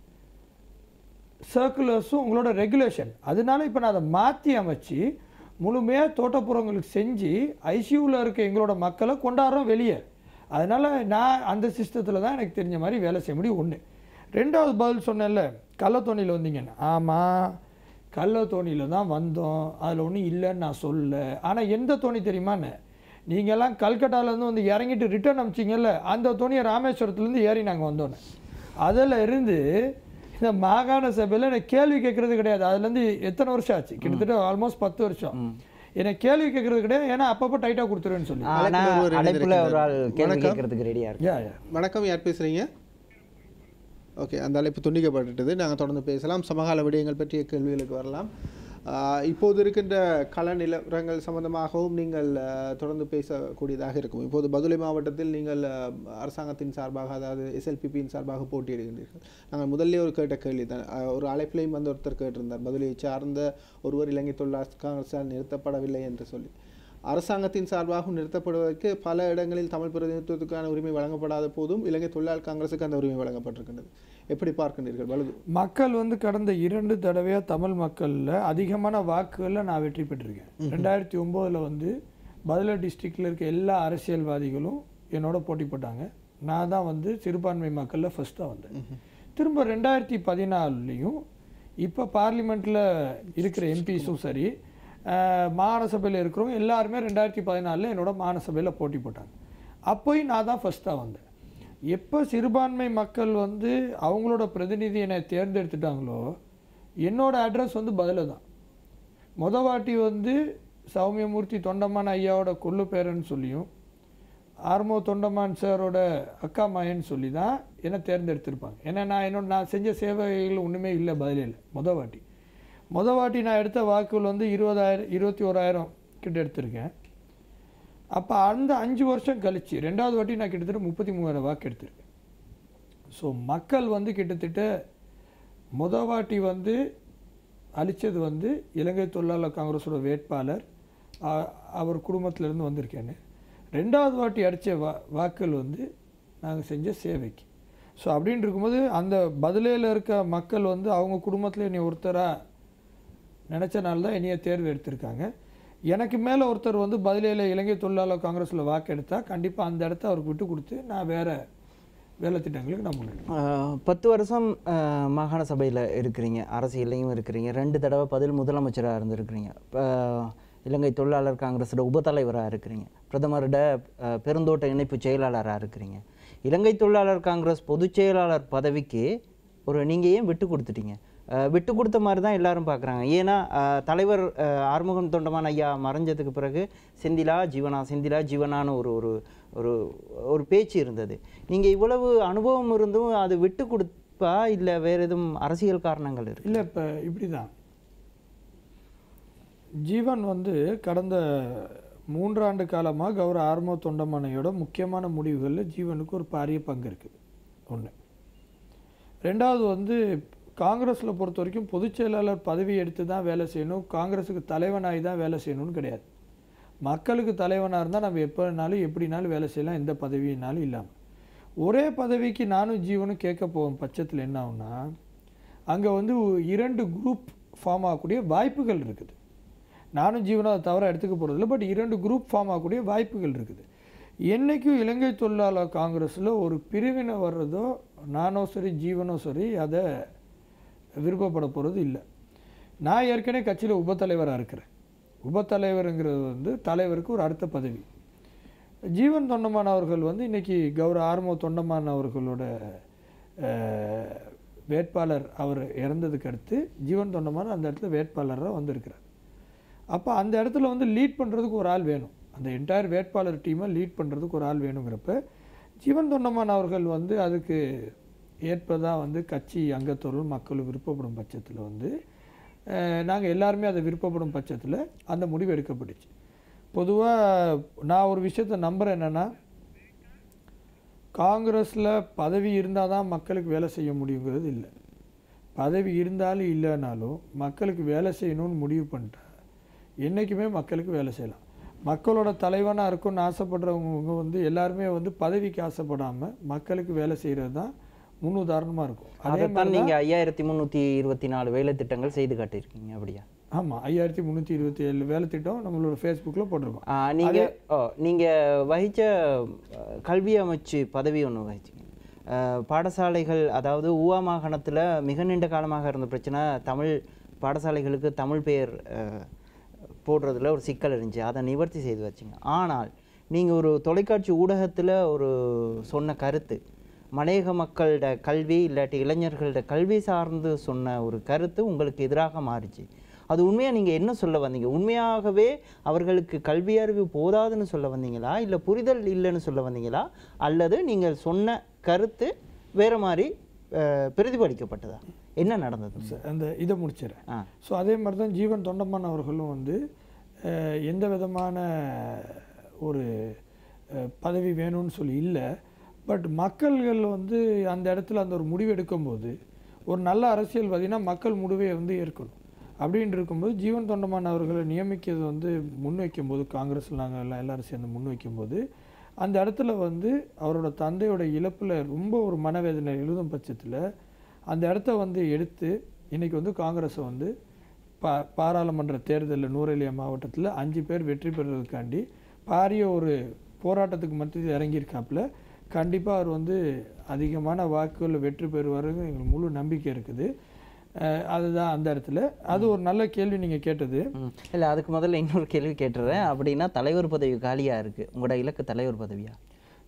சர்க்குலர்ஸும் உங்களோட ரெகுலேஷன் அதனால இப்போ நான் அதை மாற்றி அமைச்சு முழுமையாக தோட்டப்புறங்களுக்கு செஞ்சு ஐசியூவில் இருக்க எங்களோட மக்களை கொண்டாடுறோம் வெளியே அதனால் நான் அந்த சிஸ்டத்தில் தான் எனக்கு தெரிஞ்ச மாதிரி வேலை செய்ய முடியும் ஒன்று ரெண்டாவது பதில் சொன்னேன்ல கள்ளத்தோணியில் வந்தீங்கன்னு ஆமாம் கள்ளத்தோணியில் தான் வந்தோம் அதில் ஒன்றும் இல்லைன்னு நான் சொல்லல ஆனால் எந்த தோணி தெரியுமான்னு நீங்கள்லாம் கல்கட்டாலேருந்து வந்து இறங்கிட்டு ரிட்டர்ன் அமிச்சிங்கல்ல அந்த தோணியை ராமேஸ்வரத்துலேருந்து ஏறி நாங்கள் வந்தோன்னு அதில் இருந்து இந்த மாகாண சபையில் எனக்கு கேள்வி கேட்கறது கிடையாது அதுலேருந்து எத்தனை வருஷம் ஆச்சு கிட்டத்தட்ட ஆல்மோஸ்ட் பத்து வருஷம் எனக்கு கேள்வி கேட்கறது கிடையாது ஏன்னா அப்பப்போ டைட்டாக கொடுத்துருவேன்னு சொல்லி ஆனா அழைப்பில் ஒருவர் அழைப்புல ஒரு ஆள் இணைந்திருக்கின்றார். கேள்வி வணக்கம். கேட்கறதுக்கு ரெடியா இருக்கு யா யா வணக்கம் யார் பேசுகிறீங்க ஓகே அந்த அழைப்பு துண்டிக்கப்பட்டுட்டது நாங்கள் தொடர்ந்து பேசலாம் சமகால விடயங்கள் பற்றிய கேள்விகளுக்கு வரலாம் ஆஹ் இப்போது இருக்கின்ற கள நிலவரங்கள் சம்பந்தமாகவும் நீங்கள் ஆஹ், தொடர்ந்து பேசக்கூடியதாக இருக்கும் இப்போது பதுளை மாவட்டத்தில் நீங்கள் ஆஹ், அரசாங்கத்தின் சார்பாக அதாவது எஸ்எல்பிபியின் சார்பாக போட்டியிடுகின்றீர்கள் நாங்கள் முதல்ல ஒரு கேட்ட கேள்வி தான் ஆஹ், ஒரு அழைப்பிலையும் வந்து ஒருத்தர் கேட்டிருந்தார் பதுளையை சார்ந்த ஒருவர் இலங்கை தொழிலாளர் காங்கிரஸால் நிறுத்தப்படவில்லை என்று சொல்லி அரசாங்கத்தின் சார்பாகவும் நிறுத்தப்படுவதற்கு பல இடங்களில் தமிழ் பிரதிநிதித்துவத்துக்கான உரிமை வழங்கப்படாத போதும் இலங்கை தொழிலாளர் காங்கிரசுக்கு அந்த உரிமை வழங்கப்பட்டிருக்கின்றது எப்படி பார்க்கின்றீர்கள் வலது மக்கள் வந்து கடந்த இரண்டு தடவையாக தமிழ் மக்களில் அதிகமான வாக்குகளில் நான் வெற்றி பெற்றிருக்கேன் ரெண்டாயிரத்தி ஒம்போதில் வந்து பதில டிஸ்ட்ரிக்டில் இருக்க எல்லா அரசியல்வாதிகளும் என்னோட போட்டி போட்டாங்க நான் தான் வந்து சிறுபான்மை மக்களில் ஃபஸ்ட்டாக வந்தேன் திரும்ப ரெண்டாயிரத்தி பதினாலுலேயும் இப்போ பார்லிமெண்ட்டில் இருக்கிற எம்பிஸும் சரி அஹ், மாகாண சபையில் இருக்கிறவங்க எல்லாருமே ரெண்டாயிரத்தி பதினாலில் என்னோட மாகாண சபையில் போட்டி போட்டாங்க அப்போயும் நான் தான் ஃபஸ்ட்டாக வந்தேன் எப்போ சிறுபான்மை மக்கள் வந்து அவங்களோட பிரதிநிதி என்னை தேர்ந்தெடுத்துட்டாங்களோ என்னோட அட்ரஸ் வந்து பதில தான் முத வாட்டி வந்து சௌமியமூர்த்தி தொண்டமான் ஐயாவோட கொள்ளு பேரன்னு சொல்லியும் ஆர்மோ தொண்டமான் சாரோட அக்கா மாயன்னு சொல்லி தான் என்னை தேர்ந்தெடுத்திருப்பாங்க ஏன்னா நான் என்னோட நான் செஞ்ச சேவைகள் ஒன்றுமே இல்லை பதிலில் முத வாட்டி முத வாட்டி நான் எடுத்த வாக்குகள் வந்து இருபதாயிரம் இருபத்தி ஓராயிரம் கிட்ட எடுத்திருக்கேன் அப்போ அந்த அஞ்சு வருஷம் கழிச்சு ரெண்டாவது வாட்டி நான் கிட்டத்தட்ட முப்பத்தி மூவாயிரம் வாக்கு எடுத்திருக்கேன் ஸோ மக்கள் வந்து கிட்டத்தட்ட முத வாட்டி வந்து அளித்தது வந்து இலங்கை தொழிலாளர் காங்கிரஸோட வேட்பாளர் அ- அவர் குடும்பத்திலேருந்து வந்திருக்கேன்னு ரெண்டாவது வாட்டி அடித்த வா வாக்குகள் வந்து நாங்கள் செஞ்ச சேவைக்கு ஸோ அப்படின்னு இருக்கும்போது அந்த பதிலேல இருக்க மக்கள் வந்து அவங்க குடும்பத்தில் என்னை ஒருத்தராக நினச்சனால தான் என்னைய தேர்வு எடுத்திருக்காங்க எனக்கு மேலே ஒருத்தர் வந்து பதிலேல இலங்கை தொழிலாளர் காங்கிரஸில் வாக்கு எடுத்தால் கண்டிப்பாக அந்த இடத்த அவருக்கு விட்டு கொடுத்து நான் வேறு வேலை திட்டங்களுக்கு நான் முன்னேறேன் ஆஹ் பத்து வருஷம் ஆஹ் மாகாண சபையில் இருக்கிறீங்க அரசியல்லையும் இருக்கிறீங்க ரெண்டு தடவை பதில் முதலமைச்சராக இருந்திருக்கிறீங்க இப்போ இலங்கை தொழிலாளர் காங்கிரஸோட உபத்தலைவராக இருக்கிறீங்க பிரதமரோட ஆஹ் பெருந்தோட்ட இணைப்பு செயலாளராக இருக்கிறீங்க இலங்கை தொழிலாளர் காங்கிரஸ் பொதுச் செயலாளர் பதவிக்கு ஒரு நீங்கள் ஏன் விட்டு கொடுத்துட்டீங்க ஆஹ் விட்டு கொடுத்த மாதிரி தான் எல்லாரும் பார்க்குறாங்க ஏன்னா ஆஹ் தலைவர் ஆஹ் ஆறுமுகம் தொண்டமான் ஐயா மறைஞ்சதுக்கு பிறகு செந்திலா ஜீவனா செந்திலா ஜீவனான்னு ஒரு ஒரு ஒரு ஒரு பேச்சு இருந்தது நீங்கள் இவ்வளவு அனுபவம் இருந்தும் அது விட்டு கொடுப்பா இல்லை வேறு எதுவும் அரசியல் காரணங்கள் இருக்கு இல்லை இப்போ இப்படி தான் ஜீவன் வந்து கடந்த மூன்றாண்டு காலமாக கௌரவ ஆர்மோ தொண்டமனையோட முக்கியமான முடிவுகளில் ஜீவனுக்கு ஒரு பாரிய பங்கு இருக்குது ஒன்று ரெண்டாவது வந்து காங்கிரஸில் பொறுத்த வரைக்கும் பொதுச் செயலாளர் பதவி எடுத்து தான் வேலை செய்யணும் காங்கிரஸுக்கு தலைவனாகி தான் வேலை செய்யணும்னு கிடையாது மக்களுக்கு தலைவனாக இருந்தால் நம்ம எப்போனாலும் எப்படினாலும் வேலை செய்யலாம் எந்த பதவியினாலும் இல்லாமல் ஒரே பதவிக்கு நானும் ஜீவனும் கேட்க போகும் பட்சத்தில் என்ன ஆகும்னா அங்கே வந்து இரண்டு குரூப் ஃபார்ம் ஆகக்கூடிய வாய்ப்புகள் இருக்குது நானும் ஜீவனும் அதை தவிர எடுத்துக்க போகிறதில்ல பட் இரண்டு குரூப் ஃபார்ம் ஆகக்கூடிய வாய்ப்புகள் இருக்குது என்றைக்கும் இலங்கை தொழிலாளர் காங்கிரஸில் ஒரு பிரிவினை வர்றதோ நானோ சரி ஜீவனோ சரி அதை விருப்பப்பட போகிறது இல்லை நான் ஏற்கனவே கட்சியில் உபத்தலைவராக இருக்கிறேன் உபத்தலைவருங்கிறது வந்து தலைவருக்கு ஒரு அடுத்த பதவி ஜீவன் தொண்டமான் அவர்கள் வந்து இன்னைக்கு கௌரவ ஆர்மோ தொண்டமான் அவர்களோட அஹ், வேட்பாளர் அவர் இறந்ததுக்கு அடுத்து ஜீவன் தொண்டமான் அந்த இடத்துல வேட்பாளராக வந்திருக்கிறார் அப்போ அந்த இடத்துல வந்து லீட் பண்ணுறதுக்கு ஒரு ஆள் வேணும் அந்த என்டையர் வேட்பாளர் டீமை லீட் பண்ணுறதுக்கு ஒரு ஆள் வேணுங்கிறப்ப ஜீவன் தொண்டமான் அவர்கள் வந்து அதுக்கு ஏற்பதாக வந்து கட்சி அங்கத்தவர்கள் மக்கள் விருப்பப்படும் பட்சத்தில் வந்து நாங்கள் எல்லாருமே அதை விருப்பப்படும் பட்சத்தில் அந்த முடிவு எடுக்கப்பட்டுச்சு பொதுவாக நான் ஒரு விஷயத்தை நம்புகிறேன் என்னென்னா காங்கிரஸில் பதவி இருந்தால் தான் மக்களுக்கு வேலை செய்ய முடியுங்கிறது இல்லை பதவி இருந்தாலும் இல்லைனாலும் மக்களுக்கு வேலை செய்யணும்னு முடிவு பண்ணிட்டா என்றைக்குமே மக்களுக்கு வேலை செய்யலாம் மக்களோட தலைவனாக இருக்கும்னு ஆசைப்படுறவங்க வந்து எல்லாருமே வந்து பதவிக்கு ஆசைப்படாமல் மக்களுக்கு வேலை செய்கிறது தான் முன் உதாரணமாக இருக்கும் அதே அதைத்தான் மாதிரி நீங்கள் ஐயாயிரத்தி முந்நூற்றி இருபத்தி நாலு வேலை திட்டங்கள் செய்து காட்டியிருக்கீங்க அப்படியா ஆமாம் ஐயாயிரத்தி முந்நூற்றி இருபத்தி ஏழு வேலை திட்டம் நம்மளோட ஃபேஸ்புக்கில் போட்டிருக்கோம் ஆ, நீங்க ஓ நீங்க வகிச்ச அஹ், கல்வி அமைச்சு பதவி ஒன்று வகிச்சீங்க அஹ், பாடசாலைகள் அதாவது ஊவா மாகாணத்துல மிக நீண்ட காலமாக இருந்த பிரச்சனை தமிழ் பாடசாலைகளுக்கு தமிழ் பெயர் அஹ், போடுறதுல ஒரு சிக்கல் இருந்துச்சு அதை நிவர்த்தி செய்து வச்சிங்க ஆனால் நீங்க ஒரு தொலைக்காட்சி ஊடகத்துல ஒரு சொன்ன கருத்து மலையக மக்களோட கல்வி இல்லாட்டி இளைஞர்களோட கல்வி சார்ந்து சொன்ன ஒரு கருத்து உங்களுக்கு எதிராக மாறிச்சு அது உண்மையா நீங்க என்ன சொல்ல வந்தீங்க உண்மையாகவே அவர்களுக்கு கல்வி அறிவு போதாதுன்னு சொல்ல வந்தீங்களா இல்ல புரிதல் இல்லைன்னு சொல்ல வந்தீங்களா அல்லது நீங்கள் சொன்ன கருத்து வேற மாதிரி அஹ், பிரதிபலிக்கப்பட்டதா என்ன நடந்தது ச- அந்த இதை முடிச்சிடறேன் ஆ ஸோ அதே மாதிரி தான் ஜீவன் தொண்டமான் அவர்களும் வந்து அஹ், எந்த விதமான ஒரு அஹ், பதவி வேணும்னு சொல்லி இல்லை பட் மக்கள்கள் வந்து அந்த இடத்துல அந்த ஒரு முடிவு எடுக்கும்போது ஒரு நல்ல அரசியல்வாதினா மக்கள் முடிவை வந்து ஏற்கணும் அப்படின்னு இருக்கும்போது ஜீவன் தொண்டமான் அவர்களை நியமிக்கிறது வந்து முன்வைக்கும்போது காங்கிரஸில் நாங்கள் எல்லாம் எல்லாரும் சேர்ந்து முன்வைக்கும்போது அந்த இடத்துல வந்து அவரோட தந்தையோட இழப்பில் ரொம்ப ஒரு மனவேதனை எழுதும் பட்சத்தில் அந்த இடத்த வந்து எடுத்து இன்னைக்கு வந்து காங்கிரஸை வந்து பா பாராளுமன்ற தேர்தலில் நூரெலியா மாவட்டத்தில் அஞ்சு பேர் வெற்றி பெறுறதுக்காண்டி பாரிய ஒரு போராட்டத்துக்கு மத்தியில் இறங்கியிருக்காப்புல கண்டிப்பாக அவர் வந்து அதிகமான வாக்குகளில் வெற்றி பெறுவாருங்க எங்களுக்கு முழு நம்பிக்கை இருக்குது அஹ் அதுதான் அந்த இடத்துல அது ஒரு நல்ல கேள்வி நீங்கள் கேட்டது ம். இல்ல அதுக்கு முதல்ல இன்னொரு கேள்வி கேட்டுறேன் அப்படின்னா தலைவர் பதவி காலியா இருக்கு உங்களோட இலக்கு தலைவர் பதவியா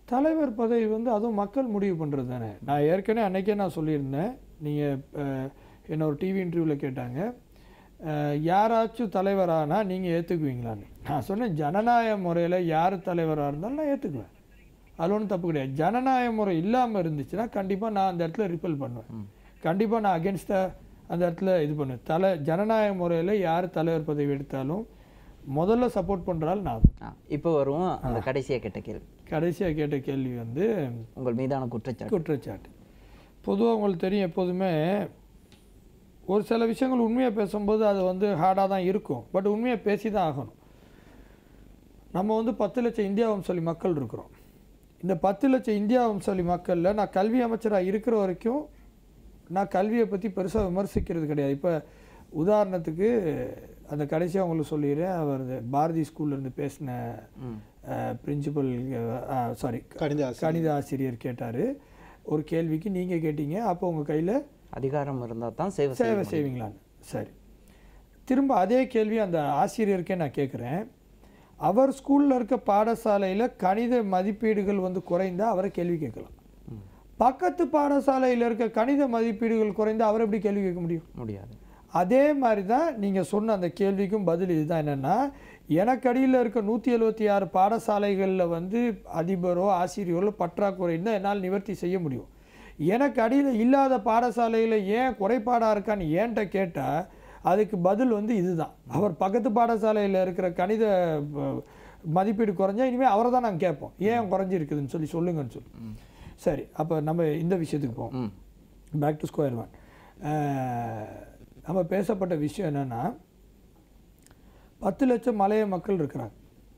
தலைவர் பதவி வந்து அதுவும் மக்கள் முடிவு பண்ணுறது தானே நான் ஏற்கனவே அன்னைக்கே நான் சொல்லியிருந்தேன் நீங்கள் என்ன ஒரு டிவி இன்டர்வியூவில் கேட்டாங்க அஹ், யாராச்சும் தலைவரானா நீங்கள் ஏற்றுக்குவீங்களான்னு நான் சொன்னேன் ஜனநாயக முறையில் யார் தலைவராக இருந்தாலும் நான் ஏற்றுக்குவேன் அது ஒன்றும் தப்பு கிடையாது ஜனநாயக முறை இல்லாமல் இருந்துச்சுன்னா கண்டிப்பாக நான் அந்த இடத்துல ரிப்பல் பண்ணுவேன் கண்டிப்பாக நான் அகேன்ஸ்டாக அந்த இடத்துல இது பண்ணுவேன் தலை ஜனநாயக முறையில் யார் தலைவர் பதவி எடுத்தாலும் முதல்ல சப்போர்ட் பண்ணுறாள் நான் ஆ, இப்போ வருவோம் அந்த கடைசியாக கேட்ட கேள்வி கடைசியாக கேட்ட கேள்வி வந்து உங்கள் மீதான குற்றச்சாட்டு குற்றச்சாட்டு பொதுவாக உங்களுக்கு தெரியும் எப்போதுமே ஒரு சில விஷயங்கள் உண்மையாக பேசும்போது அது வந்து ஹார்டாக தான் இருக்கும் பட் உண்மையாக பேசி தான் ஆகணும் நம்ம வந்து பத்து லட்சம் இந்தியா வம்சாவளி மக்கள் இருக்கிறோம் இந்த பத்து லட்சம் இந்தியா வம்சாவளி மக்களில் நான் கல்வி அமைச்சராக இருக்கிற வரைக்கும் நான் கல்வியை பற்றி பெருசாக விமர்சிக்கிறது கிடையாது இப்போ உதாரணத்துக்கு அந்த கடைசியாக உங்களுக்கு சொல்லிடுறேன் அவர் பாரதி ஸ்கூல்லேருந்து பேசின பிரின்சிபல் சாரி கணித ஆசிரியர். கணித ஆசிரியர் கேட்டார் ஒரு கேள்விக்கு நீங்கள் கேட்டீங்க அப்போ உங்கள் கையில் அதிகாரம் இருந்தால் தான் சேவை சேவை செய்ய செய்வீங்களான்னு சரி திரும்ப அதே கேள்வி அந்த ஆசிரியருக்கே நான் கேட்குறேன் அவர் ஸ்கூலில் இருக்க பாடசாலையில் கணித மதிப்பீடுகள் வந்து குறைந்தா அவரை கேள்வி கேட்கலாம் பக்கத்து பாடசாலையில் இருக்க கணித மதிப்பீடுகள் குறைந்தா அவர் எப்படி கேள்வி கேட்க முடியும் முடியாது அதே மாதிரி தான் நீங்கள் சொன்ன அந்த கேள்விக்கும் பதில் இதுதான் என்னென்னா எனக்கு அடியில் இருக்க நூற்றி எழுபத்தி ஆறு பாடசாலைகளில் வந்து அதிபரோ ஆசிரியரோ பற்றாக்குறை இருந்தால் என்னால் நிவர்த்தி செய்ய முடியும் எனக்கு அடியில் இல்லாத பாடசாலையில் ஏன் குறைபாடாக இருக்கான்னு ஏன்ட்ட கேட்டால் அதுக்கு பதில் வந்து இதுதான் அவர் பக்கத்து பாடசாலையில் இருக்கிற கணித அஹ், மதிப்பீடு குறைஞ்சா இனிமேல் அவரை தான் நாங்கள் கேட்போம் ஏன் குறைஞ்சிருக்குதுன்னு சொல்லி சொல்லுங்கன்னு சொல்லி சரி அப்போ நம்ம இந்த விஷயத்துக்கு போவோம் ம் பேக் டு ஸ்கொயர் ஒன் நம்ம பேசப்பட்ட விஷயம் என்னன்னா பத்து லட்சம் மலைய மக்கள் இருக்கிறாங்க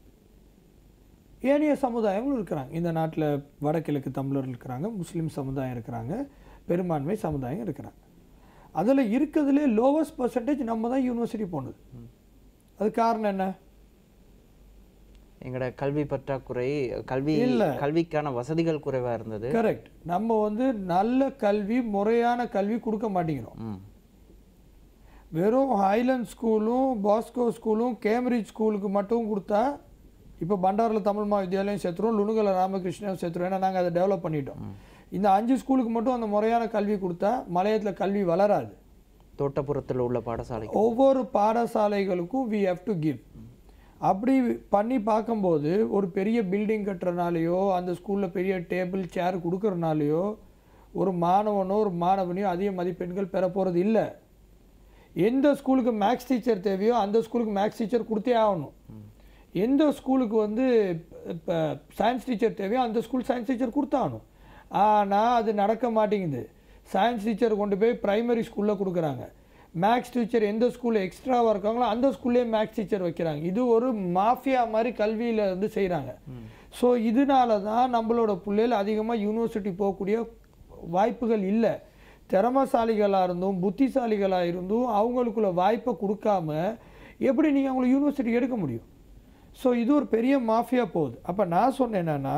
ஏனைய சமுதாயங்களும் இருக்கிறாங்க இந்த நாட்டில் வடகிழக்கு தமிழர் இருக்கிறாங்க முஸ்லீம் சமுதாயம் இருக்கிறாங்க பெரும்பான்மை சமுதாயம் இருக்கிறாங்க அதில் இருக்கிறதுலே லோவஸ்ட் பர்சன்டேஜ் நம்ம தான் யூனிவர்சிட்டி போனது அது காரணம் என்ன எங்களோட கல்வி பற்றாக்குறை கல்வி இல்ல. கல்விக்கான வசதிகள் குறைவா இருந்தது கரெக்ட் நம்ம வந்து நல்ல கல்வி முறையான கல்வி கொடுக்க மாட்டேங்கிறோம் ம் வெறும் ஹைலண்ட் ஸ்கூலும் பாஸ்கோ ஸ்கூலும் கேம்பிரிட்ஜ் ஸ்கூலுக்கு மட்டும் கொடுத்தா இப்போ பண்டாரில் தமிழ் மா வித்யாலயம் சேர்த்துறோம் லுணுகல ராமகிருஷ்ணன் சேர்த்துறோம் ஏன்னா நாங்கள் அதை டெவலப் பண்ணிட்டோம் இந்த அஞ்சு ஸ்கூலுக்கு மட்டும் அந்த முறையான கல்வி கொடுத்தா மலையத்தில் கல்வி வளராது தோட்டப்புறத்தில் உள்ள பாடசாலை ஒவ்வொரு பாடசாலைகளுக்கும் வி ஹேவ் டு கிவ் அப்படி பண்ணி பார்க்கும்போது ஒரு பெரிய பில்டிங் கட்டுறனாலையோ அந்த ஸ்கூலில் பெரிய டேபிள் சேர் கொடுக்கறனாலையோ ஒரு மாணவனோ ஒரு மாணவனையோ அதிக மதிப்பெண்கள் பெற போகிறது இல்லை எந்த ஸ்கூலுக்கு மேக்ஸ் டீச்சர் தேவையோ அந்த ஸ்கூலுக்கு மேக்ஸ் டீச்சர் கொடுத்தே ஆகணும் எந்த ஸ்கூலுக்கு வந்து இப்போ சயின்ஸ் டீச்சர் தேவையோ அந்த ஸ்கூல் சயின்ஸ் டீச்சர் கொடுத்தாகணும் ஆனால் அது நடக்க மாட்டேங்குது சயின்ஸ் டீச்சர் கொண்டு போய் பிரைமரி ஸ்கூலில் கொடுக்குறாங்க மேக்ஸ் டீச்சர் எந்த ஸ்கூலில் எக்ஸ்ட்ராவாக இருக்காங்களோ அந்த ஸ்கூல்லேயே மேக்ஸ் டீச்சர் வைக்கிறாங்க இது ஒரு மாஃபியா மாதிரி கல்வியில் வந்து செய்கிறாங்க ஸோ இதனால தான் நம்மளோட பிள்ளைகள் அதிகமாக யூனிவர்சிட்டி போகக்கூடிய வாய்ப்புகள் இல்லை திறமசாலிகளாக இருந்தும் புத்திசாலிகளாக இருந்தும் அவங்களுக்குள்ள வாய்ப்பை கொடுக்காம எப்படி நீங்கள் அவங்கள யூனிவர்சிட்டி எடுக்க முடியும் ஸோ இது ஒரு பெரிய மாஃபியா போகுது அப்போ நான் சொன்னேன் என்னன்னா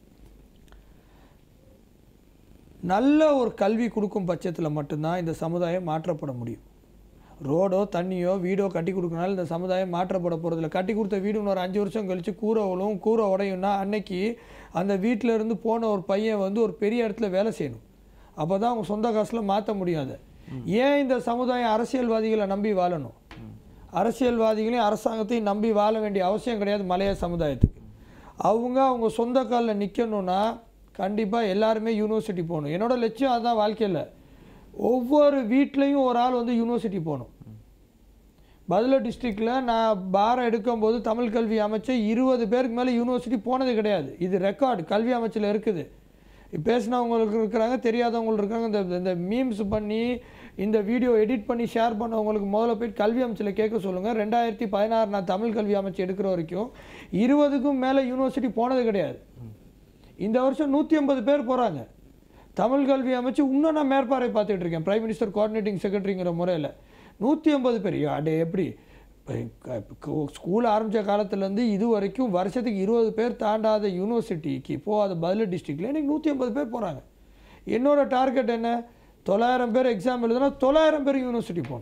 நல்ல ஒரு கல்வி கொடுக்கும் பட்சத்தில் மட்டும்தான் இந்த சமுதாயம் மாற்றப்பட முடியும் ரோடோ தண்ணியோ வீடோ கட்டி கொடுக்கனால இந்த சமுதாயம் மாற்றப்பட போகிறதில்ல கட்டி கொடுத்த வீடு இன்னொரு அஞ்சு வருஷம் கழித்து கூரை விழும் கூரை உடையும்னா அன்னைக்கு அந்த வீட்டில் இருந்து போன ஒரு பையன் வந்து ஒரு பெரிய இடத்துல வேலை செய்யணும் அப்போ தான் அவங்க சொந்த காசில் மாற்ற முடியாது ஏன் இந்த சமுதாயம் அரசியல்வாதிகளை நம்பி வாழணும் அரசியல்வாதிகளையும் அரசாங்கத்தையும் நம்பி வாழ வேண்டிய அவசியம் கிடையாது மலைய சமுதாயத்துக்கு அவங்க அவங்க சொந்த காலில் நிற்கணும்னா கண்டிப்பாக எல்லாருமே யூனிவர்சிட்டி போகணும் என்னோட லட்சியம் அதுதான் வாழ்க்கையில் ஒவ்வொரு வீட்லேயும் ஒரு ஆள் வந்து யூனிவர்சிட்டி போகணும் பதில டிஸ்ட்ரிக்டில் நான் பாரம் எடுக்கும்போது தமிழ் கல்வி அமைச்சர் இருபது பேருக்கு மேலே யூனிவர்சிட்டி போனது கிடையாது இது ரெக்கார்டு கல்வி அமைச்சில் இருக்குது பேசினவங்களுக்கு இருக்கிறாங்க தெரியாதவங்களுக்கு இருக்காங்க இந்த இந்த மீம்ஸ் பண்ணி இந்த வீடியோ எடிட் பண்ணி ஷேர் பண்ணவங்களுக்கு முதல்ல போய் கல்வி அமைச்சில் கேட்க சொல்லுங்கள் ரெண்டாயிரத்தி பதினாறு நான் தமிழ் கல்வி அமைச்சு எடுக்கிற வரைக்கும் இருபதுக்கும் மேலே யூனிவர்சிட்டி போனது கிடையாது இந்த வருஷம் நூற்றி ஐம்பது பேர் போகிறாங்க தமிழ் கல்வி அமைச்சு இன்னும் நான் மேற்பார்வை பார்த்துட்டு இருக்கேன் பிரைம் மினிஸ்டர் கோஆர்டினேட்டிங் செக்ரட்டரிங்கிற முறையில் நூற்றி ஐம்பது பேர் ஐயோ, அடே எப்படி ஸ்கூல் ஆரம்பித்த காலத்துலேருந்து இது வரைக்கும் வருஷத்துக்கு இருபது பேர் தாண்டாத யூனிவர்சிட்டிக்கு போகாத பதில டிஸ்ட்ரிக்டில் இன்னைக்கு நூற்றி ஐம்பது பேர் போகிறாங்க என்னோட டார்கெட் என்ன தொள்ளாயிரம் பேர் எக்ஸாம் எழுதுனா தொள்ளாயிரம் பேர் யூனிவர்சிட்டி போகணும்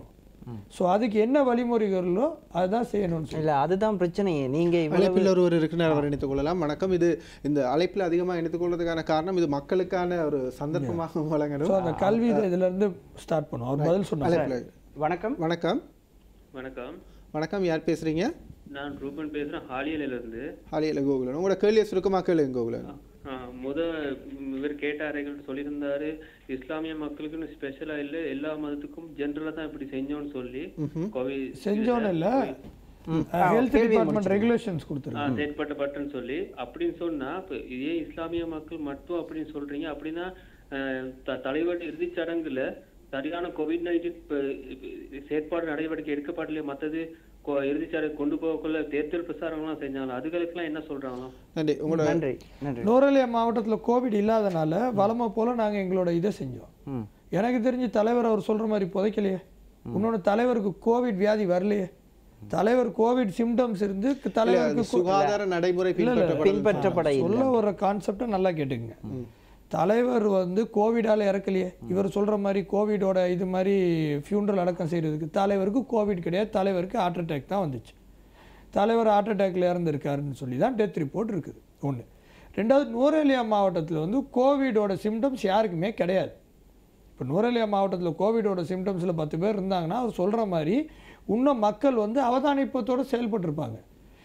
ஸோ அதுக்கு என்ன வழிமுறைகளோ அதுதான் செய்யணும்னு சொல்லி இல்ல அதுதான் பிரச்சனையே நீங்க இவ்வளவு அழைப்பில் ஒருவர் இருக்கிறார் அவர் இணைத்துக் கொள்ளலாம் வணக்கம் இது இந்த அழைப்பில் அதிகமாக இணைத்துக் கொள்வதற்கான காரணம் இது மக்களுக்கான ஒரு சந்தர்ப்பமாக ஸோ வழங்கணும் அந்த கல்வி இதை இதுல இருந்து ஸ்டார்ட் பண்ணும் அவர் பதில் சொன்னார் அழைப்பில் வணக்கம் வணக்கம் வணக்கம் வணக்கம் யார் பேசுறீங்க நான் ரூபன் பேசுறேன் ஹாலியல இருந்து ஹாலியில் கோகுலன் உங்களோட கேள்வியை சுருக்கமாக கேளுங்க கோகுலன் ஆ, முத ம், இவர் கேட்டார்கள் சொல்லியிருந்தாரு இஸ்லாமிய மக்களுக்குன்னு ஸ்பெஷலா இல்ல எல்லா மதத்துக்கும் ஜென்ரலா தான் இப்படி செஞ்சோம்னு சொல்லி கோவிட் செஞ்சோன்னு இல்லை ஹெல்த் டிபார்ட்மெண்ட் ரெகுலேஷன்ஸ் கொடுத்துருக்கு ஆ, செயற்பட்டப்பட்டன்னு சொல்லி அப்படின்னு சொன்னா இப்ப இதே இஸ்லாமிய மக்கள் மட்டும் அப்படின்னு சொல்றீங்க அப்படின்னா அஹ், த- தலைவர் இறுதிச் சடங்குல சரியான கோவிட் நைன்டீன் செயற்பாடு நடவடிக்கை எடுக்கப்படலையே மத்தது கொ- இறுதிச் சடங்கு கொண்டு போகக்குள்ள தேர்தல் பிரசாரம்லாம் செஞ்சாங்க அதுகளுக்கெல்லாம் என்ன சொல்றாங்க நன்றி உங்களோட நன்றி நன்றி நூரலியா மாவட்டத்தில் கோவிட் இல்லாதனால வளமை போல நாங்கள் எங்களோட இதை செஞ்சோம் ம் எனக்கு தெரிஞ்சு தலைவர் அவர் சொல்ற மாதிரி புதைக்கலையே இன்னொன்று தலைவருக்கு கோவிட் வியாதி வரலையே தலைவர் கோவிட் சிம்டம்ஸ் இருந்து இல்ல, அது தலைவருக்கு கோ- சுகாதார நடைமுறை இல்ல, இல்ல. பின்பற்றப்பட பின்பற்றப்பட இல்லை சொல்ல ஒரு கான்செப்டை நல்லா கேட்டுக்குங்க தலைவர் வந்து கோவிடால இறக்கலையே இவர் சொல்ற மாதிரி கோவிடோட இது மாதிரி ஃபியூனரல் அடக்கம் செய்யறதுக்கு தலைவருக்கு கோவிட் கிடையாது தலைவருக்கு ஹார்ட் அட்டாக் தான் வந்துச்சு தலைவர் ஹார்ட் அட்டாக்ல இறந்துருக்காருன்னு சொல்லி தான் டெத் ரிப்போர்ட் இருக்குது ஒன்று ரெண்டாவது நூரேலியா மாவட்டத்தில் வந்து கோவிடோட சிம்டம்ஸ் யாருக்குமே கிடையாது இப்போ நூரேலியா மாவட்டத்தில் கோவிடோட சிம்டம்ஸில் பத்து பேர் இருந்தாங்கன்னா அவர் சொல்கிற மாதிரி இன்னும் மக்கள் வந்து அவதானிப்பத்தோடு செயல்பட்டிருப்பாங்க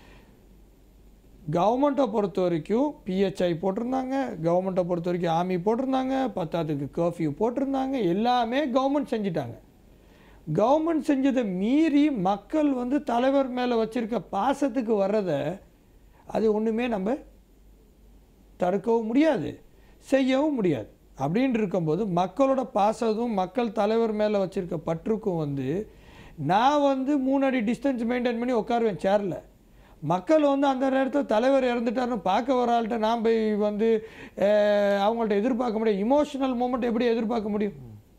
கவர்மெண்ட்டை பொறுத்த வரைக்கும் பிஹெச்ஐ போட்டிருந்தாங்க கவர்மெண்ட்டை பொறுத்த வரைக்கும் ஆர்மி போட்டிருந்தாங்க பத்தாத்துக்கு கர்ஃப்யூ போட்டிருந்தாங்க எல்லாமே கவர்மெண்ட் செஞ்சிட்டாங்க கவர்மெண்ட் செஞ்சதை மீறி மக்கள் வந்து தலைவர் மேலே வச்சிருக்க பாசத்துக்கு வர்றதை அது ஒன்றுமே நம்ம தடுக்கவும் முடியாது செய்யவும் முடியாது அப்படின்னு இருக்கும்போது மக்களோட பாசதும் மக்கள் தலைவர் மேலே வச்சிருக்க பற்றுக்கும் வந்து நான் வந்து மூணு அடி டிஸ்டன்ஸ் மெயின்டைன் பண்ணி உட்காருவேன் சேரில் மக்கள் வந்து அந்த நேரத்தில் தலைவர் இறந்துட்டாருன்னு பார்க்க வர ஆள்கிட்ட நான் போய் வந்து அஹ், அவங்கள்ட்ட எதிர்பார்க்க முடியும் இமோஷனல் மூமெண்ட் எப்படி எதிர்பார்க்க முடியும்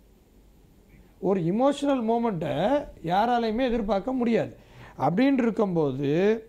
ஒரு இமோஷனல் மூமெண்ட்டை யாராலையுமே எதிர்பார்க்க முடியாது அப்படின்னு இருக்கும்போது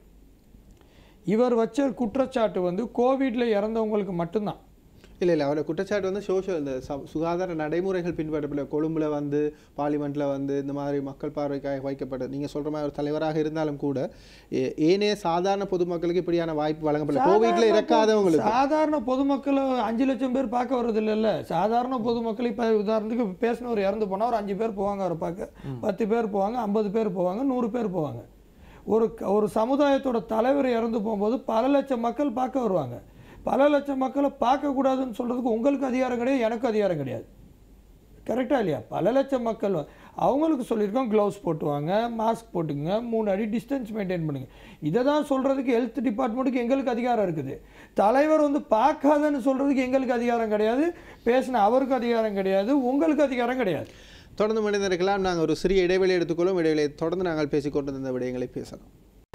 இவர் வச்ச குற்றச்சாட்டு வந்து கோவிட்ல இறந்தவங்களுக்கு மட்டும்தான் இல்ல இல்ல அவரோட குற்றச்சாட்டு வந்து சோஷியல் இந்த ச- சுகாதார நடைமுறைகள் பின்பற்றப்படல கொழும்புல வந்து பார்லிமெண்ட்ல வந்து இந்த மாதிரி மக்கள் பார்வைக்காக வைக்கப்பட்டது நீங்க சொல்ற மாதிரி ஒரு தலைவராக இருந்தாலும் கூட ஏ- ஏனைய சாதாரண பொதுமக்களுக்கு இப்படியான வாய்ப்பு வழங்கப்படல கோவிட்ல சாதாரண இறக்காதவங்களுக்கு பொது- சாதாரண பொதுமக்கள் அஞ்சு லட்சம் பேர் பார்க்க வர்றது இல்லைல்ல சாதாரண பொதுமக்கள் இப்போ உதாரணத்துக்கு பேசினவர் இறந்து போனால் ஒரு அஞ்சு பேர் போவாங்க அவரை பார்க்க பத்து பேர் போவாங்க ஐம்பது பேர் போவாங்க நூறு பேர் போவாங்க ஒரு க- ஒரு சமுதாயத்தோட தலைவர் இறந்து போகும்போது பல லட்சம் மக்கள் பார்க்க வருவாங்க பல லட்சம் மக்களை பார்க்கக்கூடாதுன்னு சொல்றதுக்கு உங்களுக்கு அதிகாரம் கிடையாது எனக்கு அதிகாரம் கிடையாது கரெக்டா இல்லையா பல லட்சம் மக்கள் வ- அவங்களுக்கு சொல்லியிருக்கோம் க்ளவுஸ் போட்டு வாங்க மாஸ்க் போட்டுங்க மூணு அடி டிஸ்டன்ஸ் மெயின்டைன் பண்ணுங்க இதை தான் சொல்றதுக்கு ஹெல்த் டிபார்ட்மெண்ட்டுக்கு எங்களுக்கு அதிகாரம் இருக்குது தலைவர் வந்து பார்க்காதன்னு சொல்றதுக்கு எங்களுக்கு அதிகாரம் கிடையாது பேசின அவருக்கு அதிகாரம் கிடையாது உங்களுக்கு அதிகாரம் கிடையாது தொடர்ந்து மனிதர்களாம் நாங்கள் ஒரு சிறிய இடைவெளி எடுத்துக்கொள்ளும் இடைவெளியை தொடர்ந்து நாங்கள் பேசிக் கொண்டிருந்த விடயங்களை பேசலாம்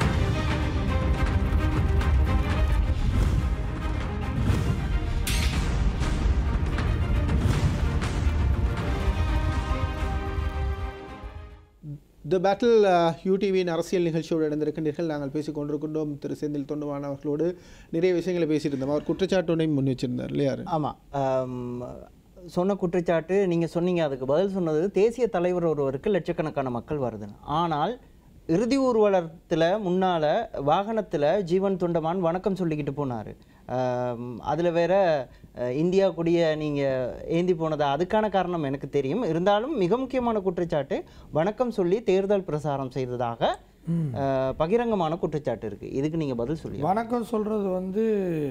த பேட்டில் யூடிவியின் அரசியல் நிகழ்ச்சியோடு இணைந்திருக்கின்றீர்கள் நாங்கள் பேசிக் கொண்டிருக்கின்றோம் திரு செந்தில் தொண்டுவான் அவர்களோடு நிறைய விஷயங்களை பேசிட்டு இருந்தோம் அவர் குற்றச்சாட்டு ஒன்றையும் முன் வச்சிருந்தார் இல்லையா ஆமாம் சொன்ன குற்றச்சாட்டு நீங்கள் சொன்னீங்க அதுக்கு பதில் சொன்னது தேசிய தலைவர் ஒருவருக்கு லட்சக்கணக்கான மக்கள் வருதுன்னு ஆனால் இறுதி ஊர்வலத்தில் முன்னால் வாகனத்தில் ஜீவன் தொண்டமான் வணக்கம் சொல்லிக்கிட்டு போனார் அதில் வேற அஹ், இந்தியா கொடிய நீங்கள் ஏந்தி போனது அதுக்கான காரணம் எனக்கு தெரியும் இருந்தாலும் மிக முக்கியமான குற்றச்சாட்டு வணக்கம் சொல்லி தேர்தல் பிரசாரம் செய்ததாக அஹ், பகிரங்கமான குற்றச்சாட்டு இருக்குது இதுக்கு நீங்கள் பதில் சொல்லி வணக்கம் சொல்றது வந்து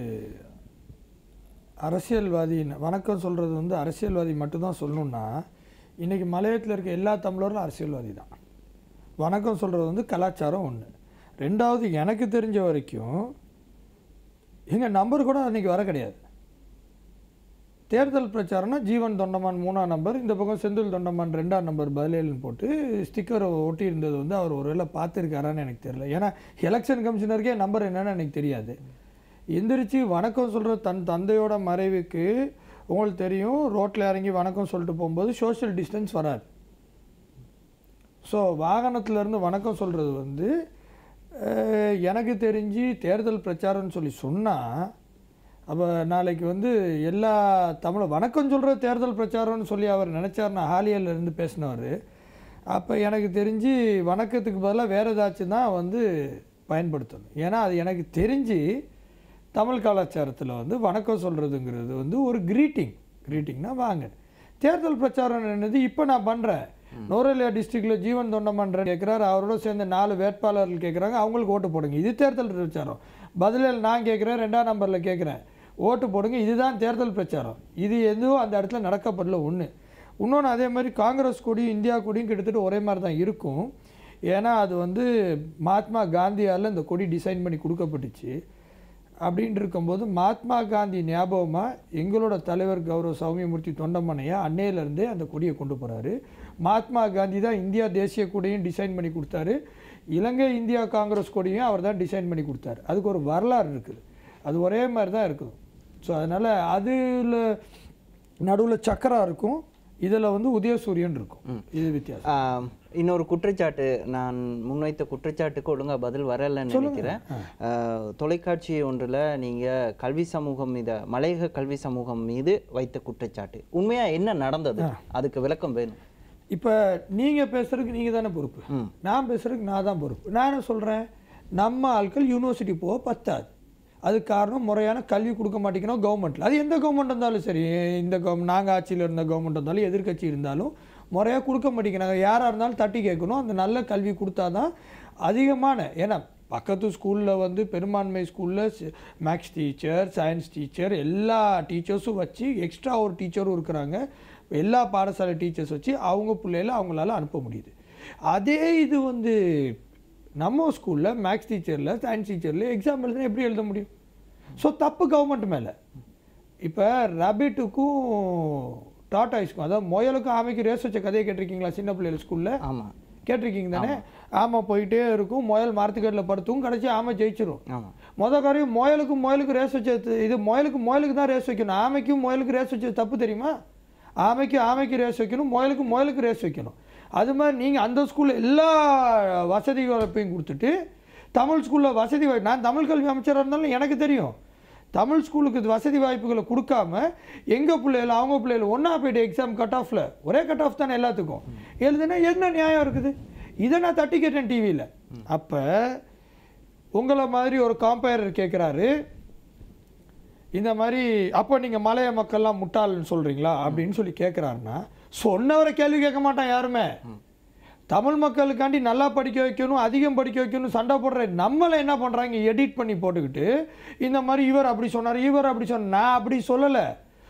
அரசியல்வாதி வணக்கம் சொல்றது வந்து அரசியல்வாதி மட்டும்தான் சொல்லணும்னா இன்னைக்கு மலையத்தில் இருக்க எல்லா தமிழரும் அரசியல்வாதி தான் வணக்கம் சொல்றது வந்து கலாச்சாரம் ஒன்று ரெண்டாவது எனக்கு தெரிஞ்ச வரைக்கும் எங்கள் நம்பர் கூட அன்னைக்கு வர கிடையாது தேர்தல் பிரச்சாரம்னா ஜீவன் தொண்டமான் மூணாம் நம்பர் இந்த பக்கம் செந்தில் தொண்டமான் ரெண்டாம் நம்பர் பதிலேழுன்னு போட்டு ஸ்டிக்கர் ஒட்டி இருந்தது வந்து அவர் ஒருவேளை பார்த்துருக்காரான்னு எனக்கு தெரியல ஏன்னா எலெக்ஷன் கமிஷனருக்கே நம்பர் என்னன்னு எனக்கு தெரியாது எந்திரிச்சு வணக்கம் சொல்கிற தன் தந்தையோட மறைவுக்கு உங்களுக்கு தெரியும் ரோட்டில் இறங்கி வணக்கம் சொல்லிட்டு போகும்போது சோஷியல் டிஸ்டன்ஸ் வராது ஸோ வாகனத்திலேருந்து வணக்கம் சொல்கிறது வந்து அஹ், எனக்கு தெரிஞ்சு தேர்தல் பிரச்சாரம்னு சொல்லி சொன்னால் அப்போ நாளைக்கு வந்து எல்லா தமிழ் வணக்கம் சொல்கிற தேர்தல் பிரச்சாரம்னு சொல்லி அவர் நினச்சார்னா ஹாலியல்ல இருந்து பேசினவர் அப்போ எனக்கு தெரிஞ்சு வணக்கத்துக்கு பதிலாக வேறு ஏதாச்சும் தான் வந்து பயன்படுத்தணும் ஏன்னா அது எனக்கு தெரிஞ்சு தமிழ் கலாச்சாரத்தில் வந்து வணக்கம் சொல்கிறதுங்கிறது வந்து ஒரு கிரீட்டிங் கிரீட்டிங்னா வாங்க தேர்தல் பிரச்சாரம் என்னது இப்போ நான் பண்ணுறேன் நோரலியா டிஸ்ட்ரிக்டில் ஜீவன் தொண்டமன்றன் கேட்குறாரு அவரோட சேர்ந்து நாலு வேட்பாளர்கள் கேட்குறாங்க அவங்களுக்கு ஓட்டு போடுங்க இது தேர்தல் பிரச்சாரம் பதிலில் நான் கேட்குறேன் ரெண்டாம் நம்பரில் கேட்குறேன் ஓட்டு போடுங்க இதுதான் தேர்தல் பிரச்சாரம் இது எதுவும் அந்த இடத்துல நடக்கப்படல ஒன்று இன்னொன்று அதே மாதிரி காங்கிரஸ் கொடியும் இந்தியா கொடியும் கிட்டத்தட்ட ஒரே மாதிரி தான் இருக்கும் ஏன்னா அது வந்து மகாத்மா காந்தியால் இந்த கொடி டிசைன் பண்ணி கொடுக்கப்பட்டுச்சு அப்படின்ட்டு இருக்கும்போது மகாத்மா காந்தி ஞாபகமாக எங்களோட தலைவர் கௌரவ சௌமியமூர்த்தி தொண்டமனையா அன்னையிலேருந்தே அந்த கொடியை கொண்டு போகிறாரு மகாத்மா காந்தி தான் இந்தியா தேசிய கொடியும் டிசைன் பண்ணி கொடுத்தாரு இலங்கை இந்தியா காங்கிரஸ் கொடியும் அவர் தான் டிசைன் பண்ணி கொடுத்தாரு அதுக்கு ஒரு வரலாறு இருக்குது அது ஒரே மாதிரி தான் இருக்குது ஸோ அதனால் அதில் நடுவில் சக்கரா இருக்கும் இதில் வந்து உதயசூரியன் இருக்கும் இது வித்தியாசம் ஆம், இன்னொரு குற்றச்சாட்டு நான் முன்வைத்த குற்றச்சாட்டுக்கு ஒழுங்கா பதில் வரலைன்னு நினைக்கிறேன் ஆ, தொலைக்காட்சி ஒன்றில் நீங்க கல்வி சமூகம் மீது மலையக கல்வி சமூகம் மீது வைத்த குற்றச்சாட்டு உண்மையா என்ன நடந்தது அதுக்கு விளக்கம் வேணும் இப்போ நீங்கள் பேசுறதுக்கு நீங்கள் தானே பொறுப்பு நான் பேசுறதுக்கு நான் தான் பொறுப்பு நான் என்ன சொல்கிறேன் நம்ம ஆட்கள் யூனிவர்சிட்டி போக பத்தாது அதுக்கு காரணம் முறையான கல்வி கொடுக்க மாட்டேங்கிறோம் கவர்மெண்ட்டில் அது எந்த கவர்மெண்ட் இருந்தாலும் சரி இந்த கவர்மெண்ட் நாங்கள் ஆட்சியில் இருந்த கவர்மெண்ட் இருந்தாலும் எதிர்க்கட்சி இருந்தாலும் முறையாக கொடுக்க மாட்டேங்கிறாங்க யாராக இருந்தாலும் தட்டி கேட்கணும் அந்த நல்ல கல்வி கொடுத்தா தான் அதிகமான ஏன்னா பக்கத்து ஸ்கூலில் வந்து பெரும்பான்மை ஸ்கூலில் மேக்ஸ் டீச்சர் சயின்ஸ் டீச்சர் எல்லா டீச்சர்ஸும் வச்சு எக்ஸ்ட்ரா ஒரு டீச்சரும் இருக்கிறாங்க எல்லா பாடசாலை டீச்சர்ஸ் வச்சு அவங்க பிள்ளைகளை அவங்களால அனுப்ப முடியுது அதே இது வந்து நம்ம ஸ்கூலில் மேக்ஸ் டீச்சரில் சயின்ஸ் டீச்சரில் எக்ஸாம் எழுதுனா எப்படி எழுத முடியும் ஸோ தப்பு கவர்மெண்ட் மேலே இப்போ ரபிட்டுக்கும் டாட்டாய்ஸ்க்கும் அதாவது முயலுக்கும் ஆமைக்கும் ரேஸ் வச்ச கதையை கேட்டிருக்கீங்களா சின்ன பிள்ளைகள் ஸ்கூலில் ஆமா கேட்டிருக்கீங்க தானே ஆமை போயிட்டே இருக்கும் முயல் மரத்துக்கட்டில் படுத்தும் கடைசி ஆமை ஜெயிச்சிரும் ஆமா முத காரியம் முயலுக்கும் முயலுக்கும் ரேஸ் வச்சது இது முயலுக்கு முயலுக்கு தான் ரேஸ் வைக்கணும் ஆமைக்கும் முயலுக்கு ரேஸ் வச்சது தப்பு தெரியுமா ஆமைக்கு ஆமைக்கு ரேஸ் வைக்கணும் முயலுக்கு முயலுக்கு ரேஸ் வைக்கணும் அது மாதிரி நீங்கள் அந்த ஸ்கூலில் எல்லா வசதி வாய்ப்பையும் கொடுத்துட்டு தமிழ் ஸ்கூலில் வசதி வாய்ப்பு நான் தமிழ் கல்வி அமைச்சராக இருந்தாலும் எனக்கு தெரியும் தமிழ் ஸ்கூலுக்கு இது வசதி வாய்ப்புகளை கொடுக்காம எங்கள் பிள்ளைகள் அவங்க பிள்ளைகள் ஒன்றா போயிட்டு எக்ஸாம் கட் ஆஃபில் ஒரே கட் ஆஃப் தானே எல்லாத்துக்கும் எழுதுனா என்ன நியாயம் இருக்குது இதை நான் தட்டி கேட்டேன் டிவியில் அப்போ உங்களை மாதிரி ஒரு காம்பயரர் கேட்குறாரு இந்த மாதிரி அப்போ நீங்கள் மலைய மக்கள்லாம் முட்டாள்னு சொல்கிறீங்களா அப்படின்னு சொல்லி கேட்குறாருன்னா சொன்னவரை கேள்வி கேட்க மாட்டான் யாருமே தமிழ் மக்களுக்காண்டி நல்லா படிக்க வைக்கணும் அதிகம் படிக்க வைக்கணும் சண்டை போடுற நம்மளை என்ன பண்ணுறாங்க எடிட் பண்ணி போட்டுக்கிட்டு இந்த மாதிரி இவர் அப்படி சொன்னார் இவர் அப்படி சொன்னார் நான் அப்படி சொல்லலை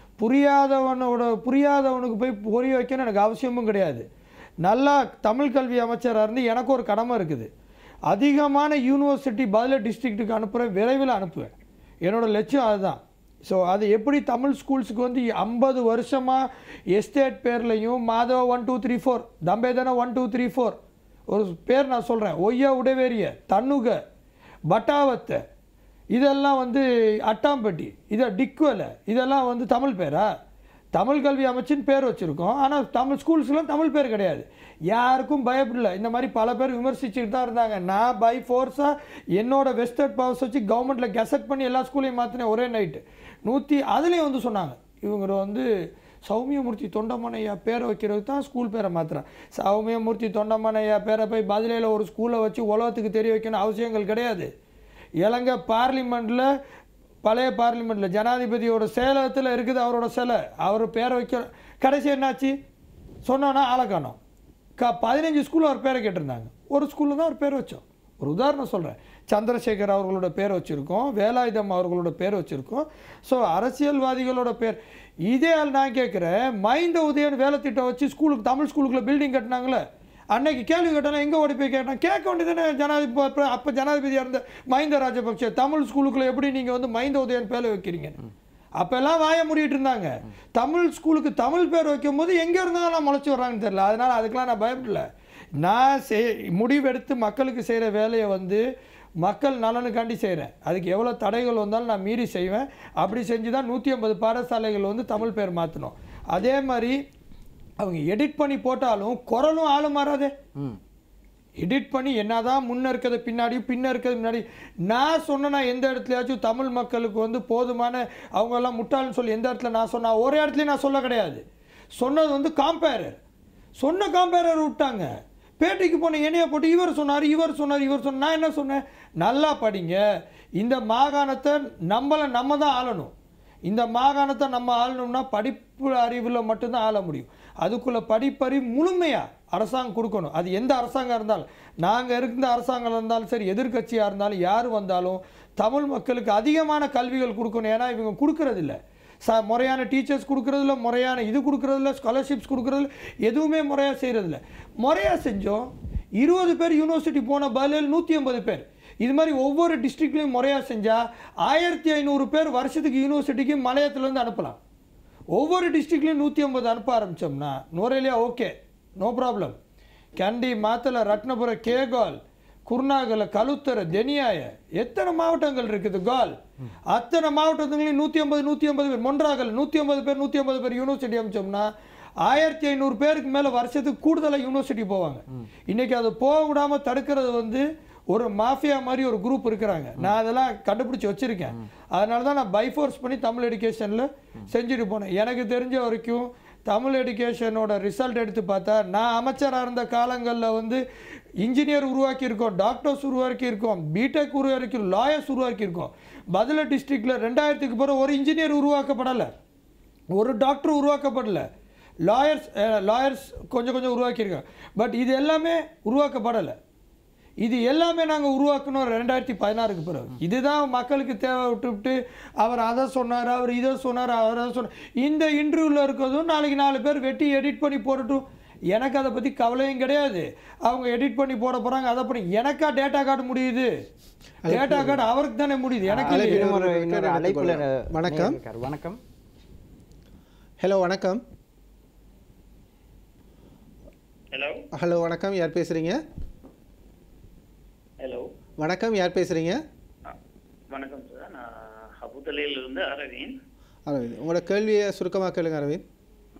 புரியாதவனோட புரியாதவனுக்கு போய் புரிய வைக்கணும் எனக்கு அவசியமும் கிடையாது நல்லா தமிழ் கல்வி அமைச்சராக இருந்து எனக்கு ஒரு கடமை இருக்குது அதிகமான யூனிவர்சிட்டி பதில டிஸ்ட்ரிக்ட்டுக்கு அனுப்புகிறேன் விரைவில் அனுப்புவேன் என்னோட லட்சியம் அதுதான் ஸோ அது எப்படி தமிழ் ஸ்கூல்ஸுக்கு வந்து ஐம்பது வருஷமாக எஸ்டேட் பேர்லையும் மாதவ ஒன் டூ த்ரீ ஃபோர் தம்பேதன ஒன் டூ த்ரீ ஃபோர் ஒரு பேர் நான் சொல்கிறேன் ஒய்யா உடைவேரிய தன்னுக பட்டாவத்தை இதெல்லாம் வந்து அட்டாம்பட்டி இதை டிக்வலை இதெல்லாம் வந்து தமிழ் பேரா தமிழ் கல்வி அமைச்சின்னு பேர் வச்சுருக்கோம் ஆனால் தமிழ் ஸ்கூல்ஸ்லாம் தமிழ் பேர் கிடையாது யாருக்கும் பயப்படல இந்த மாதிரி பல பேர் விமர்சிச்சுட்டு தான் இருந்தாங்க நான் பை ஃபோர்ஸாக என்னோட வெஸ்டர்ட் பவர்ஸ் வச்சு கவர்மெண்ட்டில் கெசட் பண்ணி எல்லா ஸ்கூலையும் மாற்றினேன் ஒரே நைட்டு நூற்றி அதுலேயும் வந்து சொன்னாங்க இவங்க வந்து சௌமியமூர்த்தி தொண்டமனையா பேரை வைக்கிறது தான் ஸ்கூல் பேரை மாத்துறான் சௌமியமூர்த்தி தொண்டமனையா பேரை போய் பதிலையில் ஒரு ஸ்கூலை வச்சு உலகத்துக்கு தெரிய வைக்கணும் அவசியங்கள் கிடையாது இலங்கை பார்லிமெண்ட்டில் பழைய பார்லிமெண்ட்டில் ஜனாதிபதியோட சேலத்தில் இருக்குது அவரோட சிலை அவர் பேரை வைக்க கடைசி என்னாச்சு சொன்னோன்னா ஆளை காணோம் க பதினஞ்சு ஸ்கூலில் அவர் பேரை கேட்டிருந்தாங்க ஒரு ஸ்கூலில் தான் அவர் பேர் வச்சோம் ஒரு உதாரணம் சொல்கிறேன் சந்திரசேகர் அவர்களோட பேர் வச்சுருக்கோம் வேலாயுதம் அவர்களோட பேர் வச்சுருக்கோம் ஸோ அரசியல்வாதிகளோட பேர் இதே ஆள் நான் கேட்குறேன் மைந்த உதயன் வேலை திட்டம் வச்சு ஸ்கூலுக்கு தமிழ் ஸ்கூலுக்குள்ள பில்டிங் கட்டினாங்களே அன்னைக்கு கேள்வி கேட்டாலும் எங்கே ஓடி போய் கேட்டான் கேட்க வேண்டியதானே ஜனாதிபதி அப்போ ஜனாதிபதியாக இருந்த மஹிந்த ராஜபக்சே தமிழ் ஸ்கூலுக்குள்ள எப்படி நீங்கள் வந்து மைந்த உதயன் பேரை வைக்கிறீங்க அப்போல்லாம் வாய மூடிட்டு இருந்தாங்க தமிழ் ஸ்கூலுக்கு தமிழ் பேர் வைக்கும்போது எங்கே இருந்தாலும் முளைச்சி வர்றாங்கன்னு தெரியல அதனால் அதுக்கெல்லாம் நான் பயப்படல நான் செய் முடிவெடுத்து மக்களுக்கு செய்கிற வேலையை வந்து மக்கள் நலனுக்காண்டி செய்கிறேன் அதுக்கு எவ்வளோ தடைகள் வந்தாலும் நான் மீறி செய்வேன் அப்படி செஞ்சு தான் நூற்றி ஐம்பது பாடசாலைகள் வந்து தமிழ் பேர் மாற்றணும் அதே மாதிரி அவங்க எடிட் பண்ணி போட்டாலும் குரலும் ஆளும் மாறாதே எடிட் பண்ணி என்னதான் முன்ன இருக்கிறது பின்னாடி பின்ன இருக்கிறது முன்னாடி நான் சொன்னேன்னா எந்த இடத்துலயாச்சும் தமிழ் மக்களுக்கு வந்து போதுமான அவங்க எல்லாம் முட்டாள்னு சொல்லி எந்த இடத்துல நான் சொன்னா ஒரே இடத்துலையும் நான் சொல்ல கிடையாது சொன்னது வந்து காம்பேரர் சொன்ன காம்பேரர் விட்டாங்க பேட்டிக்கு போன என்னைய போட்டு இவர் சொன்னார் இவர் சொன்னார் இவர் சொன்னார் நான் என்ன சொன்னேன் நல்லா படிங்க இந்த மாகாணத்தை நம்மளை நம்ம தான் ஆளணும் இந்த மாகாணத்தை நம்ம ஆளணும்னா படிப்பு அறிவில் மட்டும்தான் ஆள முடியும் அதுக்குள்ள படிப்பறிவு முழுமையாக அரசாங்கம் கொடுக்கணும் அது எந்த அரசாங்கம் இருந்தாலும் நாங்கள் இருந்த அரசாங்கம் இருந்தாலும் சரி எதிர்க்கட்சியாக இருந்தாலும் யார் வந்தாலும் தமிழ் மக்களுக்கு அதிகமான கல்விகள் கொடுக்கணும் ஏன்னா இவங்க கொடுக்கறதில்ல ச முறையான டீச்சர்ஸ் கொடுக்கறதில்ல முறையான இது கொடுக்கறதில்ல ஸ்காலர்ஷிப்ஸ் கொடுக்கறதில்ல எதுவுமே முறையாக செய்கிறதில்ல முறையாக செஞ்சோம் இருபது பேர் யூனிவர்சிட்டி போன பதில் நூற்றி ஐம்பது பேர் இது மாதிரி ஒவ்வொரு டிஸ்ட்ரிக்ட்லையும் முறையாக செஞ்சால் ஆயிரத்தி ஐநூறு பேர் வருஷத்துக்கு யூனிவர்சிட்டிக்கு மலையத்துலேருந்து அனுப்பலாம் ஒவ்வொரு டிஸ்ட்ரிக்ட்லையும் நூற்றி ஐம்பது அனுப்ப ஆரம்பித்தோம்னா Nuwara Eliya okay no problem Kandy Matale Ratnapura Kegalle Kurunegala Kalutara Deniyaya எத்தனை மாவட்டங்கள் இருக்குது கால் அத்தனை மாவட்டத்துலையும் நூற்றி ஐம்பது நூற்றி ஐம்பது பேர் மொன்றாகல் நூற்றி ஐம்பது பேர் நூற்றி ஐம்பது பேர் யூனிவர்சிட்டி அமைச்சோம்னா ஆயிரத்தி ஐநூறு பேருக்கு மேலே வருஷத்துக்கு கூடுதலாக யூனிவர்சிட்டி போவாங்க இன்னைக்கு அதை போக விடாமல் தடுக்கிறது வந்து ஒரு மாஃபியா மாதிரி ஒரு குரூப் இருக்கிறாங்க நான் அதெல்லாம் கண்டுபிடிச்சி வச்சிருக்கேன் அதனால தான் நான் பைஃபோர்ஸ் பண்ணி தமிழ் எடுகேஷனில் செஞ்சுட்டு போனேன் எனக்கு தெரிஞ்ச வரைக்கும் தமிழ் எடுகேஷனோட ரிசல்ட் எடுத்து பார்த்தா நான் அமைச்சராக இருந்த காலங்களில் வந்து இன்ஜினியர் உருவாக்கியிருக்கோம் டாக்டர்ஸ் உருவாக்கியிருக்கோம் பிடெக் உருவாக்கி லாயர்ஸ் உருவாக்கியிருக்கோம் பதில டிஸ்ட்ரிக்டில் ரெண்டாயிரத்துக்கு பிறகு ஒரு இன்ஜினியர் உருவாக்கப்படலை ஒரு டாக்டர் உருவாக்கப்படல லாயர்ஸ் லாயர்ஸ் கொஞ்சம் கொஞ்சம் உருவாக்கியிருக்காங்க பட் இது எல்லாமே உருவாக்கப்படலை இது எல்லாமே நாங்கள் உருவாக்கணும் ரெண்டாயிரத்தி பதினாறுக்கு பிறகு இதுதான் மக்களுக்கு தேவை விட்டு விட்டு அவர் அதை சொன்னார் அவர் இதை சொன்னார் அவர் அதை சொன்னார் இந்த இன்டர்வியூவில் இருக்கிறதும் நாளைக்கு நாலு பேர் வெட்டி எடிட் பண்ணி போடட்டும் எனக்கு அதை பற்றி கவலையும் கிடையாது அவங்க எடிட் பண்ணி போட போகிறாங்க அதை பண்ணி எனக்கா டேட்டா கார்டு முடியுது டேட்டா கார்டு அவருக்கு தானே முடியுது எனக்கு இல்லையே. இன்னும் ஒரு ஒரு இன்னொரு record அழைப்புல எடுத்துக்கொள்ளலாம். வணக்கம். நேயர் இருக்கார். வணக்கம் ஹலோ வணக்கம் ஹலோ ஹலோ வணக்கம் யார் பேசுறீங்க ஹலோ வணக்கம் யார் பேசுறீங்க வணக்கம் சார் நான் அபுதலையிலிருந்து அரவிந்த் அரவிந்த் உங்களோட கேள்வியை சுருக்கமாக கேளுங்க அரவிந்த்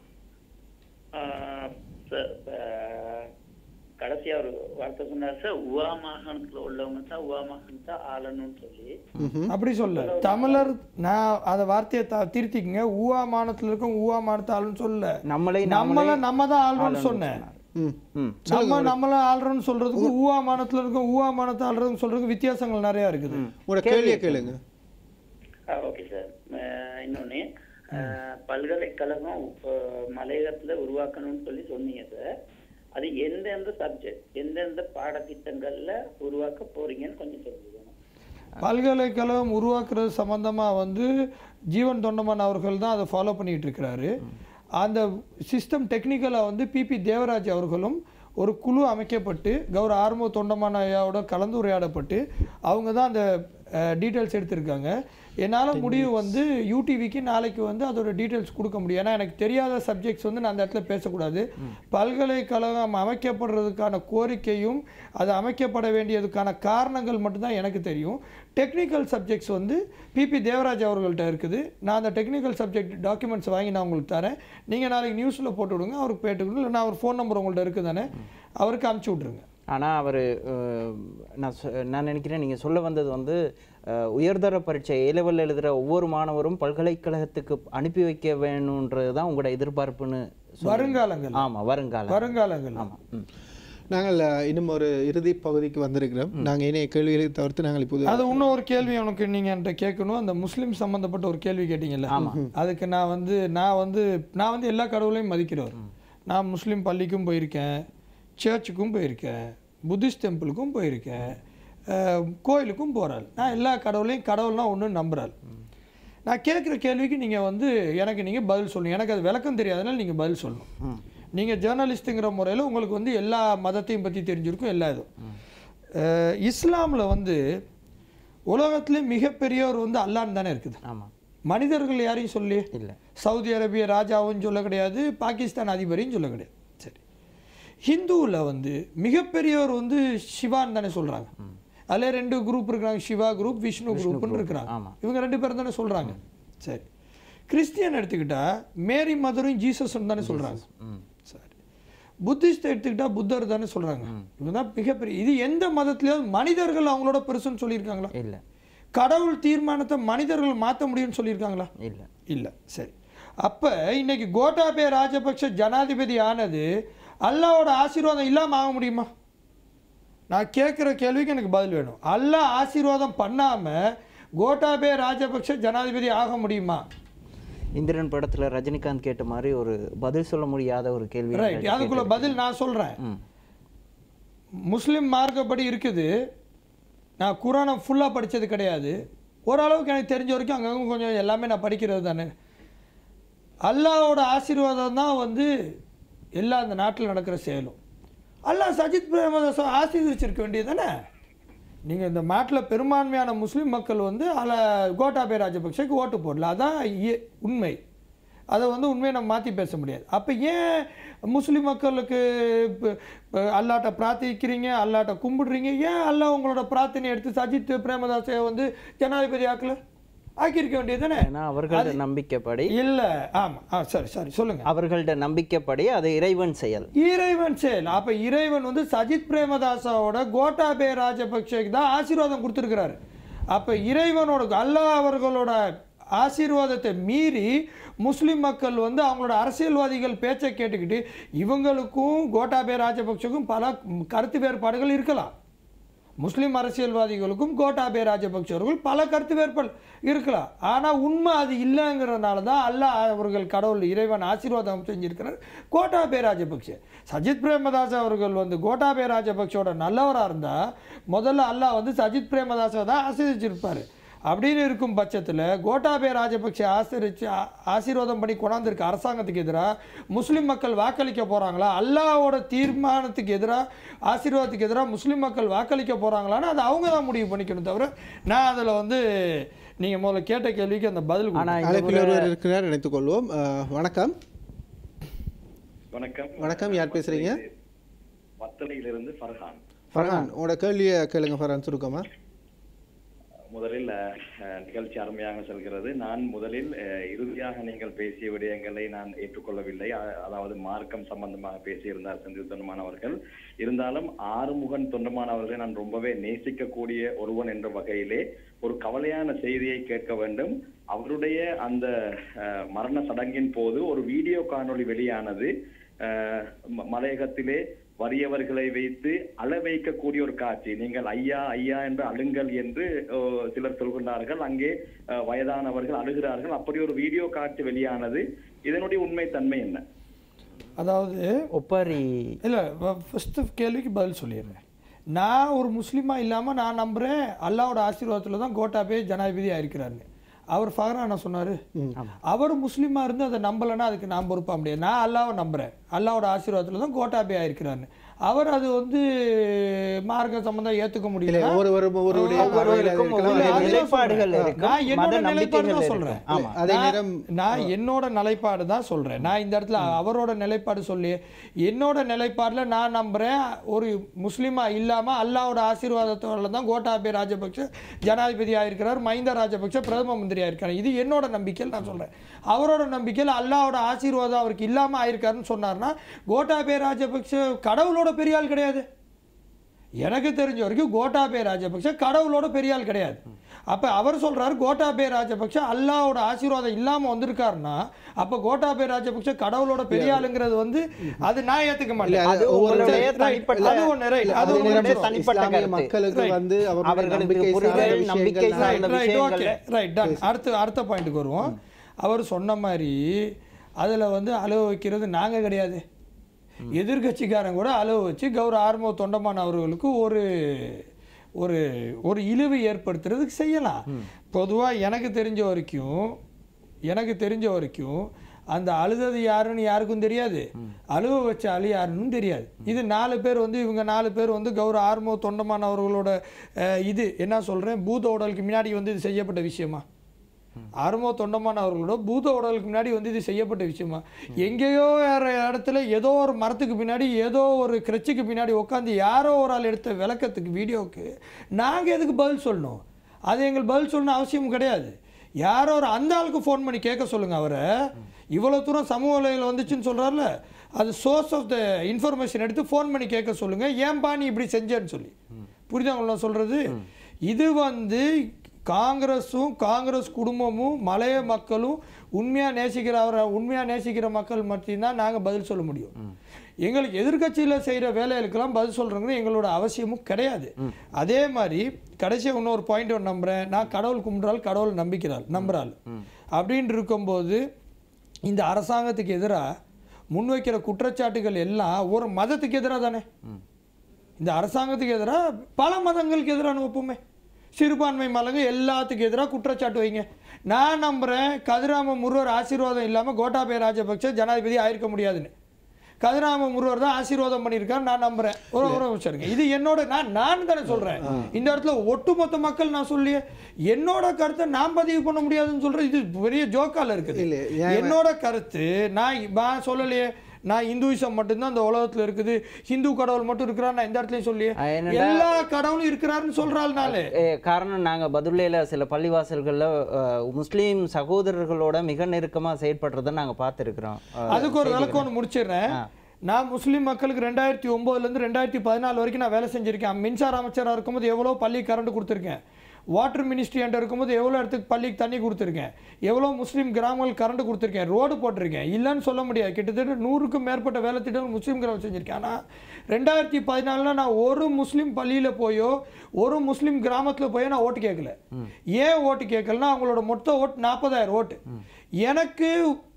ஆஹ் சார் ஆஹ் கடைசியா ஒரு வார்த்தை சொன்னார் சார் உவா மாகாணத்துல உள்ளவங்க தான் உவா மாகாணத்தை ஆளணும்னு சொல்லி அப்படி சொல்ல தமிழர் நான் அந்த வார்த்தையை த திருத்திக்கங்க ஊவா மாநிலத்தில் இருக்கும் ஊவா மாநிலத்தை ஆளுன்னு சொல்ல நம்மளை நம்மள நாமளே நம்ம தான் ஆள்றோம்னு ஆளணும்னு சொன்னேன் சொன்னார். ம் ம் நம்ம நம்மள ஆள்றோம்னு சொல்றதுக்கு ஊவா மாநிலத்தில் இருக்கும் ஊவா மாநிலத்தை ஆள்றதுன்னு சொல்றதுக்கு வித்தியாசங்கள் நிறைய இருக்குது உங்களோட கேள்வியை கேளுங்க ஓகே சார் இன்னொன்னு ஆஹ் பல்கலைக்கழகம் ஆஹ் மலையகத்துல உருவாக்கணும்னு சொல்லி சொன்னீங்க சார் அது எந்தெந்த சப்ஜெக்ட் எந்தெந்த பாடத்திட்டங்கள்ல உருவாக்க போறீங்கன்னு கொஞ்சம் தெரிஞ்சுக்கணும் பல்கலைக்கழகம் உருவாக்குறது சம்பந்தமா வந்து ஜீவன் தொண்டமான் அவர்கள் தான் அதை ஃபாலோ பண்ணிட்டு இருக்கிறாரு அந்த சிஸ்டம் டெக்னிக்கலாக வந்து பிபி தேவராஜ் அவர்களும் ஒரு குழு அமைக்கப்பட்டு கௌரவ ஆர்மோ தொண்டமான் ஐயாவோட கலந்துரையாடப்பட்டு அவங்க தான் அந்த டீட்டெயில்ஸ் எடுத்திருக்காங்க என்னால் முடிவு வந்து யூடிவிக்கு நாளைக்கு வந்து அதோட டீட்டெயில்ஸ் கொடுக்க முடியும் ஏன்னா எனக்கு தெரியாத சப்ஜெக்ட்ஸ் வந்து நான் அந்த இடத்துல பேசக்கூடாது பல்கலைக்கழகம் அமைக்கப்படுறதுக்கான கோரிக்கையும் அது அமைக்கப்பட வேண்டியதுக்கான காரணங்கள் மட்டும்தான் எனக்கு தெரியும் டெக்னிக்கல் சப்ஜெக்ட்ஸ் வந்து பிபி தேவராஜ் அவர்கள்ட்ட இருக்குது நான் அந்த டெக்னிக்கல் சப்ஜெக்ட் டாக்குமெண்ட்ஸ் வாங்கி நான் உங்களுக்கு தரேன் நீங்கள் நாளைக்கு நியூஸில் போட்டு விடுங்க அவருக்கு போயிட்டு இல்லை நான் அவர் ஃபோன் நம்பர் உங்கள்ட்ட இருக்குது தானே அவருக்கு அமுச்சு விட்ருங்க ஆனால் அவர் நான் சொ- நான் நினைக்கிறேன் நீங்கள் சொல்ல வந்தது வந்து அஹ், உயர்தர பரீட்சை ஏ லெவல் எழுதுகிற ஒவ்வொரு மாணவரும் பல்கலைக்கழகத்துக்கு அனுப்பி வைக்க வேணுன்றது தான் உங்களோட எதிர்பார்ப்புன்னு சொல்றீங்க. வருங்காலங்கள் ஆமா வருங்காலம் வருங்காலங்கள் ஆமாம் ம் நாங்கள் அஹ், இன்னும் ஒரு இறுதி பகுதிக்கு வந்திருக்கிறோம் நாங்கள் இணைய கேள்விகளை தவிர்த்து நாங்கள் இப்போது அது இன்னும் ஒரு கேள்வி உனக்கு நீங்க என்கிட்ட கேட்கணும் அந்த முஸ்லீம் சம்பந்தப்பட்ட ஒரு கேள்வி கேட்டீங்கல்ல அதுக்கு நான் வந்து நான் வந்து நான் வந்து எல்லா கடவுளையும் மதிக்கிறவர் நான் முஸ்லீம் பள்ளிக்கும் போயிருக்கேன் சர்ச்சுக்கும் போயிருக்கேன் புத்திஸ்ட் டெம்பிளுக்கும் போயிருக்கேன் அஹ், கோயிலுக்கும் போகிறாள் நான் எல்லா கடவுளையும் கடவுள்னா ஒன்று நம்புறாள் நான் கேட்குற கேள்விக்கு நீங்கள் வந்து எனக்கு நீங்கள் பதில் சொல்லணும் எனக்கு அது விளக்கம் தெரியாதனால நீங்கள் பதில் சொல்லணும் நீங்கள் ஜேர்னலிஸ்ட்டுங்கிற முறையில் உங்களுக்கு வந்து எல்லா மதத்தையும் பற்றி தெரிஞ்சிருக்கும் எல்லா இதுவும் அஹ், இஸ்லாம்ல வந்து உலகத்திலே மிகப்பெரியவர் வந்து அல்லான்னு தானே இருக்குது ஆமாம் மனிதர்கள் யாரையும் சொல்லி இல்லை சவுதி அரேபிய ராஜாவும் சொல்ல கிடையாது பாகிஸ்தான் அதிபரையும் சொல்ல கிடையாது சரி ஹிந்துவில் வந்து மிகப்பெரியவர் வந்து சிவான்னு தானே சொல்கிறாங்க அதில் ரெண்டு குரூப் இருக்கிறாங்க சிவா குரூப் விஷ்ணு குரூப்னு இருக்கிறாங்க ஆமா. இவங்க ரெண்டு பேரும் தானே சொல்கிறாங்க சரி கிறிஸ்டியன் எடுத்துக்கிட்டா மேரி மதரும் ஜீசஸ்ன்னு தானே சொல்கிறாங்க சரி புத்திஸ்ட் எடுத்துக்கிட்டா புத்தர் தானே சொல்கிறாங்க இவங்க தான் மிகப்பெரிய இது எந்த மதத்துலயாவது மனிதர்கள் அவங்களோட பெருசுன்னு சொல்லியிருக்காங்களா இல்லை கடவுள் தீர்மானத்தை மனிதர்கள் மாற்ற முடியும்னு சொல்லியிருக்காங்களா இல்லை இல்லை சரி அப்போ இன்னைக்கு கோட்டாபய ராஜபக்ஷ ஜனாதிபதி ஆனது அல்லாவோட ஆசீர்வாதம் இல்லாமல் ஆக முடியுமா நான் கேட்குற கேள்விக்கு எனக்கு பதில் வேணும் அல்லாஹ் ஆசீர்வாதம் பண்ணாமல் கோட்டாபே ராஜபக்ஷ ஜனாதிபதி ஆக முடியுமா இந்திரன் படத்துல ரஜினிகாந்த் கேட்ட மாதிரி ஒரு பதில் சொல்ல முடியாத ஒரு கேள்வி ரைட் அதுக்குள்ள பதில் நான் சொல்கிறேன் ம். முஸ்லீம் மார்க்கப்படி இருக்குது நான் குரானை ஃபுல்லாக படிச்சது கிடையாது ஓரளவுக்கு எனக்கு தெரிஞ்ச வரைக்கும் அங்கங்க கொஞ்சம் எல்லாமே நான் படிக்கிறது தானே அல்லாஹ்வோட ஆசீர்வாதம் தான் வந்து எல்லா அந்த நாட்டில் நடக்கிற செயலும் அல்லாஹ் சஜித் பிரேமதாசை ஆசீர்வதிச்சிருக்க வேண்டியது தானே நீங்கள் இந்த நாட்டில் பெரும்பான்மையான முஸ்லீம் மக்கள் வந்து அல கோட்டாபே ராஜபக்சேக்கு ஓட்டு போடல அதான் இய- உண்மை அதை வந்து உண்மையை நம்ம மாற்றி பேச முடியாது அப்போ ஏன் முஸ்லீம் மக்களுக்கு இப்ப- இப்ப அல்லாட்ட பிரார்த்திக்கிறீங்க அல்லாட்ட கும்பிடுறீங்க ஏன் அல்லாஹ் உங்களோட பிரார்த்தனை எடுத்து சஜித் பிரேமதாசை வந்து ஜனாதிபதி ஆக்கல ஆக்கியிருக்க வேண்டியது தானே ஏன்னா அவர்களோட நம்பிக்கைப்படி இல்லை ஆமாம் ஆ சரி சரி சொல்லுங்கள் அவர்களோட நம்பிக்கைப்படி அது இறைவன் செயல் இறைவன் செயல் அப்ப இறைவன் வந்து சஜித் பிரேமதாசாவோட கோட்டாபே ராஜபக்சேக்கு தான் ஆசீர்வாதம் கொடுத்துருக்கிறாரு அப்ப இறைவனோட அல்லாஹ் அவர்களோட ஆசீர்வாதத்தை மீறி முஸ்லிம் மக்கள் வந்து அவங்களோட அரசியல்வாதிகள் பேச்சை கேட்டுக்கிட்டு இவங்களுக்கும் கோட்டாபே ராஜபக்சேக்கும் பல கருத்து வேறுபாடுகள் இருக்கலாம் முஸ்லிம் அரசியல்வாதிகளுக்கும் கோட்டாபே ராஜபக்ஷ அவர்கள் பல கருத்து வேறுபாடு இருக்கலாம் ஆனால் உண்மை அது இல்லைங்கிறதுனால தான் அல்லாஹ் அவர்கள் கடவுள் இறைவன் ஆசீர்வாதம் செஞ்சிருக்கிறார் கோட்டாபே ராஜபக்ஷ சஜித் பிரேமதாஸ் அவர்கள் வந்து கோட்டாபே ராஜபக்ஷோட நல்லவராக இருந்தால் முதல்ல அல்லாஹ் வந்து சஜித் பிரேமதாஸை தான் ஆசீர்வதிச்சிருப்பார் அப்படின்னு இருக்கும் பட்சத்தில் கோட்டாபே ராஜபக்ஷ ஆசிரிச்சு ஆ- ஆசீர்வாதம் பண்ணி கொண்டாந்துருக்க அரசாங்கத்துக்கு எதிராக முஸ்லீம் மக்கள் வாக்களிக்க போகிறாங்களா அல்லாஹ்வோட தீர்மானத்துக்கு எதிராக ஆசீர்வாதத்துக்கு எதிராக முஸ்லீம் மக்கள் வாக்களிக்க போகிறாங்களான்னு அது அவங்க தான் முடிவு பண்ணிக்கணும் தவிர நான் அதில் வந்து நீங்கள் முதல்ல கேட்ட கேள்விக்கு அந்த பதில் ஆனா கொடுத்தேன். இந்த அழைப்பில் முறை- ஒருவர் இருக்கிறார் நினைத்துக் கொள்வோம் அஹ், வணக்கம் வணக்கம் வணக்கம், யார் பேசுறீங்க? வத்தலையிலிருந்து ஃபர்ஹான் ஃபர்ஹான் உங்களோட கேள்வியை கேளுங்க ஃபர்ஹான் சுருக்கமா முதலில் அஹ், நிகழ்ச்சி அருமையாக செல்கிறது நான் முதலில் அஹ், இறுதியாக நீங்கள் பேசிய விடயங்களை நான் ஏற்றுக்கொள்ளவில்லை அ- அதாவது மார்க்கம் சம்பந்தமாக பேசியிருந்தார் செந்தில் தொண்டமான் அவர்கள் இருந்தாலும் ஆறுமுகன் தொண்டமான் அவர்களை நான் ரொம்பவே நேசிக்கக்கூடிய ஒருவன் என்ற வகையிலே ஒரு கவலையான செய்தியை கேட்க வேண்டும் அவருடைய அந்த அஹ், மரண சடங்கின் போது ஒரு வீடியோ காணொளி வெளியானது அஹ், ம- மலையகத்திலே வறியவர்களை வைத்து அழ வைக்கக்கூடிய ஒரு காட்சி நீங்கள் ஐயா ஐயா என்று அழுங்கள் என்று ஓ, சிலர் சொல்கின்றார்கள் அங்கே அஹ், வயதானவர்கள் அழுகிறார்கள் அப்படி ஒரு வீடியோ காட்சி வெளியானது இதனுடைய உண்மை தன்மை என்ன அதாவது ஒப்பாரி இல்லை ஃபஸ்ட்டு கேள்விக்கு பதில் சொல்லிடுறேன் நான் ஒரு முஸ்லீமாக இல்லாமல் நான் நம்புகிறேன் அல்லாவோட ஆசீர்வாதத்தில் தான் கோட்டாபே ஜனாதிபதி ஆயிருக்கிறாருன்னு அவர் ஃபஹரானா சொன்னார் அவர் முஸ்லீமாக இருந்து அதை நம்பலைன்னா அதுக்கு நான் பொறுப்பாக முடியாது நான் அல்லாவை நம்புகிறேன் அல்லாவோட ஆசீர்வாதத்தில் தான் கோட்டாபே ஆயிருக்கிறாருன்னு அவர் அது வந்து மார்க்க சம்பந்தம் ஏற்றுக்க முடியல இல்லை ஒவ்வொருவரும் ஒருவருடைய பார்வையில் அது ஒவ்வொருவருக்கும் இருக்கலாம். ஒவ்வொரு அது நிலைப்பாடுகள் நான் இருக்கும் மத என்னோட நிலைப்பாடு நம்பிக்கைகள் தான் இருக்கும் சொல்றேன் ஆமா அதே நான்- நேரம் நான் என்னோட நிலைப்பாடு தான் சொல்றேன் நான் இந்த இடத்துல அவரோட நிலைப்பாடு சொல்லி என்னோட நிலைப்பாடுல நான் நம்புறேன் ஒரு முஸ்லீமா இல்லாம அல்லாவோட ஆசீர்வாதத்தோட தான் கோட்டாபே ராஜபக்ஷ ஜனாதிபதி ஆயிருக்கிறார் மஹிந்த ராஜபக்ஷ பிரதம மந்திரி ஆயிருக்காரு இது என்னோட நம்பிக்கையில் நான் சொல்றேன் அவரோட நம்பிக்கையில் அல்லாவோட ஆசீர்வாதம் அவருக்கு இல்லாம ஆயிருக்காருன்னு சொன்னார்னா கோட்டாபே ராஜபக்ஷ கடவுளோட பெரிய ஆள் கிடையாது எனக்கு தெரிஞ்ச வரைக்கும் கோட்டாபே ராஜபக்ஷ கடவுளோட பெரிய ஆள் கிடையாது அப்ப அவர் சொல்றாரு கோட்டாபே ராஜபக்ஷ அல்லாவோட ஆசீர்வாதம் இல்லாம வந்திருக்காருன்னா அப்ப கோட்டாபே ராஜபக்ஷ கடவுளோட பெரிய ஆளுங்கிறது வந்து அது நான் ஏத்துக்க இல்ல, மாட்டேன் அது அது உங்களுடைய Right, தனிப்பட்ட அது ஒண்ணு right. அது அதே ஒண்ணு நேரம் நிமிஷம். தனிப்பட்ட இஸ்லாமிய கருத்து. மக்களுக்கு Right. வந்து அவருடைய அவர்களுக்கு நம்பிக்கை புரிதல், சார்ந்த நம்பிக்கை விஷயங்கள் சார்ந்த ரைட் ரைட் ஓகே விஷயங்கள்ல- ரைட் டன் அடுத்து அடுத்த பாயிண்ட்டுக்கு வருவோம் அவர் சொன்ன மாதிரி அதில் வந்து அழுவ வைக்கிறது நாங்கள் கிடையாது எதிர்கட்சிக்காரங்க கூட அழுவ வச்சு கௌரவ ஆர்மோ தொண்டமான் அவர்களுக்கு ஒரு ஒரு ஒரு இழிவு ஏற்படுத்துறதுக்கு செய்யலாம் பொதுவாக எனக்கு தெரிஞ்ச வரைக்கும் எனக்கு தெரிஞ்ச வரைக்கும் அந்த அழுதது யாருன்னு யாருக்கும் தெரியாது அழுவ வச்ச அழு யாருன்னு தெரியாது இது நாலு பேர் வந்து இவங்க நாலு பேர் வந்து கௌரவ ஆர்மோ தொண்டமான் அவர்களோட அஹ், இது என்ன சொல்கிறேன் பூத உடலுக்கு முன்னாடி வந்து இது செய்யப்பட்ட விஷயமா ஆர்மோ தொண்டமான் அவர்களோட பூத உடலுக்கு முன்னாடி வந்து இது செய்யப்பட்ட விஷயமா எங்கேயோ வேற இடத்துல ஏதோ ஒரு மரத்துக்கு பின்னாடி ஏதோ ஒரு கிரச்சிக்கு பின்னாடி உட்காந்து யாரோ ஒரு ஆள் எடுத்த விளக்கத்துக்கு வீடியோவுக்கு நாங்கள் எதுக்கு பதில் சொல்லணும் அது எங்களுக்கு பதில் சொல்லணும் அவசியம் கிடையாது யாரோ ஒரு அந்த ஆளுக்கு ஃபோன் பண்ணி கேட்க சொல்லுங்க அவரை இவ்வளோ தூரம் சமூக வலையில் வந்துச்சுன்னு சொல்கிறாருல அது சோர்ஸ் ஆஃப் த இன்ஃபர்மேஷன் எடுத்து ஃபோன் பண்ணி கேட்க சொல்லுங்க ஏன்பா நீ இப்படி செஞ்சேன்னு சொல்லி புரியுதா உங்களை நான் சொல்கிறது இது வந்து காங்கிரஸும் காங்கிரஸ் குடும்பமும் மலைய மக்களும் உண்மையாக நேசிக்கிற அவரை உண்மையாக நேசிக்கிற மக்கள் மட்டும்தான் நாங்கள் பதில் சொல்ல முடியும் எங்களுக்கு எதிர்க்கட்சியில் செய்கிற வேலைகளுக்கெல்லாம் பதில் சொல்கிறோங்கிறது எங்களோட அவசியமும் கிடையாது அதே மாதிரி கடைசியாக இன்னொரு பாயிண்ட் ஒன்று நம்புகிறேன் நான் கடவுள் கும்பிட்றால் கடவுள் நம்பிக்கிறாள் நம்புறாள் அப்படின்னு இருக்கும்போது இந்த அரசாங்கத்துக்கு எதிராக முன்வைக்கிற குற்றச்சாட்டுகள் எல்லாம் ஒரு மதத்துக்கு எதிராக தானே இந்த அரசாங்கத்துக்கு எதிராக பல மதங்களுக்கு எதிரான ஒப்புமை சிறுபான்மை மலங்க எல்லாத்துக்கும் எதிராக குற்றச்சாட்டு வைங்க நான் நம்புகிறேன் கதிராம முருகர் ஆசீர்வாதம் இல்லாமல் கோட்டாபய ராஜபக்சே ஜனாதிபதி ஆயிருக்க முடியாதுன்னு கதிராம முருகர் தான் ஆசீர்வாதம் பண்ணியிருக்காரு நான் நம்புறேன் ஒரு ஒரு நிமிஷம் இருங்க. இது என்னோட நான் நான் தானே சொல்றேன் இந்த இடத்துல ஒட்டுமொத்த மக்கள் நான் சொல்லியே என்னோட கருத்தை நான் பதிவு பண்ண முடியாதுன்னு சொல்றேன் இது பெரிய ஜோக்கால இருக்குது இல்ல, ஏன் என்னோட கருத்து நான் நான் சொல்லலையே நான் இந்துவிசம் மட்டும்தான் இந்த உலகத்துல இருக்குது ஹிந்து கடவுள் மட்டும் இருக்கிறார் நான் இந்த இடத்துலயும் சொல்லியே அஹ் என்னடா- எல்லா கடவுளும் இருக்கிறாருன்னு சொல்றாள்னாலே ஏ, காரணம் நாங்கள் பதுளையில் சில பள்ளிவாசல்களில் முஸ்லீம் சகோதரர்களோட மிக நெருக்கமாக செயற்படுறதை நாங்கள் பார்த்துருக்குறோம் அதுக்கு ஒரு விளக்கம் ஒன்று முடிச்சிடுறேன் நான் முஸ்லீம் மக்களுக்கு ரெண்டாயிரத்தி ஒம்போதுலேருந்து ரெண்டாயிரத்தி பதினாலு வரைக்கும் நான் வேலை செஞ்சுருக்கேன் மின்சார அமைச்சராக இருக்கும்போது எவ்வளோ பள்ளி கரண்ட் கொடுத்துருக்கேன் வாட்டர் மினிஸ்ட்ரி என்கிட்ட இருக்கும்போது எவ்வளோ இடத்துக்கு பள்ளிக்கு தண்ணி கொடுத்துருக்கேன் எவ்வளோ முஸ்லீம் கிராமங்கள் கரண்ட் கொடுத்துருக்கேன் ரோடு போட்டிருக்கேன் இல்லைன்னு சொல்ல முடியாது கிட்டத்தட்ட நூறுக்கும் மேற்பட்ட வேலை திட்டங்கள் முஸ்லீம் கிராமம் செஞ்சுருக்கேன் ஆனால் ரெண்டாயிரத்தி பதினாலில் நான் ஒரு முஸ்லீம் பள்ளியில் போயோ ஒரு முஸ்லீம் கிராமத்தில் போயோ நான் ஓட்டு கேட்கல ஏன் ஓட்டு கேட்கலன்னா அவங்களோட மொத்த ஓட்டு நாற்பதாயிரம் ஓட்டு எனக்கு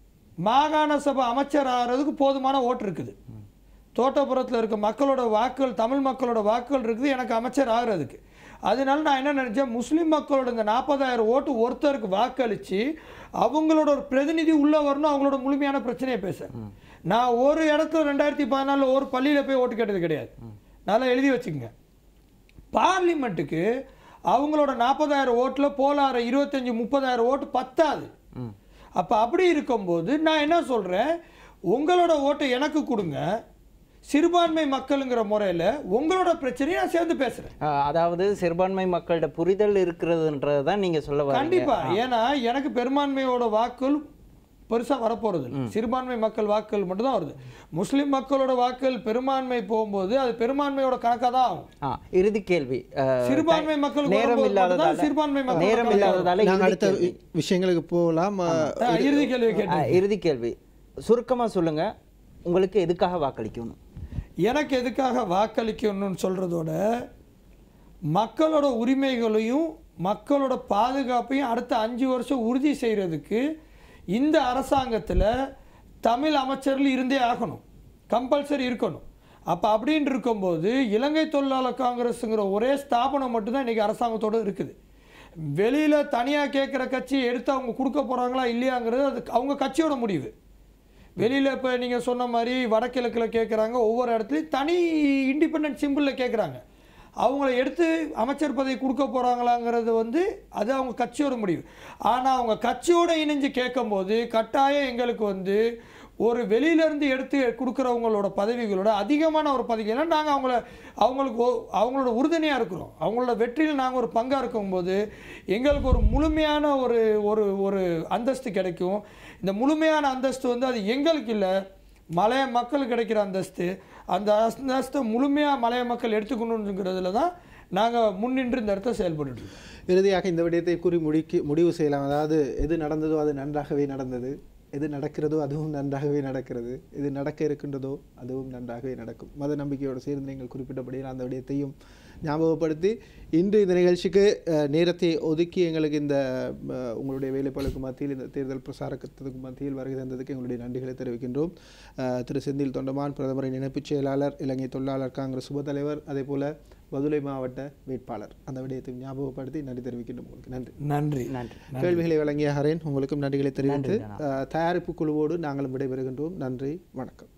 மாகாண சபை அமைச்சர் ஆகிறதுக்கு போதுமான ஓட்டு இருக்குது தோட்டப்புறத்தில் இருக்க மக்களோட வாக்குகள் தமிழ் மக்களோட வாக்குகள் இருக்குது எனக்கு அமைச்சர் ஆகிறதுக்கு அதனால நான் என்ன நினச்சேன் முஸ்லீம் மக்களோட இந்த நாற்பதாயிரம் ஓட்டு ஒருத்தருக்கு வாக்களித்து அவங்களோட ஒரு பிரதிநிதி உள்ளே வரணும் அவங்களோட முழுமையான பிரச்சனையை பேச நான் ஒரு இடத்துல ரெண்டாயிரத்தி பதினாலில் ஒரு பள்ளியில் போய் ஓட்டு கேட்டது கிடையாது நல்லா எழுதி வச்சுக்கோங்க பார்லிமெண்ட்டுக்கு அவங்களோட நாற்பதாயிரம் ஓட்டில் போலாற இருபத்தஞ்சி முப்பதாயிரம் ஓட்டு பத்தாது அப்போ அப்படி இருக்கும்போது நான் என்ன சொல்கிறேன் உங்களோட ஓட்டை எனக்கு கொடுங்க சிறுபான்மை மக்களுங்கிற முறையில் உங்களோட பிரச்சனையை நான் சேர்ந்து பேசுகிறேன் அஹ், அதாவது சிறுபான்மை மக்களோட புரிதல் இருக்கிறதுன்றது தான் நீங்கள் சொல்ல வரீங்க கண்டிப்பா ஏன்னா எனக்கு பெரும்பான்மையோட வாக்குகள் பெருசா வரப்போறது இல்ல. சிறுபான்மை மக்கள் வாக்குகள் மட்டும்தான் வருது முஸ்லிம் மக்களோட வாக்குகள் பெரும்பான்மை போகும்போது அது பெரும்பான்மையோட கணக்காக தான் ஆகும் ஆ இறுதி கேள்வி அஹ், சிறுபான்மை மக்களுக்கு நேரம் வரும்போது இல்லாததால மட்டும்தான் சிறுபான்மை மக்களோட நேரம் கணக்கு இல்லாததால நாங்கள் இறுதி அடுத்த கேள்வி. விஷயங்களுக்கு போகலாம் ஆ, இறுதி கேள்வி கேட்டு ஆ, இறுதி கேள்வி சுருக்கமா சொல்லுங்க உங்களுக்கு எதுக்காக வாக்களிக்கணும் எனக்கு எதுக்காக வாக்களிக்கணும்னு சொல்கிறதோட மக்களோட உரிமைகளையும் மக்களோட பாதுகாப்பையும் அடுத்த அஞ்சு வருஷம் உறுதி செய்கிறதுக்கு இந்த அரசாங்கத்தில் தமிழ் அமைச்சர்கள் இருந்தே ஆகணும் கம்பல்சரி இருக்கணும் அப்போ அப்படின்னு இருக்கும்போது இலங்கை தொழிலாளர் காங்கிரஸுங்கிற ஒரே ஸ்தாபனம் மட்டும்தான் இன்றைக்கி அரசாங்கத்தோடு இருக்குது வெளியில் தனியாக கேட்குற கட்சி எடுத்து அவங்க கொடுக்க போகிறாங்களா இல்லையாங்கிறது அது அவங்க கட்சியோட முடிவு வெளியில் இப்போ நீங்கள் சொன்ன மாதிரி வடகிழக்கில் கேட்குறாங்க ஒவ்வொரு இடத்துலையும் தனி இண்டிபெண்டன்ட் சிம்பிளில் கேட்குறாங்க அவங்கள எடுத்து அமைச்சர் பதவி கொடுக்க போகிறாங்களாங்கிறது வந்து அது அவங்க கட்சியோட முடிவு ஆனால் அவங்க கட்சியோட இணைஞ்சு கேட்கும்போது கட்டாயம் எங்களுக்கு வந்து ஒரு வெளியிலேருந்து எடுத்து கொடுக்குறவங்களோட பதவிகளோட அதிகமான ஒரு பதவி ஏன்னா நாங்கள் அவங்கள அவங்களுக்கு ஒ- அவங்களோட உறுதுணையாக இருக்கிறோம் அவங்களோட வெற்றியில் நாங்கள் ஒரு பங்காக இருக்கும்போது எங்களுக்கு ஒரு முழுமையான ஒரு ஒரு ஒரு அந்தஸ்து கிடைக்கும் இந்த முழுமையான அந்தஸ்து வந்து அது எங்களுக்கு இல்லை மலைய மக்களுக்கு கிடைக்கிற அந்தஸ்து அந்த அந்தஸ்தை முழுமையாக மலைய மக்கள் எடுத்துக்கணுங்கிறதுல தான் நாங்கள் முன்னின்று இந்த இடத்த செயல்பட்டு இருக்கோம் இறுதியாக இந்த விடயத்தை கூறி முடிக்க முடிவு செய்யலாம் அதாவது எது நடந்ததோ அது நன்றாகவே நடந்தது எது நடக்கிறதோ அதுவும் நன்றாகவே நடக்கிறது எது நடக்க இருக்கின்றதோ அதுவும் நன்றாகவே நடக்கும் மத நம்பிக்கையோடு சேர்ந்து நீங்கள் குறிப்பிட்டபடியில் அந்த விடயத்தையும் ஞாபகப்படுத்தி இன்று இந்த நிகழ்ச்சிக்கு அஹ், நேரத்தை ஒதுக்கி எங்களுக்கு இந்த அஹ், உங்களுடைய வேலைப்பாளுக்கு மத்தியில் இந்த தேர்தல் பிரசாரத்துக்கு மத்தியில் வருகை தந்ததுக்கு எங்களுடைய நன்றிகளை தெரிவிக்கின்றோம் அஹ், திரு செந்தில் தொண்டமான் பிரதமரின் இணைப்புச் செயலாளர் இலங்கை தொழிலாளர் காங்கிரஸ் சுப தலைவர் அதே போல மதுரை மாவட்ட வேட்பாளர் அந்த விடயத்தை ஞாபகப்படுத்தி நன்றி தெரிவிக்கின்றோம் உங்களுக்கு நன்றி நன்றி நன்றி கேள்விகளை வழங்கிய ஹரேன் உங்களுக்கும் நன்றிகளை தெரிவித்து அஹ், தயாரிப்பு குழுவோடு நாங்களும் விடைபெறுகின்றோம் நன்றி வணக்கம்